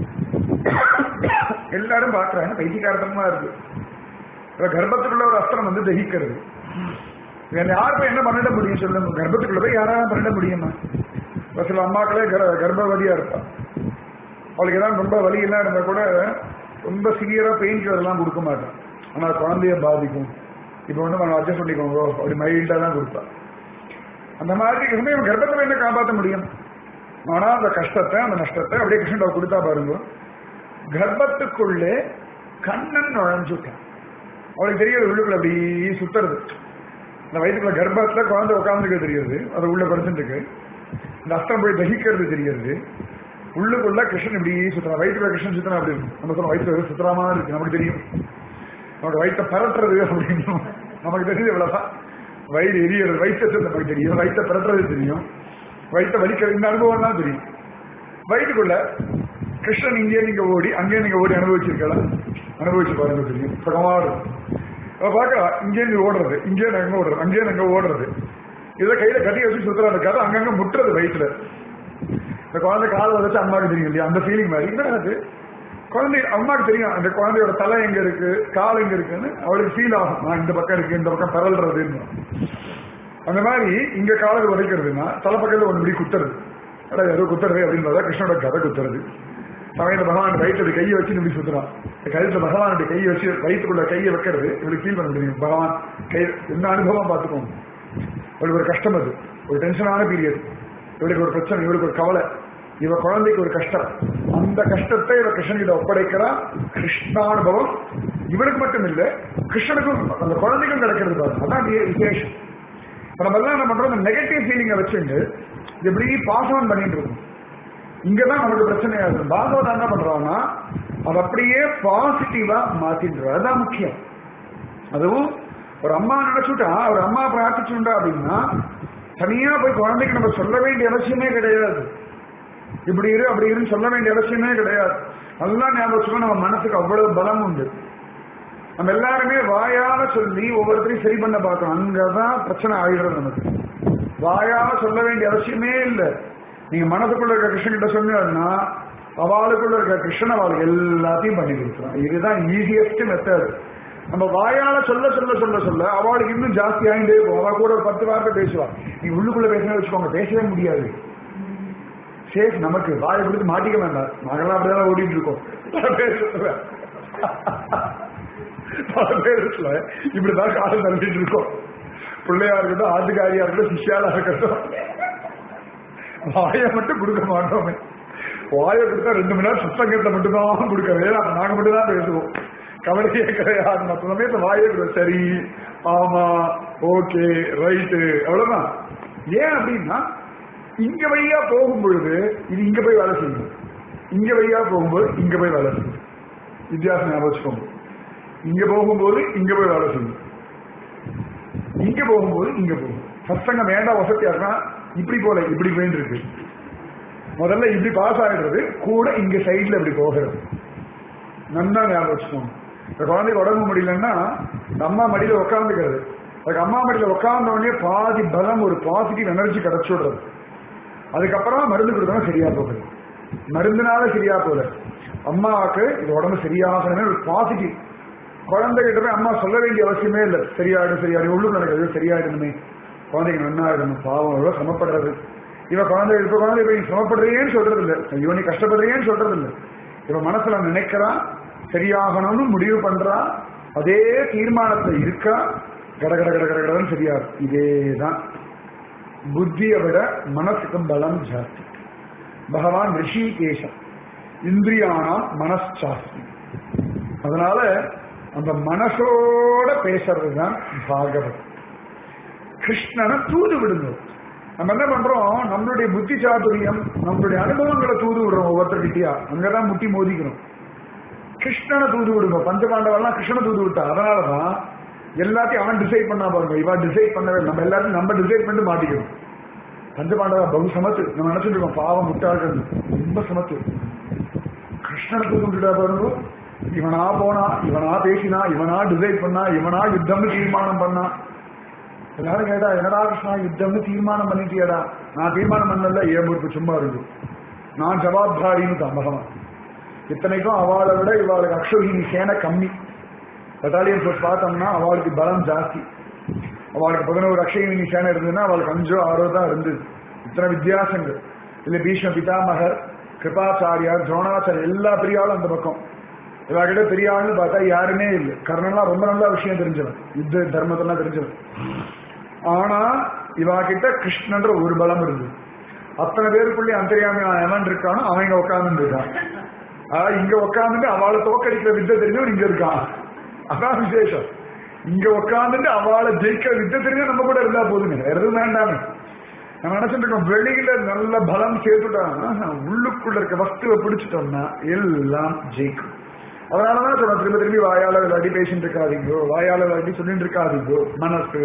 எல்லாரும் பாக்குறாங்க பைத்தியகாரத்தனமா இருக்கு கர்ப்பத்துக்குள்ள ஒரு அஸ்திரம் வந்து தகிக்கிறது யார் போய் என்ன பண்ணிட முடியும் சொல்லுங்க கர்ப்பத்துக்குள்ள போய் யாராவது பண்ணிட முடியுமா சில அம்மாக்களே கர்ப்பவதியா இருப்பா அவளுக்கு ஏதாவது ரொம்ப வலி எல்லாம் இருந்தா கூட ரொம்ப சிவியரா பெயின் கில்லர் எல்லாம் கொடுக்க மாட்டான் ஆனா குழந்தைய பாதிக்கும் இப்ப வந்து நம்ம அட்ஜஸ்ட் பண்ணிக்கோங்க அப்படி மைல்டா தான் கொடுப்பா அந்த மாதிரி கிருஷ்ணன் கர்ப்பத்தை என்ன காப்பாற்ற முடியும் ஆனா அந்த கஷ்டத்தை அந்த நஷ்டத்தை அப்படியே கிருஷ்ணன் கொடுத்தா பாருங்க கர்ப்பத்துக்குள்ளே கண்ணன் நுழைஞ்சுட்டான் அவளுக்கு தெரியாது உள்ளுக்குள்ள அப்படி சுத்துறது இந்த வயிற்றுக்குள்ள கர்ப்பத்துல குழந்தை உட்காந்துருக்கு தெரியுது அது உள்ள படுத்துட்டு இருக்கு இந்த அஸ்திரம் போய் தகிக்கிறது தெரியுது உள்ளுக்குள்ள கிருஷ்ணன் இப்படி சுத்துறான் வயிற்றுல கிருஷ்ணன் சுத்தினா அப்படி இருக்கும் நம்ம சொல்ல வயிற்று சுத்துறாமா இருக்கு நமக்கு தெரியும் நமக்கு வயிற்ற பரட்டுறது அப்படின்னு நமக்கு தெரியுது இவ்வளவுதான் வயிறு எரியறது வயிற்று நமக்கு தெரியும் வயிற்ற பரட்டுறது தெரியும் வயிற்ற வலிக்கிறது இந்த அனுபவம் தான் தெரியும் வயிற்றுக்குள்ள கிருஷ்ணன் இங்கே நீங்க ஓடி அங்கே நீங்க ஓடி அனுபவிச்சிருக்கலாம் அனுபவிச்சு பாருங்க தெரியும் சுகமா இருக்கும் பார்க்கலாம் இங்கே நீ ஓடுறது இங்கே நாங்க ஓடுறது அங்கே நாங்க ஓடுறது இதை கையில கட்டி வச்சு சுத்துறா இருக்காது அங்கங்க முட்டுறது வயிற்றுல இந்த குழந்தை காலை வச்சு அம்மாவுக்கு தெரியும் இல்லையா அந்த ஃபீலிங் மாதிரி என்ன அது குழந்தை அம்மாக்கு தெரியும் அந்த குழந்தையோட தலை எங்க இருக்கு கால் எங்க இருக்குன்னு அவளுக்கு ஃபீல் ஆகும் நான் இந்த பக்கம் இருக்கு இந்த பக்கம் பரல்றதுன்னு அந்த மாதிரி இங்க காலுக்கு உதைக்கிறதுனா தலை பக்கத்துல ஒன்று இப்படி குத்துறது அட ஏதோ குத்துறது அப்படின்றத கிருஷ்ணனோட கதை குத்துறது சமயத்துல பகவான் வயிற்று கையை வச்சு இப்படி சுத்துறான் கழுத்துல பகவானுடைய கையை வச்சு வயிற்றுக்குள்ள கையை வைக்கிறது இவளுக்கு ஃபீல் பண்ண முடியும் பகவான் கை என்ன அனுபவம் பார்த்துக்கோங்க இவளுக்கு ஒரு கஷ்டம் அது ஒரு டென்ஷனான பீரியட் இவளுக்கு ஒரு பிரச்சனை இவளுக்கு ஒரு கவலை இவ குழந்தைக்கு ஒரு கஷ்டம் அந்த கஷ்டத்தை இவ கிருஷ்ணன்கிட்ட ஒப்படைக்கிறா கிருஷ்ணானுபவம் இவளுக்கு மட்டும் இல்ல கிருஷ்ணனுக்கும் அந்த குழந்தைக்கும் கிடைக்கிறது பாருங்க அதான் வி- விசேஷம் இப்ப நம்ம எல்லாம் என்ன பண்றோம் இந்த நெகட்டிவ் ஃபீலிங்கை வச்சுட்டு இது எப்படி பாஸ் ஆன் பண்ணிட்டு இருக்கோம் இங்கதான் நமக்கு பிரச்சனையா இருக்கு பாகவதா என்ன பண்றாங்கன்னா அது அப்படியே பாசிட்டிவா மாத்திடுற அதான் முக்கியம் அதுவும் ஒரு அம்மா நினைச்சுட்டா ஒரு அம்மா பிரார்த்திச்சுண்டா அப்படின்னா தனியா போய் குழந்தைக்கு நம்ம சொல்ல வேண்டிய அவசியமே கிடையாது இப்படி இரு அப்படி இருன்னு சொல்ல வேண்டிய அவசியமே கிடையாது நல்லா ஞாபகம் வச்சுக்கோ நம்ம மனசுக்கு அவ்வளவு பலம் உண்டு நம்ம எல்லாருமே வாயால சொல்லி ஒவ்வொருத்தரையும் சரி பண்ண பார்க்கணும் அங்கதான் பிரச்சனை ஆகிடுறது நமக்கு வாயால சொல்ல வேண்டிய அவசியமே இல்லை நீங்க மனசுக்குள்ள இருக்க கிருஷ்ணன் கிட்ட சொன்னீங்கன்னா அவளுக்குள்ள இருக்க கிருஷ்ணன் அவளுக்கு எல்லாத்தையும் பண்ணி கொடுத்துரும் இதுதான் ஈஸியஸ்ட் மெத்தட் நம்ம வாயால சொல்ல சொல்ல சொல்ல சொல்ல அவளுக்கு இன்னும் ஜாஸ்தி ஆகிட்டே போகும் அவ கூட ஒரு பத்து வார்த்தை பேசுவா நீங்க உள்ளுக்குள்ள பேசணும் வச்சுக்கோங்க பேசவே முடியாது சேஃப் நமக்கு வாயை கொடுத்து மாட்டிக்க வேண்டாம் நாங்கெல்லாம் அப்படிதான் ஓடிட்டு இருக்கோம் பல பேர் பல பேருல இப்படிதான் காலம் தள்ளிட்டு இருக்கோம் பிள்ளையா இருக்கட்டும் ஆட்டுக்காரியா இருக்கட்டும் சிஷியாலா இருக்கட்டும் வாயை மட்டும் கொடுக்க மாட்டோமே வாயை கொடுத்தா ரெண்டு மணி நேரம் சத்தங்கத்தை மட்டும்தான் கொடுக்கவே அப்ப நாங்க மட்டும் தான் பேசுவோம் கவலையே கிடையாது மற்ற சமயத்தை வாயை கொடுக்க சரி ஆமா ஓகே ரைட்டு அவ்வளவுதான் ஏன் அப்படின்னா இங்க வழியா போகும் பொழுது இது இங்க போய் வேலை செய்யும் இங்க வழியா போகும்போது இங்க போய் வேலை செய்யும் வித்தியாசம் ஞாபகம் வச்சுக்கோங்க இங்க போகும்போது இங்க போய் வேலை செய்யும் இங்க போகும்போது இங்க போகும் சத்தங்கம் வேண்டாம் வசதியா இருக்கா இப்படி போல இப்படி போயிட்டு இருக்கு முதல்ல இப்படி பாஸ் ஆகிடுறது கூட இங்க சைடுல இப்படி போகிறது நல்லா ஞாபகம் வச்சுக்கோங்க இந்த குழந்தைக்கு உடம்பு முடியலன்னா இந்த அம்மா மடியில உட்காந்துக்கிறது அதுக்கு அம்மா மடியில உட்கார்ந்த உடனே பாதி பலம் ஒரு பாசிட்டிவ் எனர்ஜி கிடைச்சு விடுறது அதுக்கப்புறம் மருந்து கொடுத்தா சரியா போகுது மருந்துனால சரியா போகுது அம்மாவுக்கு இது உடம்பு சரியாகணும்னு ஒரு பாசிட்டிவ் குழந்தைகிட்ட போய் அம்மா சொல்ல வேண்டிய அவசியமே இல்லை சரியாயிடும் சரியாயிடும் உள்ளுக்கு நடக்கிறது சரியாயிடணுமே குழந்தைக்கு நன்னாயிடணும் பாவம் எவ்வளவு சமப்படுறது இவ குழந்தை இப்ப குழந்தை போய் நீ சமப்படுறீன்னு சொல்றது இல்ல ஐயோ நீ கஷ்டப்படுறீன்னு சொல்றது இல்ல இவ மனசுல நினைக்கிறா சரியாகணும்னு முடிவு பண்றா அதே தீர்மானத்துல இருக்கா கட கட கட கட கடன்னு சரியா இதேதான் புத்தியை விட மனசுக்கு பலம் ஜாஸ்தி பகவான் ரிஷிகேஷம் இந்திரியானாம் மனசாஸ்தி அதனால அந்த மனசோட பேசுறது தான் பாகவத் கிருஷ்ணனை தூது விடுங்க நம்ம என்ன பண்றோம் நம்மளுடைய புத்தி சாதுரியம் நம்மளுடைய அனுபவங்களை தூது விடுறோம் ஒவ்வொருத்தர்கிட்டயா அங்கதான் முட்டி மோதிக்கிறோம் கிருஷ்ணனை தூது விடுங்க பஞ்சபாண்டவெல்லாம் கிருஷ்ணனை தூது விட்டா அதனாலதான் எல்லாத்தையும் அவன் டிசைட் பண்ணா பாருங்க இவன் டிசைட் பண்ணவே இல்லை. நம்ம எல்லாத்தையும் நம்ம டிசைட் பண்ணிட்டு மாட்டிக்கிறோம் பஞ்சபாண்டவா பகு சமத்து நம்ம நினைச்சிட்டு இருக்கோம் பாவம் முட்டாள்கள் ரொம்ப சமத்து கிருஷ்ணனை தூது விட்டுட்டா பாருங்க இவனா போனா இவனா பேசினா இவனா டிசைட் பண்ணா இவனா யுத்தம்னு தீர்மானம் பண்ணா எல்லாரும் கேட்டா என்னடா கிருஷ்ணா யுத்தம்னு தீர்மானம் பண்ணிட்டியடா நான் தீர்மானம் பண்ணல ஏன் பொறுப்பு சும்மா இருக்கு நான் ஜவாப்தாரின்னு தான் பகவான் இத்தனைக்கும் அவளை விட இவாளுக்கு அக்ஷோகினி சேனை கம்மி பட்டாலியன் ஃபோர்ஸ் பார்த்தோம்னா அவளுக்கு பலம் ஜாஸ்தி அவளுக்கு பதினோரு அக்ஷயகினி சேனை இருந்ததுன்னா அவளுக்கு அஞ்சோ ஆறோ தான் இருந்தது இத்தனை வித்தியாசங்கள் இல்ல பீஷ்ம பிதாமகர் கிருபாச்சாரியார் துரோணாச்சாரியர் எல்லா பெரியாளும் அந்த பக்கம் இவாகிட்ட பெரிய ஆள்னு பார்த்தா யாருமே இல்லை கர்ணன்லாம் ரொம்ப நல்ல விஷயம் தெரிஞ்சவன் யுத்த தர்மத்தெல்லாம் தெரிஞ்சவன் ஆனா இவா கிட்ட கிருஷ்ணன்ற ஒரு பலம் இருந்தது அத்தனை பேருக்குள்ளே அந்தரியாமி எவன் இருக்கானோ அவன் இங்க உட்கார்ந்து இருக்கான் அதாவது இங்க உட்கார்ந்துட்டு அவளை தோக்கடிக்கிற வித்தை தெரிஞ்சவன் இங்க இருக்கான் அதான் விசேஷம் இங்க உட்கார்ந்துட்டு அவளை ஜெயிக்கிற வித்தை தெரிஞ்ச நம்ம கூட இருந்தா போதுங்க வேற எதுவும் வேண்டாமே நம்ம நினைச்சிட்டு இருக்கோம் வெளியில நல்ல பலம் சேர்த்துட்டாங்கன்னா உள்ளுக்குள்ள இருக்க வஸ்துவை பிடிச்சிட்டோம்னா எல்லாம் ஜெயிக்கும் அதனாலதான் சொல்றேன் திரும்ப திரும்பி வாயால விளையாடி பேசிட்டு இருக்காதீங்கோ வாயால விளையாடி சொல்லிட்டு இருக்காதீங்கோ மனசு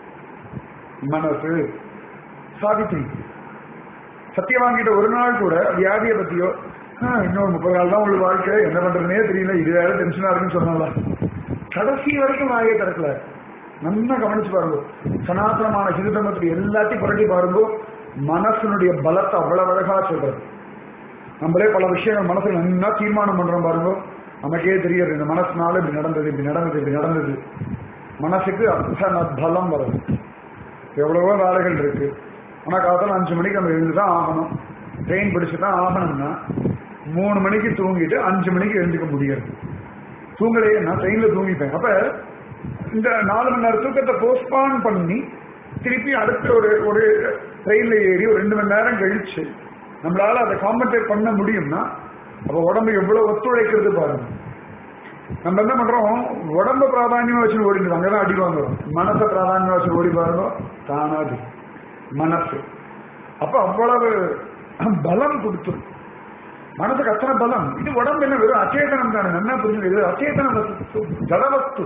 மனசு சாவித்ரி சத்தியவாங்கிட்ட ஒரு நாள் கூட வியாதியை பத்தியோ "ஆ, இன்னொரு முப்பது நாள் தான் உங்களுக்கு வாழ்க்கை என்ன பண்றதுனே தெரியல இது வேற டென்ஷனா இருக்குன்னு சொன்னால கடைசி வரைக்கும் வாயை திறக்கல நல்லா கவனிச்சு பாருங்க சனாதனமான ஹிந்து எல்லாத்தையும் புரட்டி பாருங்க மனசனுடைய பலத்தை அவ்வளவு அழகா சொல்றது நம்மளே பல விஷயங்கள் மனசுல நல்லா தீர்மானம் பண்றோம் பாருங்க நமக்கே தெரியாது இந்த மனசுனால இப்படி நடந்தது இப்படி நடந்தது இப்படி நடந்தது மனசுக்கு அத்தனை பலம் வருது எவ்வளவோ வேலைகள் இருக்கு ஆனா காலத்தில் அஞ்சு மணிக்கு நம்ம எழுந்து தான் ஆகணும் ட்ரெயின் பிடிச்சு தான் ஆகணும்னா மூணு மணிக்கு தூங்கிட்டு அஞ்சு மணிக்கு எழுந்துக்க முடியாது தூங்கலையே நான் ட்ரெயின்ல தூங்கிப்பேன் அப்ப இந்த நாலு மணி நேரம் தூக்கத்தை போஸ்ட்பான் பண்ணி திருப்பி அடுத்த ஒரு ஒரு ட்ரெயின்ல ஏறி ஒரு ரெண்டு மணி நேரம் கழிச்சு நம்மளால அதை காம்பன்சேட் பண்ண முடியும்னா அப்ப உடம்பு எவ்வளவு ஒத்துழைக்கிறது பாருங்க நம்ம என்ன பண்றோம் உடம்ப பிராதானியமா வச்சு ஓடிட்டு அங்கதான் அடி வாங்குறோம் மனசை பிராதானியமா வச்சு ஓடி பாருங்க தானாது மனசு அப்ப அவ்வளவு பலம் கொடுத்துரும் மனசுக்கு அத்தனை பலம் இது உடம்பு என்ன வெறும் அச்சேதனம் தானே நல்லா புரிஞ்சு இது அச்சேதன வஸ்து ஜடவஸ்து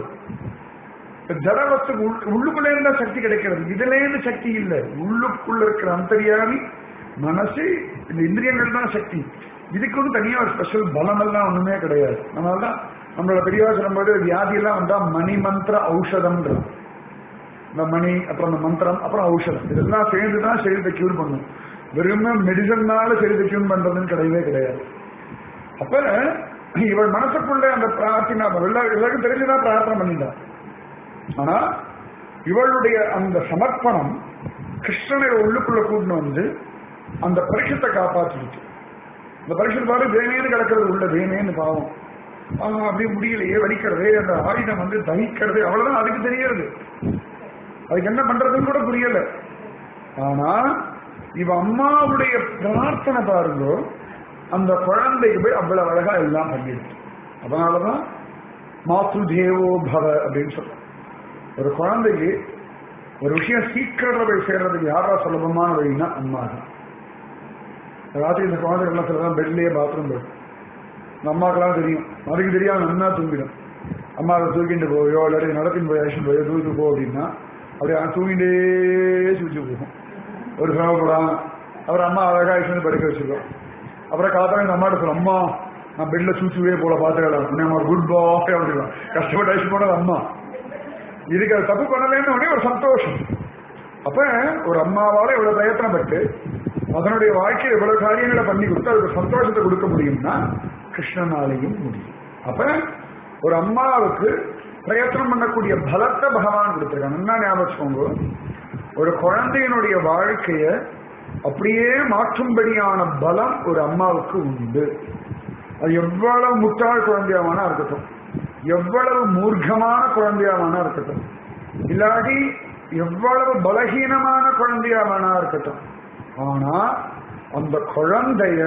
ஜடவஸ்துக்கு உள்- உள்ளுக்குள்ளே இருந்தா சக்தி கிடைக்கிறது இதுல இருந்து சக்தி இல்லை உள்ளுக்குள்ள இருக்கிற அந்தரியாமி மனசு இந்த இந்திரியங்கள் தான் சக்தி இதுக்கு வந்து தனியா ஒரு ஸ்பெஷல் பலம் எல்லாம் ஒண்ணுமே கிடையாது அதனாலதான் நம்மளோட பெரியவா சொல்லும்போது வியாதி எல்லாம் வந்தா மணி மந்திர ஔஷதம்ன்றது இந்த மணி அப்புறம் இந்த மந்திரம் அப்புறம் ஔஷதம் இதெல்லாம் சேர்ந்து தான் சரீரத்தை கியூர் பண்ணும் வெறுமே மெடிசன்னால சரீரத்தை கியூர் பண்றதுன்னு கிடையவே கிடையாது அப்ப இவள் மனசுக்குள்ள அந்த பிரார்த்தனை எல்லா- எல்லாருக்கும் தெரிஞ்சுதான் பிரார்த்தனை பண்ணிட்டான் ஆனா இவளுடைய அந்த சமர்ப்பணம் கிருஷ்ணனை உள்ளுக்குள்ள கூட்டின்னு வந்து அந்த பரிசுத்தை காப்பாற்றிடுச்சு இந்த பரிசுத்த பாரு தேனேன்னு கிடக்கிறது உள்ள தேனேன்னு பாவம் ஆஹ் அப்படியே முடியலையே வலிக்கிறதே அந்த ஆயுதம் வந்து தகிக்கிறது அவ்வளவுதான் அதுக்கு தெரியறது அதுக்கு என்ன பண்றதுன்னு கூட புரியல ஆனா இவ அம்மாவுடைய பிரார்த்தனை பாருங்க அந்த குழந்தைக்கு போய் அவ்வளவு அழகா எல்லாம் பண்ணிடுச்சு அதனாலதான் மாத்து தேவோ பவ அப்படின்னு சொல்றோம் ஒரு குழந்தைக்கு ஒரு விஷயம் சீக்கிரத்துல போய் சேர்றதுக்கு யாரா சுலபமான வழின்னா அம்மா தான் ராத்திரி இந்த குழந்தைகள்லாம் சிலதான் பெட்லயே பாத்ரூம் போயிடும் இந்த அம்மாக்கெல்லாம் தெரியும் அதுக்கு தெரியாம நன்னா தூங்கிடும் அம்மா அதை தூக்கிட்டு போயோ இல்லாட்டி நடத்தின்னு போய் அழைச்சிட்டு போயோ தூக்கிட்டு போ அப்படின்னா அப்படியே அவன் தூங்கிட்டே சுவிச்சு போகும் ஒரு சிரமப்படாம அவர் அம்மா அழகா அழைச்சிட்டு படுக்க வச்சிருக்கோம் அப்புறம் காலத்தால இந்த அம்மாட்ட சொல்லும் அம்மா நான் பெட்ல சூச்சுவே போல பாத்துக்கலாம் நம்ம குட் பாய் அப்படிலாம் கஷ்டப்பட்டு அழைச்சிட்டு போனது அம்மா இதுக்கு அது தப்பு பண்ணலன்னு உடனே ஒரு சந்தோஷம் அப்ப ஒரு அம்மாவால இவ்வளவு பிரயத்தனப்பட்டு அதனுடைய வாழ்க்கையில் இவ்வளவு காரியங்களை பண்ணி கொடுத்து அதுக்கு சந்தோஷத்தை கொடுக்க முடியும்னா கிருஷ்ணனாலையும் முடியும் அப்ப ஒரு அம்மாவுக்கு பிரயத்தனம் பண்ணக்கூடிய பலத்தை பகவான் கொடுத்திருக்காங்க என்ன ஞாபகம் வச்சுக்கோங்க ஒரு குழந்தையினுடைய வாழ்க்கைய அப்படியே மாற்றும்படியான பலம் ஒரு அம்மாவுக்கு உண்டு அது எவ்வளவு முட்டாள் குழந்தையாவானா இருக்கட்டும் எவ்வளவு மூர்க்கமான குழந்தையாவானா இருக்கட்டும் இல்லாட்டி எவ்வளவு பலகீனமான குழந்தையாவானா இருக்கட்டும் ஆனா அந்த குழந்தைய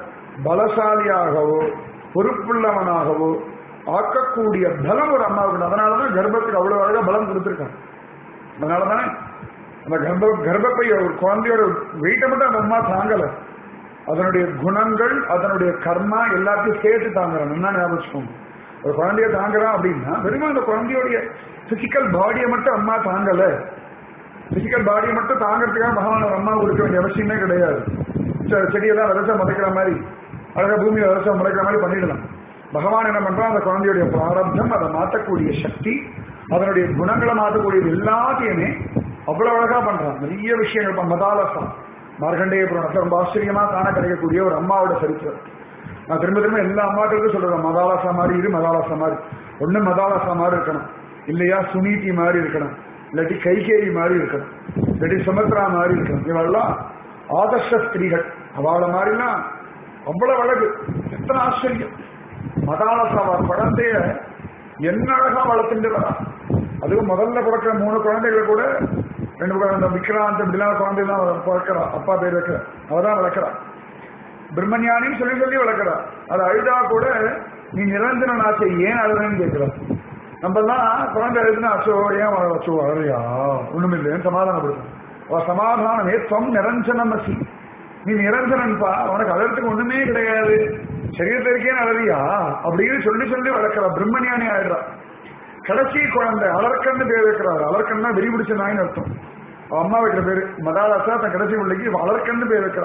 பலசாலியாகவோ பொறுப்புள்ளவனாகவோ ஆக்கக்கூடிய பலம் ஒரு அம்மாவுக்கு அதனாலதான் கர்ப்பத்துக்கு அவ்வளவு அழகா பலம் கொடுத்திருக்காங்க அதனாலதானே அந்த கர்ப்ப கர்ப்பப்பை ஒரு குழந்தையோட வெயிட்டை மட்டும் அந்த அம்மா தாங்கல அதனுடைய குணங்கள் அதனுடைய கர்மா எல்லாத்தையும் சேர்த்து தாங்குறாங்க என்ன ஞாபகம் வச்சுக்கோங்க ஒரு குழந்தைய தாங்குறான் அப்படின்னா வெறும் அந்த குழந்தையோடைய பிசிக்கல் பாடியை மட்டும் அம்மா தாங்கல பிசிக்கல் பாடியை மட்டும் தாங்கறதுக்காக பகவான் ஒரு அம்மா கொடுக்க வேண்டிய அவசியமே கிடையாது செ- செடியெல்லாம் விதைச்சா முளைக்கிற மாதிரி அழகா பூமியை விதைச்சா முளைக்கிற மாதிரி பண்ணிடலாம் பகவான் என்ன பண்றான் அந்த குழந்தையுடைய பிராரப்தம் அதை மாற்றக்கூடிய சக்தி அதனுடைய குணங்களை மாற்றக்கூடியது எல்லாத்தையுமே அவ்வளவு அழகா பண்றான் நிறைய விஷயங்கள் இப்ப மதாலசம் மார்கண்டேய புராணத்துல ரொம்ப ஆச்சரியமா காண கிடைக்கக்கூடிய ஒரு அம்மாவோட சரித்திரம் நான் திரும்ப திரும்ப எல்லா அம்மாக்களுக்கும் சொல்றேன் மதாலாசா மாதிரி இரு மதாலாசா மாதிரி ஒண்ணு மதாலாசா மாதிரி இருக்கணும் இல்லையா சுனீதி மாதிரி இருக்கணும் இல்லாட்டி கைகேயி மாதிரி இருக்கணும் இல்லாட்டி சுமத்ரா மாதிரி இருக்கணும் இவெல்லாம் ஆதர்ஷ ஸ்திரீகள் அவளை மாதிரிலாம் அவ்வளவு அழகு எத்தனை ஆச்சரியம் மதாலசாவா குழந்தைய என்ன அழகா வளர்த்துட்டு வரா அதுவும் முதல்ல பிறக்கிற மூணு குழந்தைகளை கூட ரெண்டு குழந்தை விக்ராந்த் இப்படிலாம் குழந்தை தான் பிறக்கிறா அப்பா பேர் வைக்கிற அவதான் வளர்க்கிறா பிரம்மஞானின்னு சொல்லி சொல்லி வளர்க்கிறா அது அழுதா கூட நீ நிரஞ்சனன் ஆச்சை ஏன் அழுதுன்னு கேட்கிறா நம்ம எல்லாம் குழந்தை அழுதுனா அச்சோ ஏன் வள- அச்சோ அழலையா ஒண்ணுமில்லைன்னு சமாதானப்படுத்தும் அவ சமாதானமே தொம் நிரஞ்சனம் அசி நீ நிரஞ்சனன்பா உனக்கு அழறதுக்கு ஒண்ணுமே கிடையாது சரீரத்திற்கே அழறியா அப்படின்னு சொல்லி சொல்லி வளர்க்கிறா பிரம்மஞானி ஆயிடுறா கடைசி குழந்தை அலர்கன்னு பேர் வைக்கிறாரு அலர்கன்னா வெறி பிடிச்ச நாயின்னு அர்த்தம் அவ அம்மா வைக்கிற பேரு மதாலாசா தன் கடைசி பிள்ளைக்கு இவ அலர்கன்னு பேர் வைக்கிறா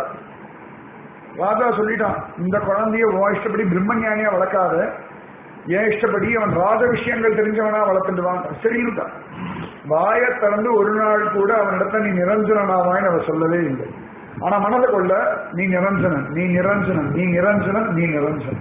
ராஜா சொல்லிட்டான் இந்த குழந்தைய உன் இஷ்டப்படி பிரம்மஞானியா வளர்க்காத ஏன் இஷ்டப்படி அவன் ராஜ விஷயங்கள் தெரிஞ்சவனா வளர்த்துட்டுவான் சரின்னுட்டான் வாயை திறந்து ஒரு நாள் கூட அவனிடத்த நீ நிரஞ்சனாவான்னு அவன் சொல்லவே இல்லை ஆனா மனதுக்குள்ள நீ நிரஞ்சனன் நீ நிரஞ்சனன் நீ நிரஞ்சனன் நீ நிரஞ்சனன்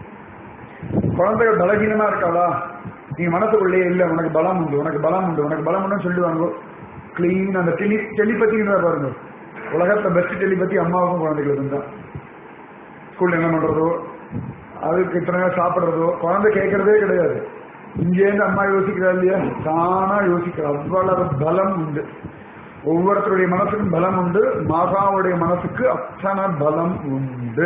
குழந்தைகள் பலகீனமா இருக்காளா நீ மனசுக்குள்ளே இல்ல உனக்கு பலம் உண்டு உனக்கு பலம் உண்டு உனக்கு பலம் உண்டு சொல்லிடுவாங்க கிளீன் அந்த டெலி டெலிபத்தின்னு பாருங்க உலகத்தை பெஸ்ட் டெலிபதி அம்மாவுக்கும் குழந்தைகளுக்கும் தான் ஸ்கூல்ல என்ன பண்றதோ அதுக்கு இத்தனை நேரம் சாப்பிடுறதோ குழந்தை கேட்கறதே கிடையாது இங்கேருந்து அம்மா யோசிக்கிறா இல்லையா தானா யோசிக்கிறா அவ்வளவு பலம் உண்டு ஒவ்வொருத்தருடைய மனசுக்கும் பலம் உண்டு மாதாவுடைய மனசுக்கு அத்தனை பலம் உண்டு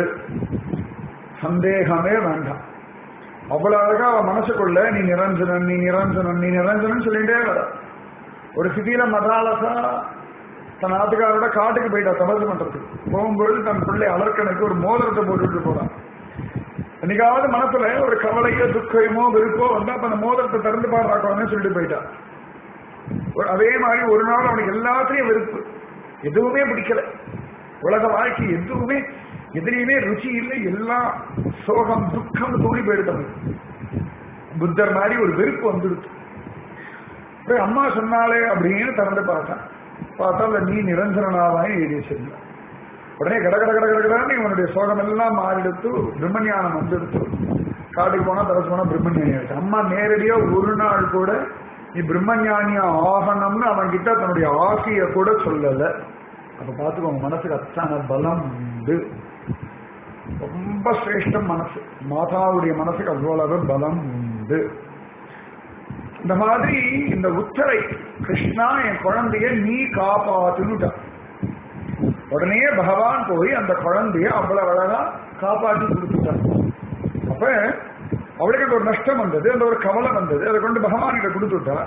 சந்தேகமே வேண்டாம் அவ்வளவு அழகா அவ மனசுக்குள்ள நீ நிரஞ்சனன் நீ நிரஞ்சனன் நீ நிரஞ்சனன் சொல்லிட்டே வர ஒரு சிதியில மதாலசா தன் ஆத்துக்காரோட காட்டுக்கு போயிட்டா தபசு பண்றதுக்கு போகும்பொழுது தன் பிள்ளை அலர்க்கனுக்கு ஒரு மோதிரத்தை போட்டுட்டு போறான் என்னைக்காவது மனசுல ஒரு கவலையோ துக்கமோ வெறுப்போ வந்தா அப்ப அந்த மோதிரத்தை திறந்து பாடுறாக்கணும்னு சொல்லிட்டு போயிட்டான் ஒரு- அதே மாதிரி ஒரு நாள் அவனுக்கு எல்லாத்துலயும் வெறுப்பு எதுவுமே பிடிக்கல உலக வாழ்க்கை எதுவுமே எதிலையுமே ருச்சி இல்லை எல்லாம் சோகம் துக்கம் தூளி போயிடுது புத்தர் மாதிரி ஒரு வெறுப்பு வந்துடுது அப்புறம் அம்மா சொன்னாலே அப்படின்னு திறந்து பார்த்தேன் பார்த்தா அந்த நீ நிரஞ்சனாவாய் எழுதி வச்சிருந்த உடனே கட கட கட கட கடன்னு இவனுடைய சோகம் எல்லாம் மாறிடுத்து பிரம்மஞானம் வந்துடுத்து காட்டுக்கு போனா தரசு போனா பிரம்மஞானி ஆயிடுச்சு அம்மா நேரடியா ஒரு நாள் கூட நீ பிரம்மஞானியா ஆகணும்னு அவன் கிட்ட தன்னுடைய ஆசைய கூட சொல்லல அப்ப பாத்துக்கோங்க மனசுக்கு அத்தான பலம் உண்டு ரொம்ப சிரேஷ்டம் மனசு மாதாவுடைய மனசுக்கு அவ்வளவு பலம் உண்டு இந்த மாதிரி இந்த உத்தரை கிருஷ்ணா என் குழந்தைய நீ காப்பாத்துனுட்டா உடனே பகவான் போய் அந்த குழந்தைய அவ்வளவு அழகா காப்பாற்றி கொடுத்துட்டான் அப்ப அவளுக்கு அந்த ஒரு நஷ்டம் வந்தது அந்த ஒரு கவலை வந்தது அதை கொண்டு பகவான் கிட்ட கொடுத்துட்டா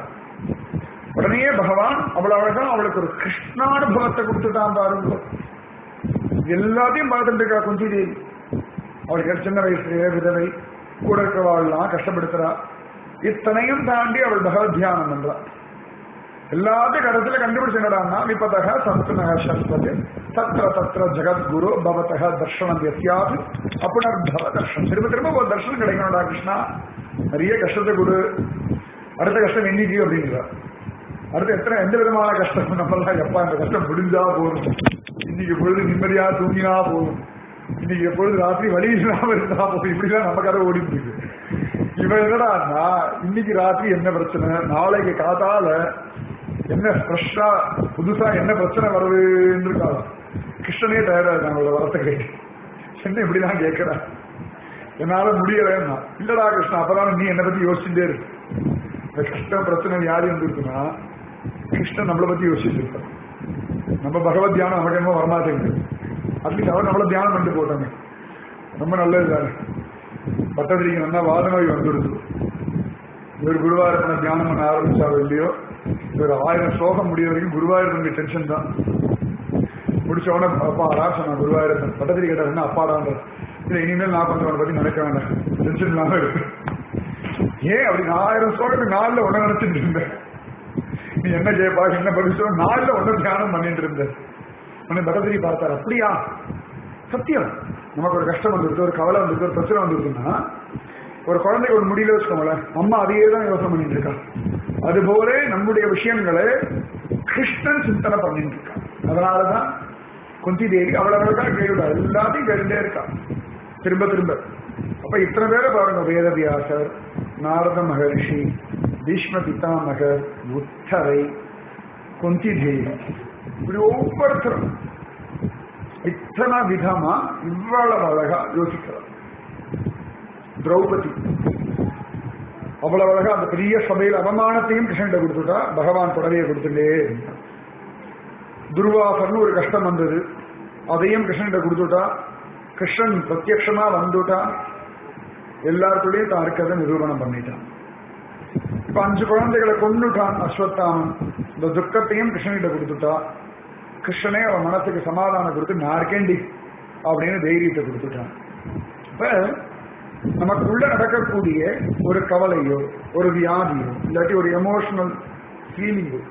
உடனே பகவான் அவ்வளவு அழகா அவளுக்கு ஒரு கிருஷ்ணானுபவத்தை கொடுத்துட்டான் பாருங்க எல்லாத்தையும் பார்த்துட்டு இருக்கா குந்தி தேவி அவளுக்கு சின்ன வயசுலயே விதவை கூட இருக்கிறவாள்லாம் கஷ்டப்படுத்துறா இத்தனையும் தாண்டி அவள் பகவத் தியானம் பண்றா எல்லாத்தையும் கடத்துல கண்டுபிடிச்சு என்னடான்னா விபதக சத்னக சஸ்வத் தத்ர தத்ர ஜெகத்குரு பவதக தர்ஷனம் எத்தியாது அப்புனர்பவ தர்ஷனம் திரும்ப திரும்ப ஒரு தர்ஷனம் கிடைக்கணும்டா கிருஷ்ணா நிறைய கஷ்டத்தை கொடு அடுத்த கஷ்டம் என்னைக்கு அப்படிங்கிறார் அடுத்து எத்தனை எந்த விதமான கஷ்டம் நம்மளாம் எப்பா இந்த கஷ்டம் முடிஞ்சா போதும் இன்னைக்கு பொழுது நிம்மதியா தூங்கினா போதும் இன்னைக்கு எப்பொழுது ராத்திரி வழி இல்லாம இருந்தா போதும் இப்படிதான் நம்ம கதை ஓடிட்டு இருக்கு இவன் என்னடான்னா இன்னைக்கு ராத்திரி என்ன பிரச்சனை நாளைக்கு காத்தால என்ன ஃப்ரெஷ்ஷா புதுசா என்ன பிரச்சனை வருதுன்னு இருக்காங்க கிருஷ்ணனே தயாரா இருக்காங்களோட வரத்தை கேட்டு என்ன இப்படிதான் கேட்கிறேன் என்னால முடியலன்னா இல்லடா கிருஷ்ணா அப்பதான் நீ என்னை பத்தி யோசிச்சுட்டே இருக்கு இந்த கஷ்டம் பிரச்சனை யாரு இருந்திருக்குன்னா கிருஷ்ணன் நம்மளை பத்தி யோசிச்சுட்டு இருக்கான் நம்ம பகவத் தியானம் நமக்கு என்ன வரமாட்டேங்குது அட்லீஸ்ட் அவர் நம்மள தியானம் பண்ணிட்டு போட்டாங்க ரொம்ப நல்லது தானே பட்டதிரிக்கு நல்லா வாத நோய் வந்துடுது இவர் குருவாயூரப்பனை தியானம் பண்ண ஆரம்பிச்சாரோ இல்லையோ இவர் ஆயிரம் ஸ்லோகம் முடிய வரைக்கும் குருவாயூரப்பனுக்கு டென்ஷன் தான் முடிச்ச உடனே அப்பா அரா சொன்னா குருவாயூரப்பன் பட்டதிரி கேட்டார் என்ன அப்பாடான்ற இல்ல இனிமேல் நான் கொஞ்சம் அவனை பத்தி நினைக்க வேண்டாம் டென்ஷன் இல்லாம இருக்கு ஏன் அப்படி ஆயிரம் ஸ்லோகத்துக்கு நாலுல ஒண்ணு நினைச்சிட்டு இருந்தேன் நீ என்ன ஜெயப்பா என்ன படிச்சோ நாலுல ஒண்ணு தியானம் பண்ணிட்டு இருந்தேன் உடனே பட்டதிரி பார்த்தார் அப்படியா சத்தியம் நமக்கு ஒரு கஷ்டம் வந்துருக்கு ஒரு கவலை வந்துருக்கு ஒரு பிரச்சனை வந்துருக்குன்னா ஒரு குழந்தைக்கு ஒரு முடியல வச்சுக்கோங்களேன் அம்மா அதையே தான் யோசனை பண்ணிட்டு இருக்கா அதுபோல நம்முடைய விஷயங்களை கிருஷ்ணன் சிந்தனை பண்ணிட்டு இருக்கா அதனாலதான் குந்தி தேவி அவ்வளவு கேள்விடா எல்லாத்தையும் கேட்டுட்டே இருக்கா திரும்ப திரும்ப அப்ப இத்தனை பேரை பாருங்க வேதவியாசர் நாரத மகர்ஷி பீஷ்ம பிதாமகர் உத்தரை குந்தி தேவி இப்படி ஒவ்வொருத்தரும் இத்தனை விதமா இவ்வளவு அழகா யோசிக்கிறார் திரௌபதி அவ்வளவு அழகா அந்த பெரிய சபையில் அவமானத்தையும் கிருஷ்ணன் கொடுத்துட்டா பகவான் புடவையை கொடுத்துட்டே இருந்தான் துர்வாசர்னு ஒரு கஷ்டம் வந்தது அதையும் கிருஷ்ணன் கொடுத்துட்டா கிருஷ்ணன் பிரத்யட்சமா வந்துட்டா எல்லாருக்குள்ளேயும் தான் இருக்கிறத நிரூபணம் பண்ணிட்டான் இப்ப அஞ்சு குழந்தைகளை கொண்டுட்டான் அஸ்வத்தாமன் இந்த துக்கத்தையும் கிருஷ்ணனிட்ட கொடுத்துட்டா கிருஷ்ணனே அவன் மனசுக்கு சமாதானம் கொடுத்து நான் இருக்கேன்டி அப்படின்னு தைரியத்தை கொடுத்துட்டான் இப்ப நமக்குள்ள நடக்கக்கூடிய ஒரு கவலையோ ஒரு வியாதியோ இல்லாட்டி ஒரு எமோஷனல் ஃபீலிங்கோ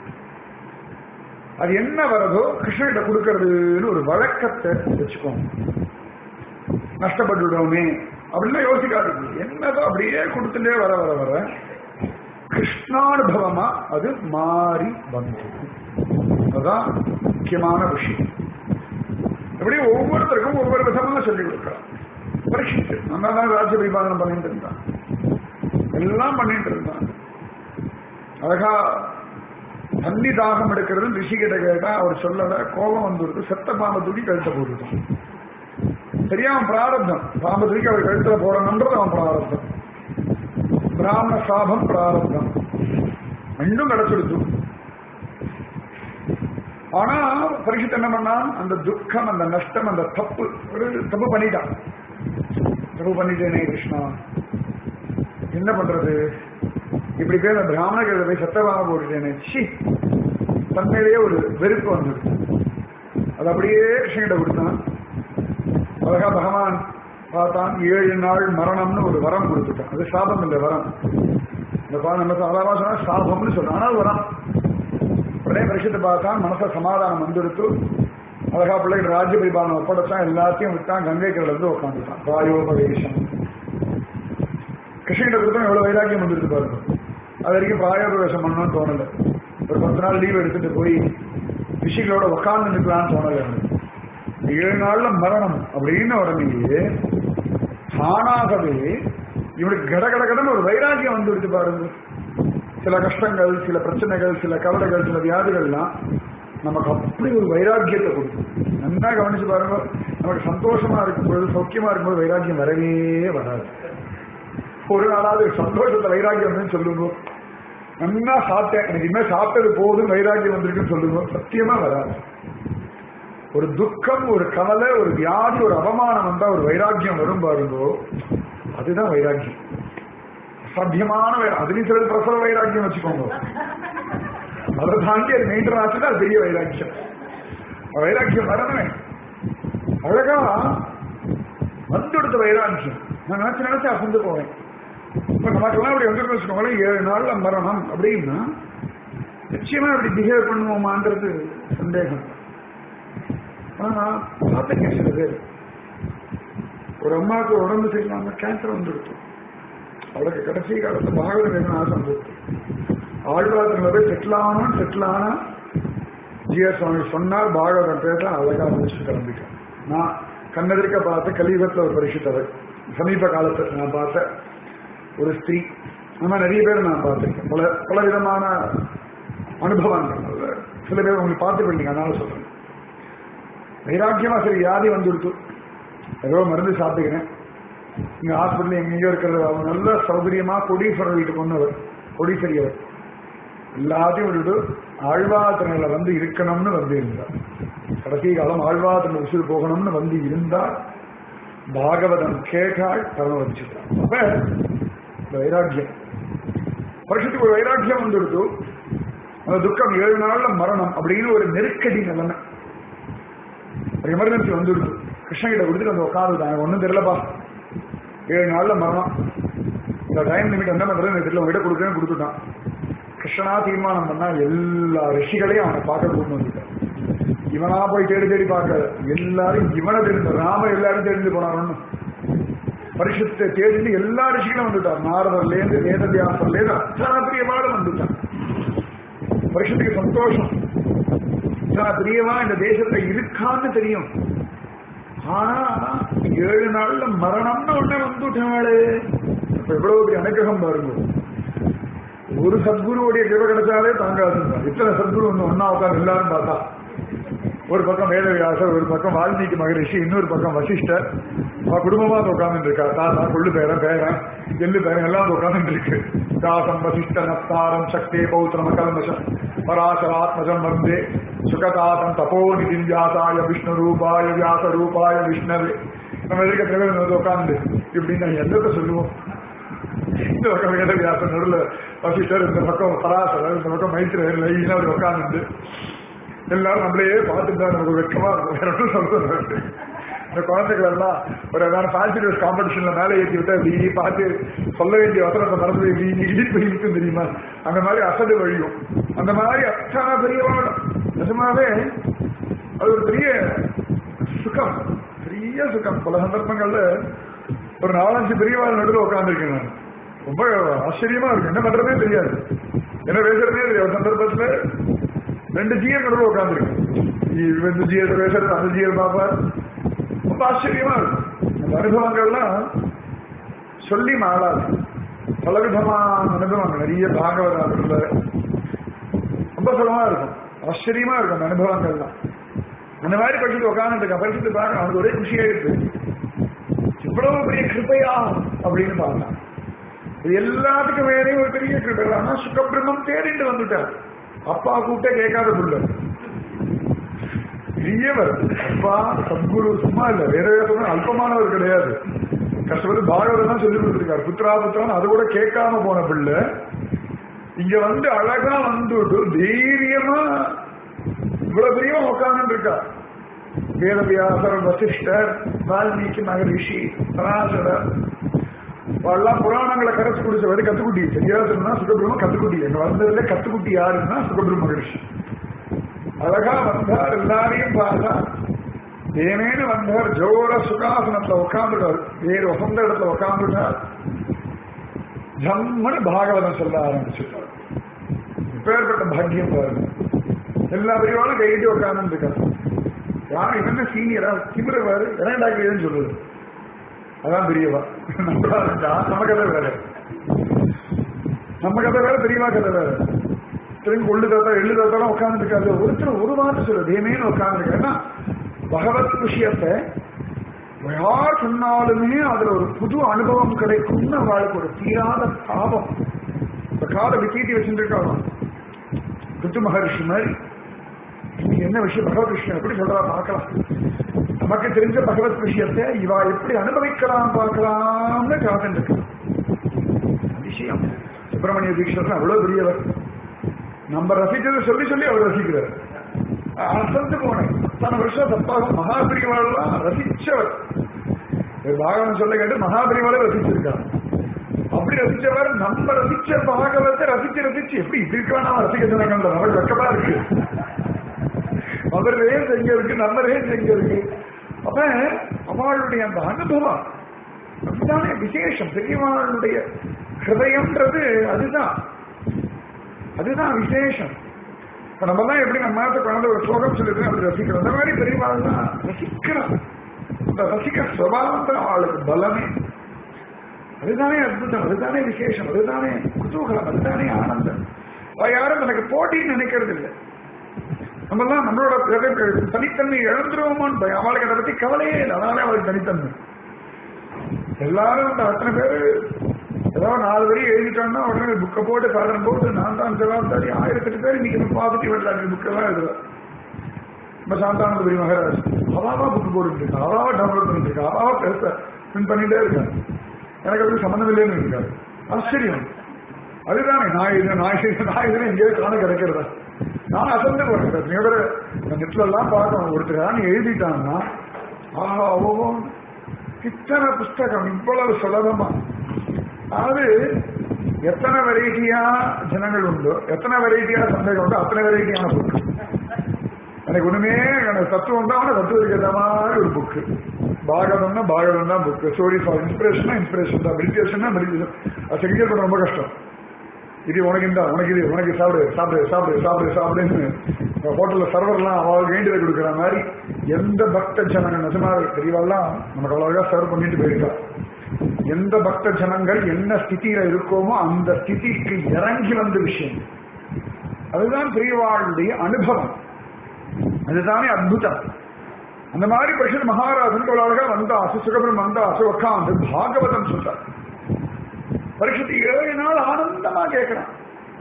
அது என்ன வரதோ கிருஷ்ணகிட்ட கொடுக்கறதுன்னு ஒரு வழக்கத்தை வச்சுக்கோங்க நஷ்டப்பட்டுவிடோமே அப்படின்னா யோசிக்காதீங்க என்னதோ அப்படியே கொடுத்துட்டே வர வர வர கிருஷ்ணானுபவமா அது மாறி வந்தது அதுதான் முக்கியமான விஷயம் இப்படி ஒவ்வொருத்தருக்கும் ஒவ்வொரு விதமா சொல்லிக் கொடுக்கலாம் பரீட்சித்து நல்லா தான் ராஜ்ய பரிபாலனம் பண்ணிட்டு இருந்தான் எல்லாம் பண்ணிட்டு இருந்தான் அழகா தண்ணி தாகம் எடுக்கிறது ரிஷிகிட்ட கேட்டா அவர் சொல்லல கோபம் வந்துருக்கு செத்த பாம்பை தூக்கி கழுத்த போட்டுட்டான் சரியா அவன் பிராரப்தம் பாம்பை தூக்கி அவர் கழுத்துல போடணுன்றது அவன் பிராரப்தம் பிராமண சாபம் பிராரப்தம் ரெண்டும் கிடைச்சிடுச்சு ஆனா பரீட்சித் என்ன பண்ணான் அந்த துக்கம் அந்த நஷ்டம் அந்த தப்பு ஒரு தப்பு பண்ணிட்டான் தப்பு பண்ணிட்டேனே கிருஷ்ணா என்ன பண்றது இப்படி பேர் அந்த பிராமணர்கள் போய் சத்தமாக போட்டுட்டேனே சி தன்மையிலேயே ஒரு வெறுப்பு வந்துடுச்சு அது அப்படியே கிருஷ்ணகிட்ட கொடுத்தான் அழகா பகவான் பார்த்தான் ஏழு நாள் மரணம்னு ஒரு வரம் கொடுத்துட்டான் அது சாபம் இல்லை வரம் இந்த பா நம்ம சாதாரண சொன்னா சாபம்னு சொல்றோம் ஆனால் வரம் உடனே பரிசுத்தை பார்த்தான் மனச சமாதானம் வந்துடுத்து அழகா பிள்ளைகள் ராஜ்ய பரிபாலனம் ஒப்படைச்சான் எல்லாத்தையும் விட்டான் கங்கை கரையில இருந்து உட்காந்துட்டான் பிராயோபவேஷம் கிருஷ்ணகிட்ட கொடுத்தா எவ்வளவு வைராக்கியம் வந்துருக்கு பாருங்க அது வரைக்கும் பிராயோபவேஷம் பண்ணணும்னு தோணல ஒரு பத்து நாள் லீவ் எடுத்துட்டு போய் ரிஷிகளோட உட்கார்ந்து நிற்கலாம்னு தோணல அவனுக்கு. ஏழு நாள்ல மரணம் அப்படின்னு உடனேயே தானாகவே இவனுக்கு கட கட கடன்னு ஒரு வைராக்கியம் வந்துடுச்சு பாருங்க சில கஷ்டங்கள் சில பிரச்சனைகள் சில கவலைகள் சில வியாதிகள்லாம் நமக்கு அப்படி ஒரு வைராக்கியத்தை கொடுக்கும் நல்லா கவனிச்சு பாருங்க நமக்கு சந்தோஷமா இருக்கும்போது சௌக்கியமா இருக்கும்போது வைராக்கியம் வரவே வராது ஒரு நாளாவது சந்தோஷத்தை வைராக்கியம் வந்து சொல்லுங்க நல்லா சாப்பிட்டேன் எனக்கு இனிமேல் சாப்பிட்டது போதும் வைராக்கியம் வந்திருக்குன்னு சொல்லுங்க சத்தியமா வராது ஒரு துக்கம் ஒரு கவலை ஒரு வியாதி ஒரு அவமானம் வந்தா ஒரு வைராக்கியம் வரும் பாருங்கோ அதுதான் வைராக்கியம் சத்தியமான வைரா- அதுலயும் சிலர் பிரசவ வைராக்கியம் வச்சுக்கோங்க அதை தாண்டி அது மெயின்டைன் ஆச்சுன்னா அது பெரிய வைராக்கியம் வைராக்கியம் வரணுமே அழகா வந்துடுத்த வைராக்கியம் நான் நினைச்சு நினைச்சு அசந்து போவேன் இப்ப நமக்கெல்லாம் அப்படி வந்து வச்சுக்கோங்களேன் ஏழு நாள்ல மரணம் அப்படின்னா நிச்சயமா இப்படி பிஹேவ் பண்ணுவோமான்றது சந்தேகம் ஆனா பார்த்துங்க சில பேர் ஒரு அம்மாவுக்கு உடம்பு சரியில்லாம கேன்சர் வந்துடுச்சு அவளுக்கு கடைசி காலத்துல பாகவத வேணும் ஆசை வந்துடுச்சு ஆழ்வாரத்துல போய் செட்டில் ஆகணும் செட்டில் ஆனா ஜிஎஸ் சுவாமி சொன்னார் பாகவதம் பேச அழகா முடிச்சு கிளம்பிட்டேன் நான் கண்ணெதிர்க்க பார்த்த கலியுகத்துல ஒரு பரிசுத்தவர் சமீப காலத்துல நான் பார்த்த ஒரு ஸ்திரீ அந்த மாதிரி நிறைய பேர் நான் பார்த்திருக்கேன் பல பல விதமான அனுபவங்கள் அதுல சில பேர் உங்களுக்கு பார்த்துருப்பீங்க அதனால சொல்றேன் வைராக்கியமா சரி வியாதி வந்துடுத்து ஏதோ மருந்து சாப்பிட்டுக்கிறேன் இங்க ஹாஸ்பிட்டல் எங்கெங்கயோ இருக்கிறது அவங்க நல்ல சௌகரியமா கொடீஸ்வரர் வீட்டுக்கு கொண்டவர் கொடீஸ்வரியவர் எல்லாத்தையும் விட்டுட்டு ஆழ்வாத்திரையில வந்து இருக்கணும்னு வந்து இருந்தார் கடைசி காலம் ஆழ்வாத்திரை உசுறு போகணும்னு வந்து இருந்தார் பாகவதம் கேட்டாள் பரம வச்சுட்டார் அப்ப இந்த வைராக்கியம் வருஷத்துக்கு ஒரு வைராக்கியம் வந்துடுத்து அந்த துக்கம் ஏழு நாள்ல மரணம் அப்படின்னு ஒரு நெருக்கடி நிலைமை ஒரு எமர்ஜென்சி வந்துடுது கிருஷ்ணகிட்ட கொடுத்துட்டு வந்து உட்காந்துட்டாங்க ஒன்றும் தெரியலப்பா ஏழு நாள்ல மரணம் இந்த டைம் லிமிட் என்ன பண்றது எனக்கு தெரியல விட கொடுக்குறேன்னு கொடுத்துட்டான் கிருஷ்ணனா தீர்மானம் பண்ணா எல்லா ரிஷிகளையும் அவனை பார்க்க கூட்டு வந்துட்டான் இவனா போய் தேடி தேடி பார்க்க எல்லாரும் இவனை தெரிந்து ராம எல்லாரும் தெரிந்து போனார் பரிசுத்தை தேடி எல்லா ரிஷிகளும் வந்துட்டார் நாரதர்ல இருந்து வேதவியாசர்ல இருந்து அத்தனை பிரியவாடும் வந்துட்டான் பரிசுத்துக்கு சந்தோஷம் இத்தனை பிரியமா இந்த தேசத்துல இருக்கான்னு தெரியும் ஆனா ஏழு நாள்ல மரணம்னு ஒண்ணே வந்துட்டாளே அப்ப எவ்வளவு பெரிய அனுகிரகம் பாருங்க ஒரு சத்குருவுடைய கிருப கிடைச்சாலே தாங்காது இத்தனை சத்குரு ஒண்ணு ஒன்னா உட்காந்து எல்லாரும் பார்த்தா ஒரு பக்கம் வேதவியாசர் ஒரு பக்கம் வால்மீகி மகரிஷி இன்னொரு பக்கம் வசிஷ்டர் அவ குடும்பமா உட்கார்ந்து இருக்கா தாத்தா கொள்ளு பேரன் பேரன் எள்ளு பேரன் எல்லாம் உட்கார்ந்து இருக்கு தாசம் வசிஷ்ட நப்தாரம் சக்தே பௌத்திரம் கல்மஷம் பராசராத்மஜம் வந்தே சுகதாசம் தபோநிதி வியாசாய விஷ்ணு ரூபாய வியாச ரூபாய விஷ்ணவே நம்ம எதிர்க்க திரவியம் உட்கார்ந்து இப்படின்னு நான் என்னத்தை சொல்லுவோம் இந்த பக்கம் வேதவியாசர் நடுவில் வசிஷ்டர் இந்த பக்கம் பராசரர் இந்த பக்கம் மைத்திரர் லைனா அப்படி உட்கார்ந்து எல்லாரும் நம்மளையே பார்த்துட்டு தான் நமக்கு வெட்கமா இருக்கும் வேற ஒன்றும் சொல்றது இந்த குழந்தைகள் எல்லாம் ஒரு ஏதாவது ஃபேன்சி ட்ரெஸ் காம்படிஷன்ல மேலே ஏற்றி விட்டா இப்படி பார்த்து சொல்ல வேண்டிய வசனத்தை மறந்து இப்படி இடிப்பு இடிக்கும் தெரியுமா அந்த மாதிரி அசடு வழியும் அந்த மாதிரி அத்தனை பெரிய வாழும் நிஜமாவே அது ஒரு பெரிய சுகம் பெரிய சுகம் பல சந்தர்ப்பங்கள்ல ஒரு நாலஞ்சு பெரியவாள் நடுவில் உட்காந்துருக்கேன் நான் ரொம்ப ஆச்சரியமா இருக்கு என்ன பண்றதே தெரியாது என்ன பேசுறதே தெரியாது ஒரு சந்தர்ப்பத்துல ரெண்டு ஜிஎம் நடுவில் உட்காந்துருக்கேன் இந்த ஜீவத்தை பேசுறது அந்த ஜீவன் பார்ப்பார் ரொம்ப ஆச்சரியமா இருக்கும் அந்த அனுபவங்கள்லாம் சொல்லி மாறாது பலவிதமான அனுபவங்கள் நிறைய பாகவதாத்துல ரொம்ப சுலமா இருக்கும் ஆச்சரியமா இருக்கும் அந்த அனுபவங்கள்லாம் அந்த மாதிரி படிச்சுட்டு உட்காந்துட்டு இருக்க படிச்சுட்டு பார்க்க அவனுக்கு ஒரே குஷியாயிருக்கு இவ்வளவு பெரிய கிருப்பையா அப்படின்னு பார்த்தான் இது எல்லாத்துக்கும் வேறே ஒரு பெரிய கிருப்பை ஆனா சுக்கபிரம்மம் தேடிட்டு வந்துட்டார் அப்பா கூப்பிட்டே கேட்காத புள்ள பெரியவர் அப்பா சத்குரு சும்மா இல்ல வேற வேற அல்பமானவர் கிடையாது கஷ்டப்பட்டு பாகவதம் தான் சொல்லி கொடுத்துருக்காரு புத்திரா புத்திரான்னு அது கூட கேட்காம போன பிள்ளை இங்க வந்து அழகா வந்துட்டு தைரியமா இவ்வளவு பெரியமா உட்கார்ந்து இருக்கா வேதவியாசர் வசிஷ்டர் வால்மீகி மகரிஷி பராசரர் எல்லாம் புராணங்களை கரைச்சு குடிச்சவர் கத்துக்குட்டி சரியா சொன்னா சுகபிரம்ம கத்துக்குட்டி எங்க வந்ததுல கத்துக்குட்டி யாருன்னா சுகபிரம்ம மகரிஷி அழகா வந்தார் எல்லாரையும் பார்த்தா ஏனேன்னு வந்தார் ஜோர சுகாசனத்துல உட்காந்துட்டார் வேறு உகந்த இடத்துல உட்காந்துட்டார் ஜம்மனு பாகவதம் சொல்ல ஆரம்பிச்சுட்டார் இப்பேற்பட்ட பாக்கியம் பாருங்க எல்லா பெரியவாளும் கையிட்டு உட்காந்து இருக்காரு யார் என்ன சீனியரா திமிரவாரு என்னடா கேதுன்னு சொல்லுது அதான் பெரியவா நம்ம கதை வேற நம்ம கதை வேற பெரியவா கதை வேற திரும்பி கொள்ளு தாத்தா எள்ளு தாத்தாலாம் உட்கார்ந்து இருக்காது ஒருத்தர் ஒரு வார்த்தை சொல்லுது ஏமேன்னு உட்கார்ந்து ஏன்னா பகவத் விஷயத்தை யார் சொன்னாலுமே அதுல ஒரு புது அனுபவம் கிடைக்கும்னு அவளுக்கு ஒரு தீராத தாபம் இந்த காலை விக்கீட்டி வச்சுருக்காங்க ருத்து மகர்ஷி மாதிரி நீ என்ன விஷயம் பகவத் விஷயம் எப்படி சொல்றா பார்க்கலாம் நமக்கு தெரிஞ்ச பகவத் விஷயத்தை இவா எப்படி அனுபவிக்கலாம் பார்க்கலாம்னு காத்துட்டு இருக்கு விஷயம் சுப்பிரமணிய தீட்சர் அவ்வளவு பெரியவர் நம்ம ரசிச்சதை சொல்லி சொல்லி அவர் ரசிக்கிறார் அசந்து போனேன் அத்தனை வருஷம் தப்பாக மகாபிரிவாளெல்லாம் ரசிச்சவர் பாகவன் சொல்ல கேட்டு மகாபிரிவாளை ரசிச்சிருக்கார் அப்படி ரசிச்சவர் நம்ம ரசிச்ச பாகவத்தை ரசிச்சு ரசிச்சு எப்படி இப்படி இருக்கலாம் நாம ரசிக்க சொன்னாங்க நமக்கு வெக்கமா இருக்கு அவர் ரேஞ்ச் எங்க இருக்கு நம்ம ரேஞ்ச் எங்க இருக்கு அப்ப அவளுடைய அந்த அனுபவம் அதுதானே விசேஷம் பெரியவாளுடைய ஹிருதயம்ன்றது அதுதான் அதுதான் விசேஷம் இப்ப நம்ம தான் எப்படி நம்ம மாத்த குழந்தை ஒரு ஸ்லோகம் சொல்லிட்டு அப்படி ரசிக்கிறோம் அந்த மாதிரி பெரியவாள் தான் ரசிக்கிறோம் அந்த ரசிக்க சுவாவம் தான் அவளுக்கு பலமே அதுதானே அற்புதம் அதுதானே விசேஷம் அதுதானே குதூகலம் அதுதானே ஆனந்தம் அவ யாரும் எனக்கு போட்டின்னு நினைக்கிறது இல்லை நம்மெல்லாம் நம்மளோட தனித்தன்மை இழந்துருவோமான்னு பயம் அவளுக்கு அதை பத்தி கவலையே இல்லை அதனாலே அவளுக்கு தனித்தன்மை எல்லாரும் அந்த அத்தனை பேரு ஏதாவது நாலு வரி எழுதிட்டோம்னா உடனே புக்கை போட்டு காரணம் போட்டு நான் தான் ஜவாப்தாரி ஆயிரத்தெட்டு பேர் இன்னைக்கு பாசிட்டிவ் வெள்ளாடி புக்கெல்லாம் எழுதுறேன் நம்ம சாந்தானந்தபுரி மகாராஜ் அவாவா புக்கு போட்டுட்டு இருக்கா அவாவா டவுன்லோட் பண்ணிட்டு இருக்கா அவாவா பெருச பிரிண்ட் பண்ணிட்டே இருக்காரு எனக்கு அதுக்கு சம்மந்தம் இல்லைன்னு இருக்காரு ஆச்சரியம் அதுதானே நான் இது நான் இது நான் இதுன்னு எங்கேயோ காண கிடைக்கிறதா நான் அசந்து போறேன் நீங்க நெட்ல எல்லாம் பார்க்கணும் ஒருத்தர் நீ எழுதிட்டாங்கன்னா ஆஹா ஓ இத்தனை புஸ்தகம் இவ்வளவு சுலபமா அதாவது எத்தனை வெரைட்டியா ஜனங்கள் உண்டோ எத்தனை வெரைட்டியா சந்தேகம் உண்டோ அத்தனை வெரைட்டியான புக்கு எனக்கு ஒண்ணுமே எனக்கு தத்துவம் தான் தத்துவத்துக்கு ஏற்ற மாதிரி ஒரு புக்கு பாகவதம்னா பாகவதம் தான் புக்கு ஸ்டோரி ஃபார் இன்ஸ்பிரேஷனா இன்ஸ்பிரேஷன் தான் மெடிடேஷன்னா மெடிடேஷன் அது செஞ்சு பண்ண ரொம்ப கஷ்டம் இது உனக்கு இந்த உனக்கு இது உனக்கு சாப்பிடு சாப்பிடு சாப்பிடு சாப்பிடு சாப்பிடுன்னு ஹோட்டல்ல சர்வர்லாம் அவளுக்கு வேண்டியதை கொடுக்குற மாதிரி எந்த பக்த ஜனங்கள் நிஜமா தெரியவெல்லாம் நமக்கு அவ்வளவுగా சர்வ் பண்ணிட்டு போயிருக்கா எந்த பக்த ஜனங்கள் என்ன ஸ்திதியில இருக்கோமோ அந்த ஸ்திதிக்கு இறங்கி வந்த விஷயம் அதுதான் பெரியவாளுடைய அனுபவம் அதுதானே அற்புதம் அந்த மாதிரி பரிஷத் மகாராஜன் அழகா வந்தாசு சுகபுரம் வந்தாசு உட்காந்து பாகவதம் சொல்றார் பரிஷத்து ஏழு நாள் ஆனந்தமா கேட்கிறான்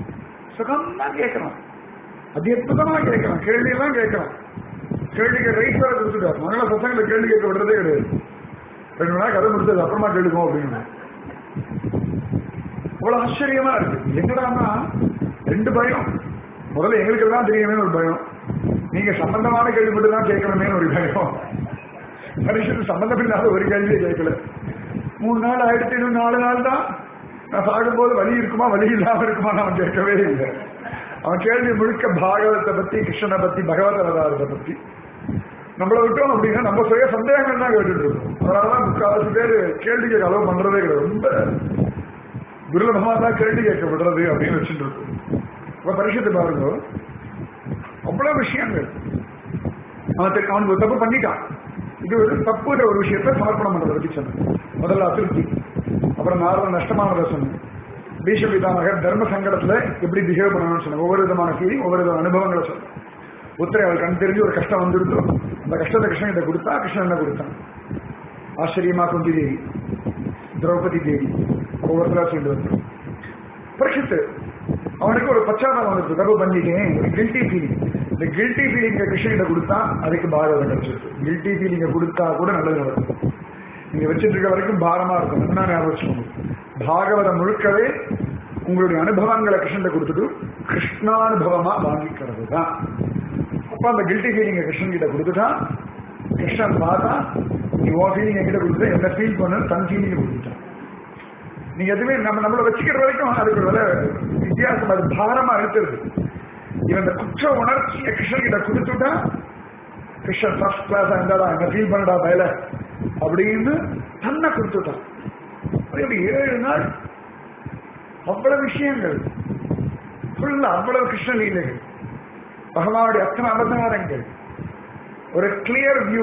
சுகமா கேட்கிறான் அது அற்புதமா கேட்கிறான் கேள்வி எல்லாம் கேட்கிறான் கேள்விக்கு ரைட் வேற கொடுத்துட்டார் மங்கள பசங்களை கேள்வி கேட்க விடுறதே கிடையாது ரெண்டு மணி நேரம் கதை முடிச்சது அப்புறமா கேளுக்கும் அப்படின்னு அவ்வளவு ஆச்சரியமா இருக்கு என்னடான்னா ரெண்டு பயம் முதல்ல எங்களுக்கு எல்லாம் தெரியுமே ஒரு பயம் நீங்க சம்பந்தமான கேள்வி மட்டும் தான் கேட்கணுமே ஒரு பயம் மனுஷன் சம்பந்தம் இல்லாத ஒரு கேள்வியே கேட்கல மூணு நாள் ஆயிரத்தி இன்னும் நாலு நாள் தான் நான் சாகும்போது வலி இருக்குமா வலி இல்லாம இருக்குமா நான் கேட்கவே இல்லை அவன் கேள்வி முழுக்க பாகவத்தை பத்தி கிருஷ்ணனை பத்தி பகவத் அவதாரத்தை பத்தி நம்மளை விட்டோம் அப்படின்னா நம்ம சுய சந்தேகங்கள் தான் கேட்டுட்டு இருக்கோம் அதனாலதான் முக்காவாசி பேர் கேள்வி கேட்க அளவு பண்றதே கிடையாது ரொம்ப துர்லபமா தான் கேள்வி கேட்க விடுறது அப்படின்னு வச்சுட்டு இருக்கோம் இப்ப பரிசுத்தை பாருங்க அவ்வளவு விஷயங்கள் அவன் தெரி- அவனுக்கு ஒரு தப்பு பண்ணிட்டான் இது ஒரு தப்புன்ற ஒரு விஷயத்தை சமர்ப்பணம் பண்றதை பத்தி சொன்னேன் முதல்ல அதிருப்தி அப்புறம் நாரத நஷ்டமானதை சொன்னேன் பீஷ்ம பிதாமகர் தர்ம சங்கடத்துல எப்படி பிஹேவ் பண்ணணும்னு சொன்னேன் ஒவ்வொரு விதமான ஃபீலிங் ஒவ்வொரு வித அனுபவங்களை சொன்னேன் உத்தரை அவள் கண் தெரிஞ்சு ஒரு கஷ்டம் வந்துருந்தோ அந்த கஷ்டத்தை கிருஷ்ணன் கிட்ட கொடுத்தா கிருஷ்ணன் என்ன கொடுத்தான் ஆச்சரியமா குந்தி தேவி திரௌபதி தேவி ஒவ்வொருத்தரா சொல்லிட்டு வந்து பரிசுத்து அவனுக்கு ஒரு பச்சாதாபம் வந்துருக்கு தப்பு பண்ணிட்டேன் ஒரு கில்ட்டி ஃபீலிங் இந்த கில்ட்டி ஃபீலிங்க கிருஷ்ணகிட்ட கொடுத்தா அதுக்கு பாரதம் கிடைச்சிருக்கு கில்ட்டி ஃபீலிங்க கொடுத்தா கூட நல்லது நடக்கும் நீங்க வச்சிட்டு இருக்க வரைக்கும் பாரமா இருக்கும் என்ன ஞாபகம் வச்சுக்கோங்க பாகவதம் முழுக்கவே உங்களுடைய அனுபவங்களை கிருஷ்ணன் கொடுத்துட்டு கிருஷ்ணானுபவமா வாங்கிக்கிறது தான் அப்ப அந்த கில்ட்டி ஃபீலிங்க கிருஷ்ணன் கிட்ட கொடுத்துட்டா கிருஷ்ணன் பார்த்தா நீ ஓ ஃபீலிங் என்கிட்ட கொடுத்து என்ன ஃபீல் பண்ணு தன் ஃபீலிங் கொடுத்துட்டான் நீங்க எதுவுமே நம்ம நம்மள வச்சுக்கிற வரைக்கும் அதுக்கு ஒரு விலை வித்தியாசம் அது பாரமா இருக்கிறது இவன் இந்த குற்ற உணர்ச்சியை கிருஷ்ணன் கிட்ட கொடுத்துட்டா கிருஷ்ணன் ஃபர்ஸ்ட் கிளாஸ் இருந்தாடா என்ன ஃபீல் பண்ணடா பயல அப்படின்னு தன்னை கொடுத்துட்டான் அது எப்படி ஏழு நாள் அவ்வளவு விஷயங்கள் ஃபுல்லா அவ்வளவு கிருஷ்ண லீலைகள் பகவானுடைய அத்தனை அவதாரங்கள் ஒரு கிளியர் வியூ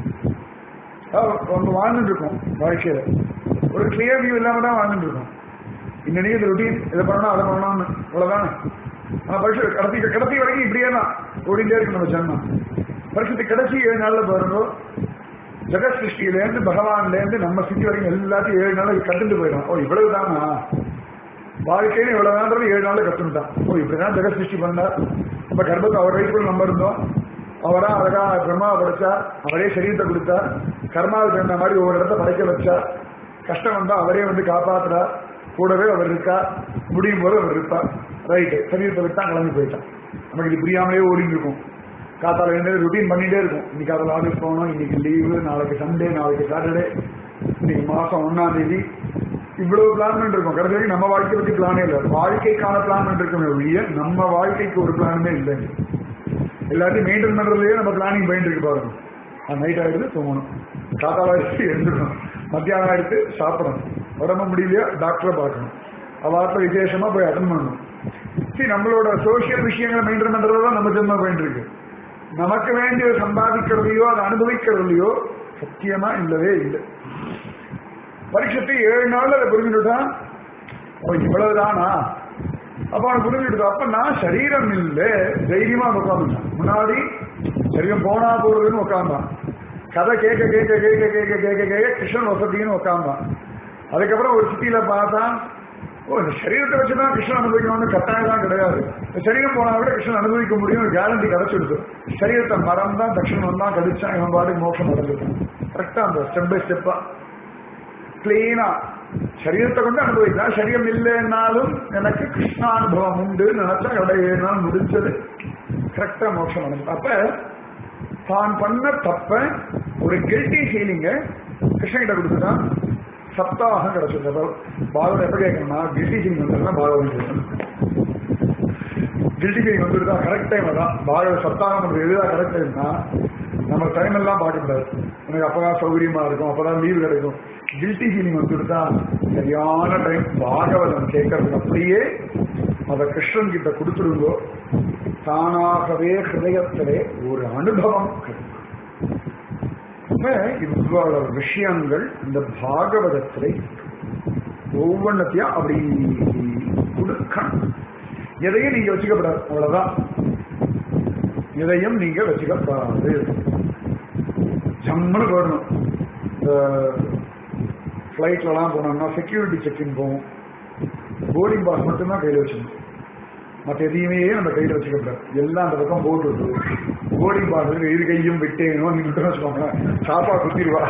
நம்ம வாழ்ந்துட்டு இருக்கோம் வாழ்க்கையில ஒரு கிளியர் வியூ இல்லாம தான் வாழ்ந்துட்டு இருக்கோம் இன்னைக்கு இது ருட்டீன் இதை பண்ணணும் அதை பண்ணணும்னு இவ்வளவுதானே ஆனா பரிசு கடைசி கடைசி வரைக்கும் இப்படியே தான் ஓடிட்டே இருக்கு நம்ம ஜென்மம் பரிசுத்து கடைசி ஏழு நாள்ல பாருங்க ஜெகத் சிருஷ்டியிலேருந்து பகவான்ல இருந்து நம்ம சித்தி வரைக்கும் எல்லாத்தையும் ஏழு நாள் கட்டுட்டு போயிடும் ஓ இவ்வளவுதானா வாழ்க்கையில இவ்வளவுதான்றது ஏழு நாள்ல கத்துட்டான் ஓ இப்படிதான் ஜெகத் சிருஷ்டி பண்ணார் நம்ம கர்ப்பத்தை அவர் வயிற்றுக்குள்ள நம்ம இருந்தோம் அவரா அழகா பிரம்மாவை படைச்சார் அவரே சரீரத்தை கொடுத்தார் கர்மாவுக்கு தகுந்த மாதிரி ஒவ்வொரு இடத்த படைக்க வச்சார் கஷ்டம் வந்தா அவரே வந்து காப்பாத்துறார் கூடவே அவர் இருக்கார் முடியும் போது அவர் இருப்பார் ரைட்டு சரீரத்தை விட்டா கிளம்பி போயிட்டான் நமக்கு இது புரியாமலே ஓடிட்டு இருக்கும் காத்தால எழுந்து ருட்டீன் பண்ணிட்டே இருக்கும் இன்னைக்கு அதில் ஆஃபீஸ் போகணும் இன்னைக்கு லீவு நாளைக்கு சண்டே நாளைக்கு சாட்டர்டே இன்னைக்கு மாசம் ஒன்னாம் தேதி இவ்வளவு பிளான் பண்ணிருக்கோம் கடைசி வரைக்கும் நம்ம வாழ்க்கை பத்தி பிளானே இல்லை வாழ்க்கைக்கான பிளான் பண்ணிருக்கோமே ஒழிய நம்ம வாழ்க்கைக்கு ஒரு பிளானுமே இல்லை எல்லாத்தையும் மெயின்டைன் பண்றதுலயே நம்ம பிளானிங் பண்ணிட்டு இருக்கு பாருங்க நைட் ஆயிடுது தூங்கணும் காத்தால ஆயிடுச்சு எழுந்துக்கணும் மத்தியானம் ஆயிடுத்து சாப்பிடணும் உடம்பு முடியலையா டாக்டரை பார்க்கணும் அவாட்டில் விசேஷமா போய் அட்டன் பண்ணணும் சரி நம்மளோட சோசியல் விஷயங்களை மெயின்டைன் பண்றதுதான் நம்ம ஜென்ம போயிட்டு இருக்கு நமக்கு வேண்டிய சம்பாதிக்கிறதையோ அதை அனுபவிக்கிறதுலையோ சத்தியமா இல்லவே இல்லை பரீட்சத்தை ஏழு நாள் அதை புரிஞ்சுட்டான் ஓ இவ்வளவுதானா அப்ப அவன் புரிஞ்சுட்டு அப்ப நான் சரீரம் இல்லை தைரியமா உட்காந்துட்டான் முன்னாடி சரீரம் போனா போறதுன்னு உட்காந்தான் கதை கேட்க கேட்க கேட்க கேட்க கேட்க கேட்க கிருஷ்ணன் வசதின்னு உட்காந்தான் அதுக்கப்புறம் ஒரு சிட்டியில பார்த்தான் ஓ இந்த சரீரத்தை வச்சுதான் கிருஷ்ணன் அனுபவிக்கணும்னு கட்டாயம் தான் கிடையாது இந்த சரீரம் போனா விட கிருஷ்ணன் அனுபவிக்க முடியும் கேரண்டி கிடைச்சிடுது சரீரத்தை மரம் தான் தட்சிணம் வந்தான் கடிச்சான் இவன் பாட்டுக்கு மோட்சம் அடைஞ்சிட்டான் கரெக்டா அந்த ஸ்டெப் பை ஸ்டெப்பா கிளீனா சரீரத்தை கொண்டு அனுபவிக்கலாம் சரீரம் இல்லைன்னாலும் எனக்கு கிருஷ்ணானுபவம் உண்டு நினைச்சா கடை ஏழு நாள் முடிஞ்சது கரெக்டா மோட்சம் அடைஞ்சு அப்ப தான் பண்ண தப்ப ஒரு கில்ட்டி ஃபீலிங்க கிருஷ்ணன் கிட்ட கொடுத்துட்டான் சப்தாகம் கிடைச்சிருந்தது பாகவன் எப்ப கேட்கணும்னா கில்ட்டி ஃபீலிங் வந்ததுன்னா பாகவன் கேட்கணும் கில்ட்டி ஃபீலிங் வந்துருந்தா கரெக்ட் டைம் தான் பாகவ சப்தாகம் நமக்கு எதுதான் கரெக்ட் டைம்னா நம்ம டைம் எல்லாம் பார்க்க கூடாது எனக்கு அப்பதான் சௌகரியமா இருக்கும் அப்பதான் லீவ் கிடைக்கும் கில்ட்டி ஃபீலிங் வந்துருந்தா சரியான டைம் பாகவதம் கேட்கறதுக்கு அப்படியே அதை கிருஷ்ணன் கிட்ட கொடுத்துருங்கோ தானாகவே ஹிருதயத்திலே ஒரு அனுபவம் கிடைக்கும் அப்ப இவ்வளவு விஷயங்கள் இந்த பாகவதத்திலே ஒவ்வொன்றத்தையும் அப்படி கொடுக்கணும் எதையும் நீங்க வச்சுக்கப்படாது அவ்வளவுதான் எதையும் நீங்க வச்சுக்கப்படாது ஜம்முன்னு போடணும் இந்த ஃப்ளைட்லலாம் போனோம்னா செக்யூரிட்டி செக்இன் போகும் போர்டிங் பாஸ் மட்டும்தான் கையில் வச்சுக்கணும் மற்ற எதையுமே நம்ம கையில் வச்சுக்கப்படாது எல்லாம் அந்த பக்கம் போட்டு விட்டு போர்டிங் பாஸ் இரு கையும் விட்டேனோ நீ மட்டும் வச்சுக்கோங்களேன் சாப்பா குத்திடுவா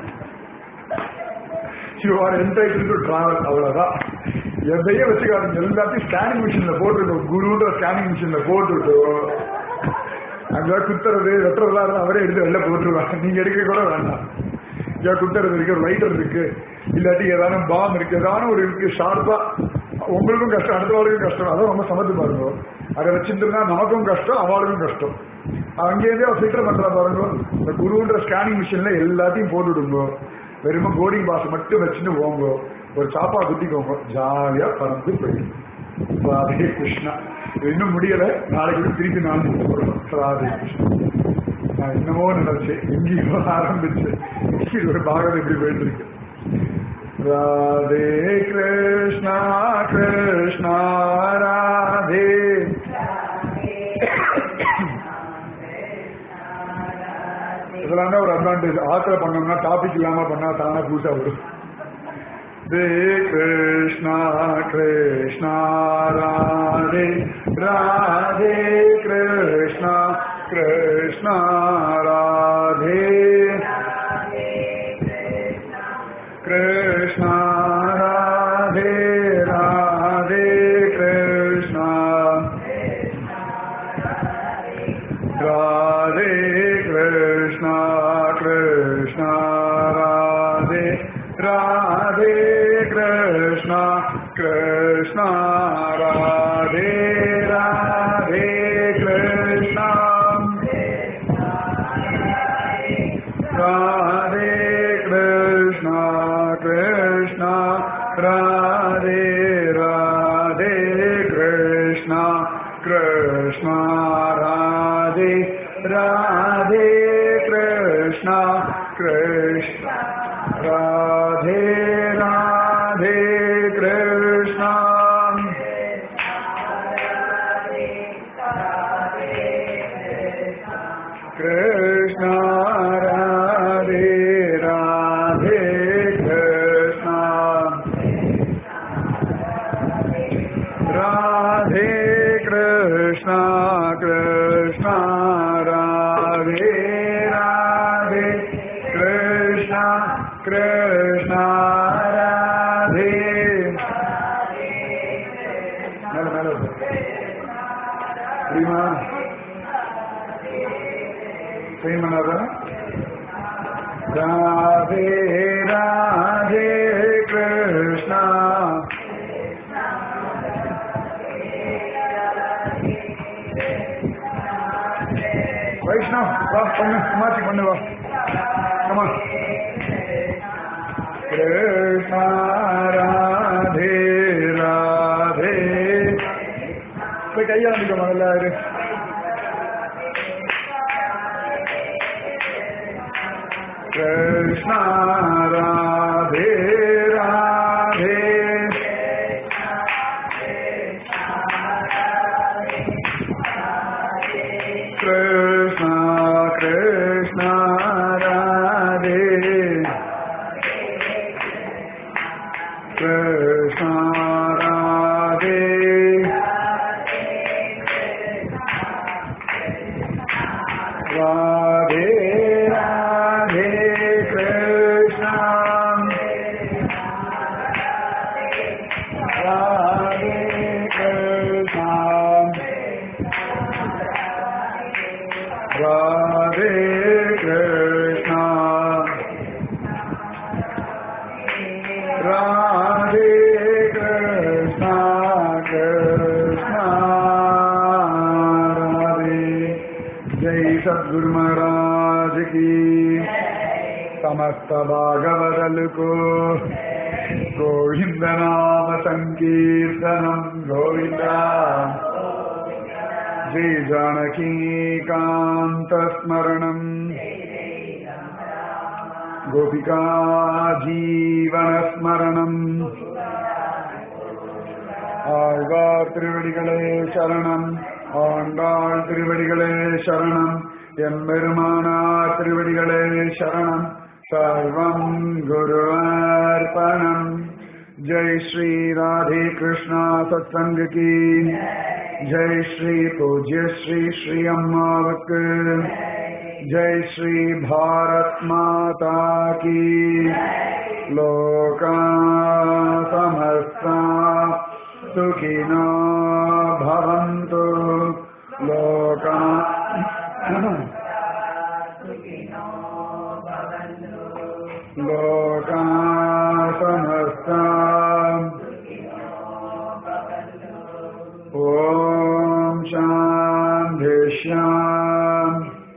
you are entitled to travel அவ்வளவுதான் எதையும் வச்சுக்காது எல்லாத்தையும் ஸ்கேனிங் மிஷின்ல போட்டுட்டு குருன்ற ஸ்கேனிங் மிஷின்ல போட்டுட்டு அங்க குத்துறது வெட்டுறதா இருந்தா அவரே எடுத்து வெளில போட்டுருவாங்க நீங்க எடுக்க கூட வேண்டாம் இங்க குத்துறது இருக்கு ஒரு லைட்டர் இருக்கு இல்லாட்டி ஏதாவது பாம் இருக்கு ஏதாவது ஒரு இருக்கு ஷார்ப்பா உங்களுக்கும் கஷ்டம் அடுத்தவர்களுக்கும் கஷ்டம் அதான் ரொம்ப சமத்து பாருங்க அதை வச்சுட்டு இருந்தா நமக்கும் கஷ்டம் அவளுக்கும் கஷ்டம் அங்கேருந்தே ஃபில்டர் பண்றா பாருங்க இந்த குருன்ற ஸ்கேனிங் மிஷின்ல எல்லாத்தையும் போட்டுடுங்க வெறும் போர்டிங் பாஸ் மட்டும் வச்சுட்டு போங்க ஒரு சாப்பா குத்திக்கோங்க ஜாலியா பறந்து போயிடும் ராதே கிருஷ்ணா இது இன்னும் முடியல நாளைக்கு திருப்பி நான் போடுறோம் ராதே கிருஷ்ணா நான் என்னமோ நினைச்சேன் எங்கேயோ ஆரம்பிச்சு இது ஒரு பாகம் இப்படி போயிட்டு இருக்கு ராதே கிருஷ்ணா கிருஷ்ணா ராதே இதெல்லாம் தான் ஒரு அட்வான்டேஜ் ஆத்துல பண்ணோம்னா டாபிக் இல்லாம பண்ணா தானே புதுசா வரும் ஹரே கிருஷ்ணா கிருஷ்ணா ராதே ராதே கிருஷ்ணா கிருஷ்ணா ராதே கிருஷ்ணா ராதே ராதே கிருஷ்ணா ராதே கிருஷ்ணா கிருஷ்ணா ராதே ராதே கிருஷ்ணா கிருஷ்ணா ராதே ராதே கிருஷ்ணா ராதே கிருஷ்ணா கிருஷ்ணா ராதே ராதே கிருஷ்ணா கிருஷ்ணா ராதே ராதே கிருஷ்ணா கிருஷ்ணா ராதே ராதே கிருஷ்ணா கிருஷ்ணா ராதே ராதே கிருஷ்ணா ராதே கிருஷ்ணா கிருஷ்ணா ராதே ராதே கிருஷ்ணா கிருஷ்ணா ராதே மேல மேல புரியுமா செய்யமனாதா ராதே ராதே கிருஷ்ணா வைஷ்ணவ் வா பண்ணு மாத்தி பண்ணு வா கமா கிருஷ்ணா ராதே ராதே போய் கையாண்டிக்க முதல்ல இரு கிருஷ்ணா ராதே ராதே கிருஷ்ணா கிருஷ்ணா ராதே கிருஷ்ணா ராதே ராதே ராதே கிருஷ்ணா ராதே கிருஷ்ணா ராதே கிருஷ்ணா ராதே கிருஷ்ணா கிருஷ்ணா ராதே ஜெய் சத்குரு महाराज की समस्त भागवदल को गोविंद नाम संकीर्तनम गोविंदा जय जानकी कांत स्मरणम गोपिका जीवन स्मरणम ஆழ்வார் திருவடிகளே சரணம் ஆண்டாள் திருவடிகளே சரணம் எம்பெருமானார் திருவடிகளே சரணம் சர்வம் குருவார்ப்பணம் ஜெய் ஸ்ரீ ராதே கிருஷ்ணா சத்சங்க கீ ஜெய் ஸ்ரீ பூஜ்ய ஸ்ரீ ஸ்ரீ அம்மாவுக்கு ஜெய் ஸ்ரீ பாரத் மாதா கீ லோகா சமஸ்தா सुखिनो भवन्तु लोका लोका समस्ता ॐ शान्ति श्याम्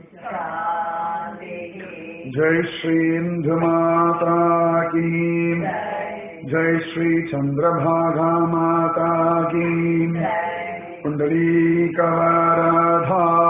जय श्री इन्दुमाता की जय श्री चंद्रभागा माता की कुंडली कवराधा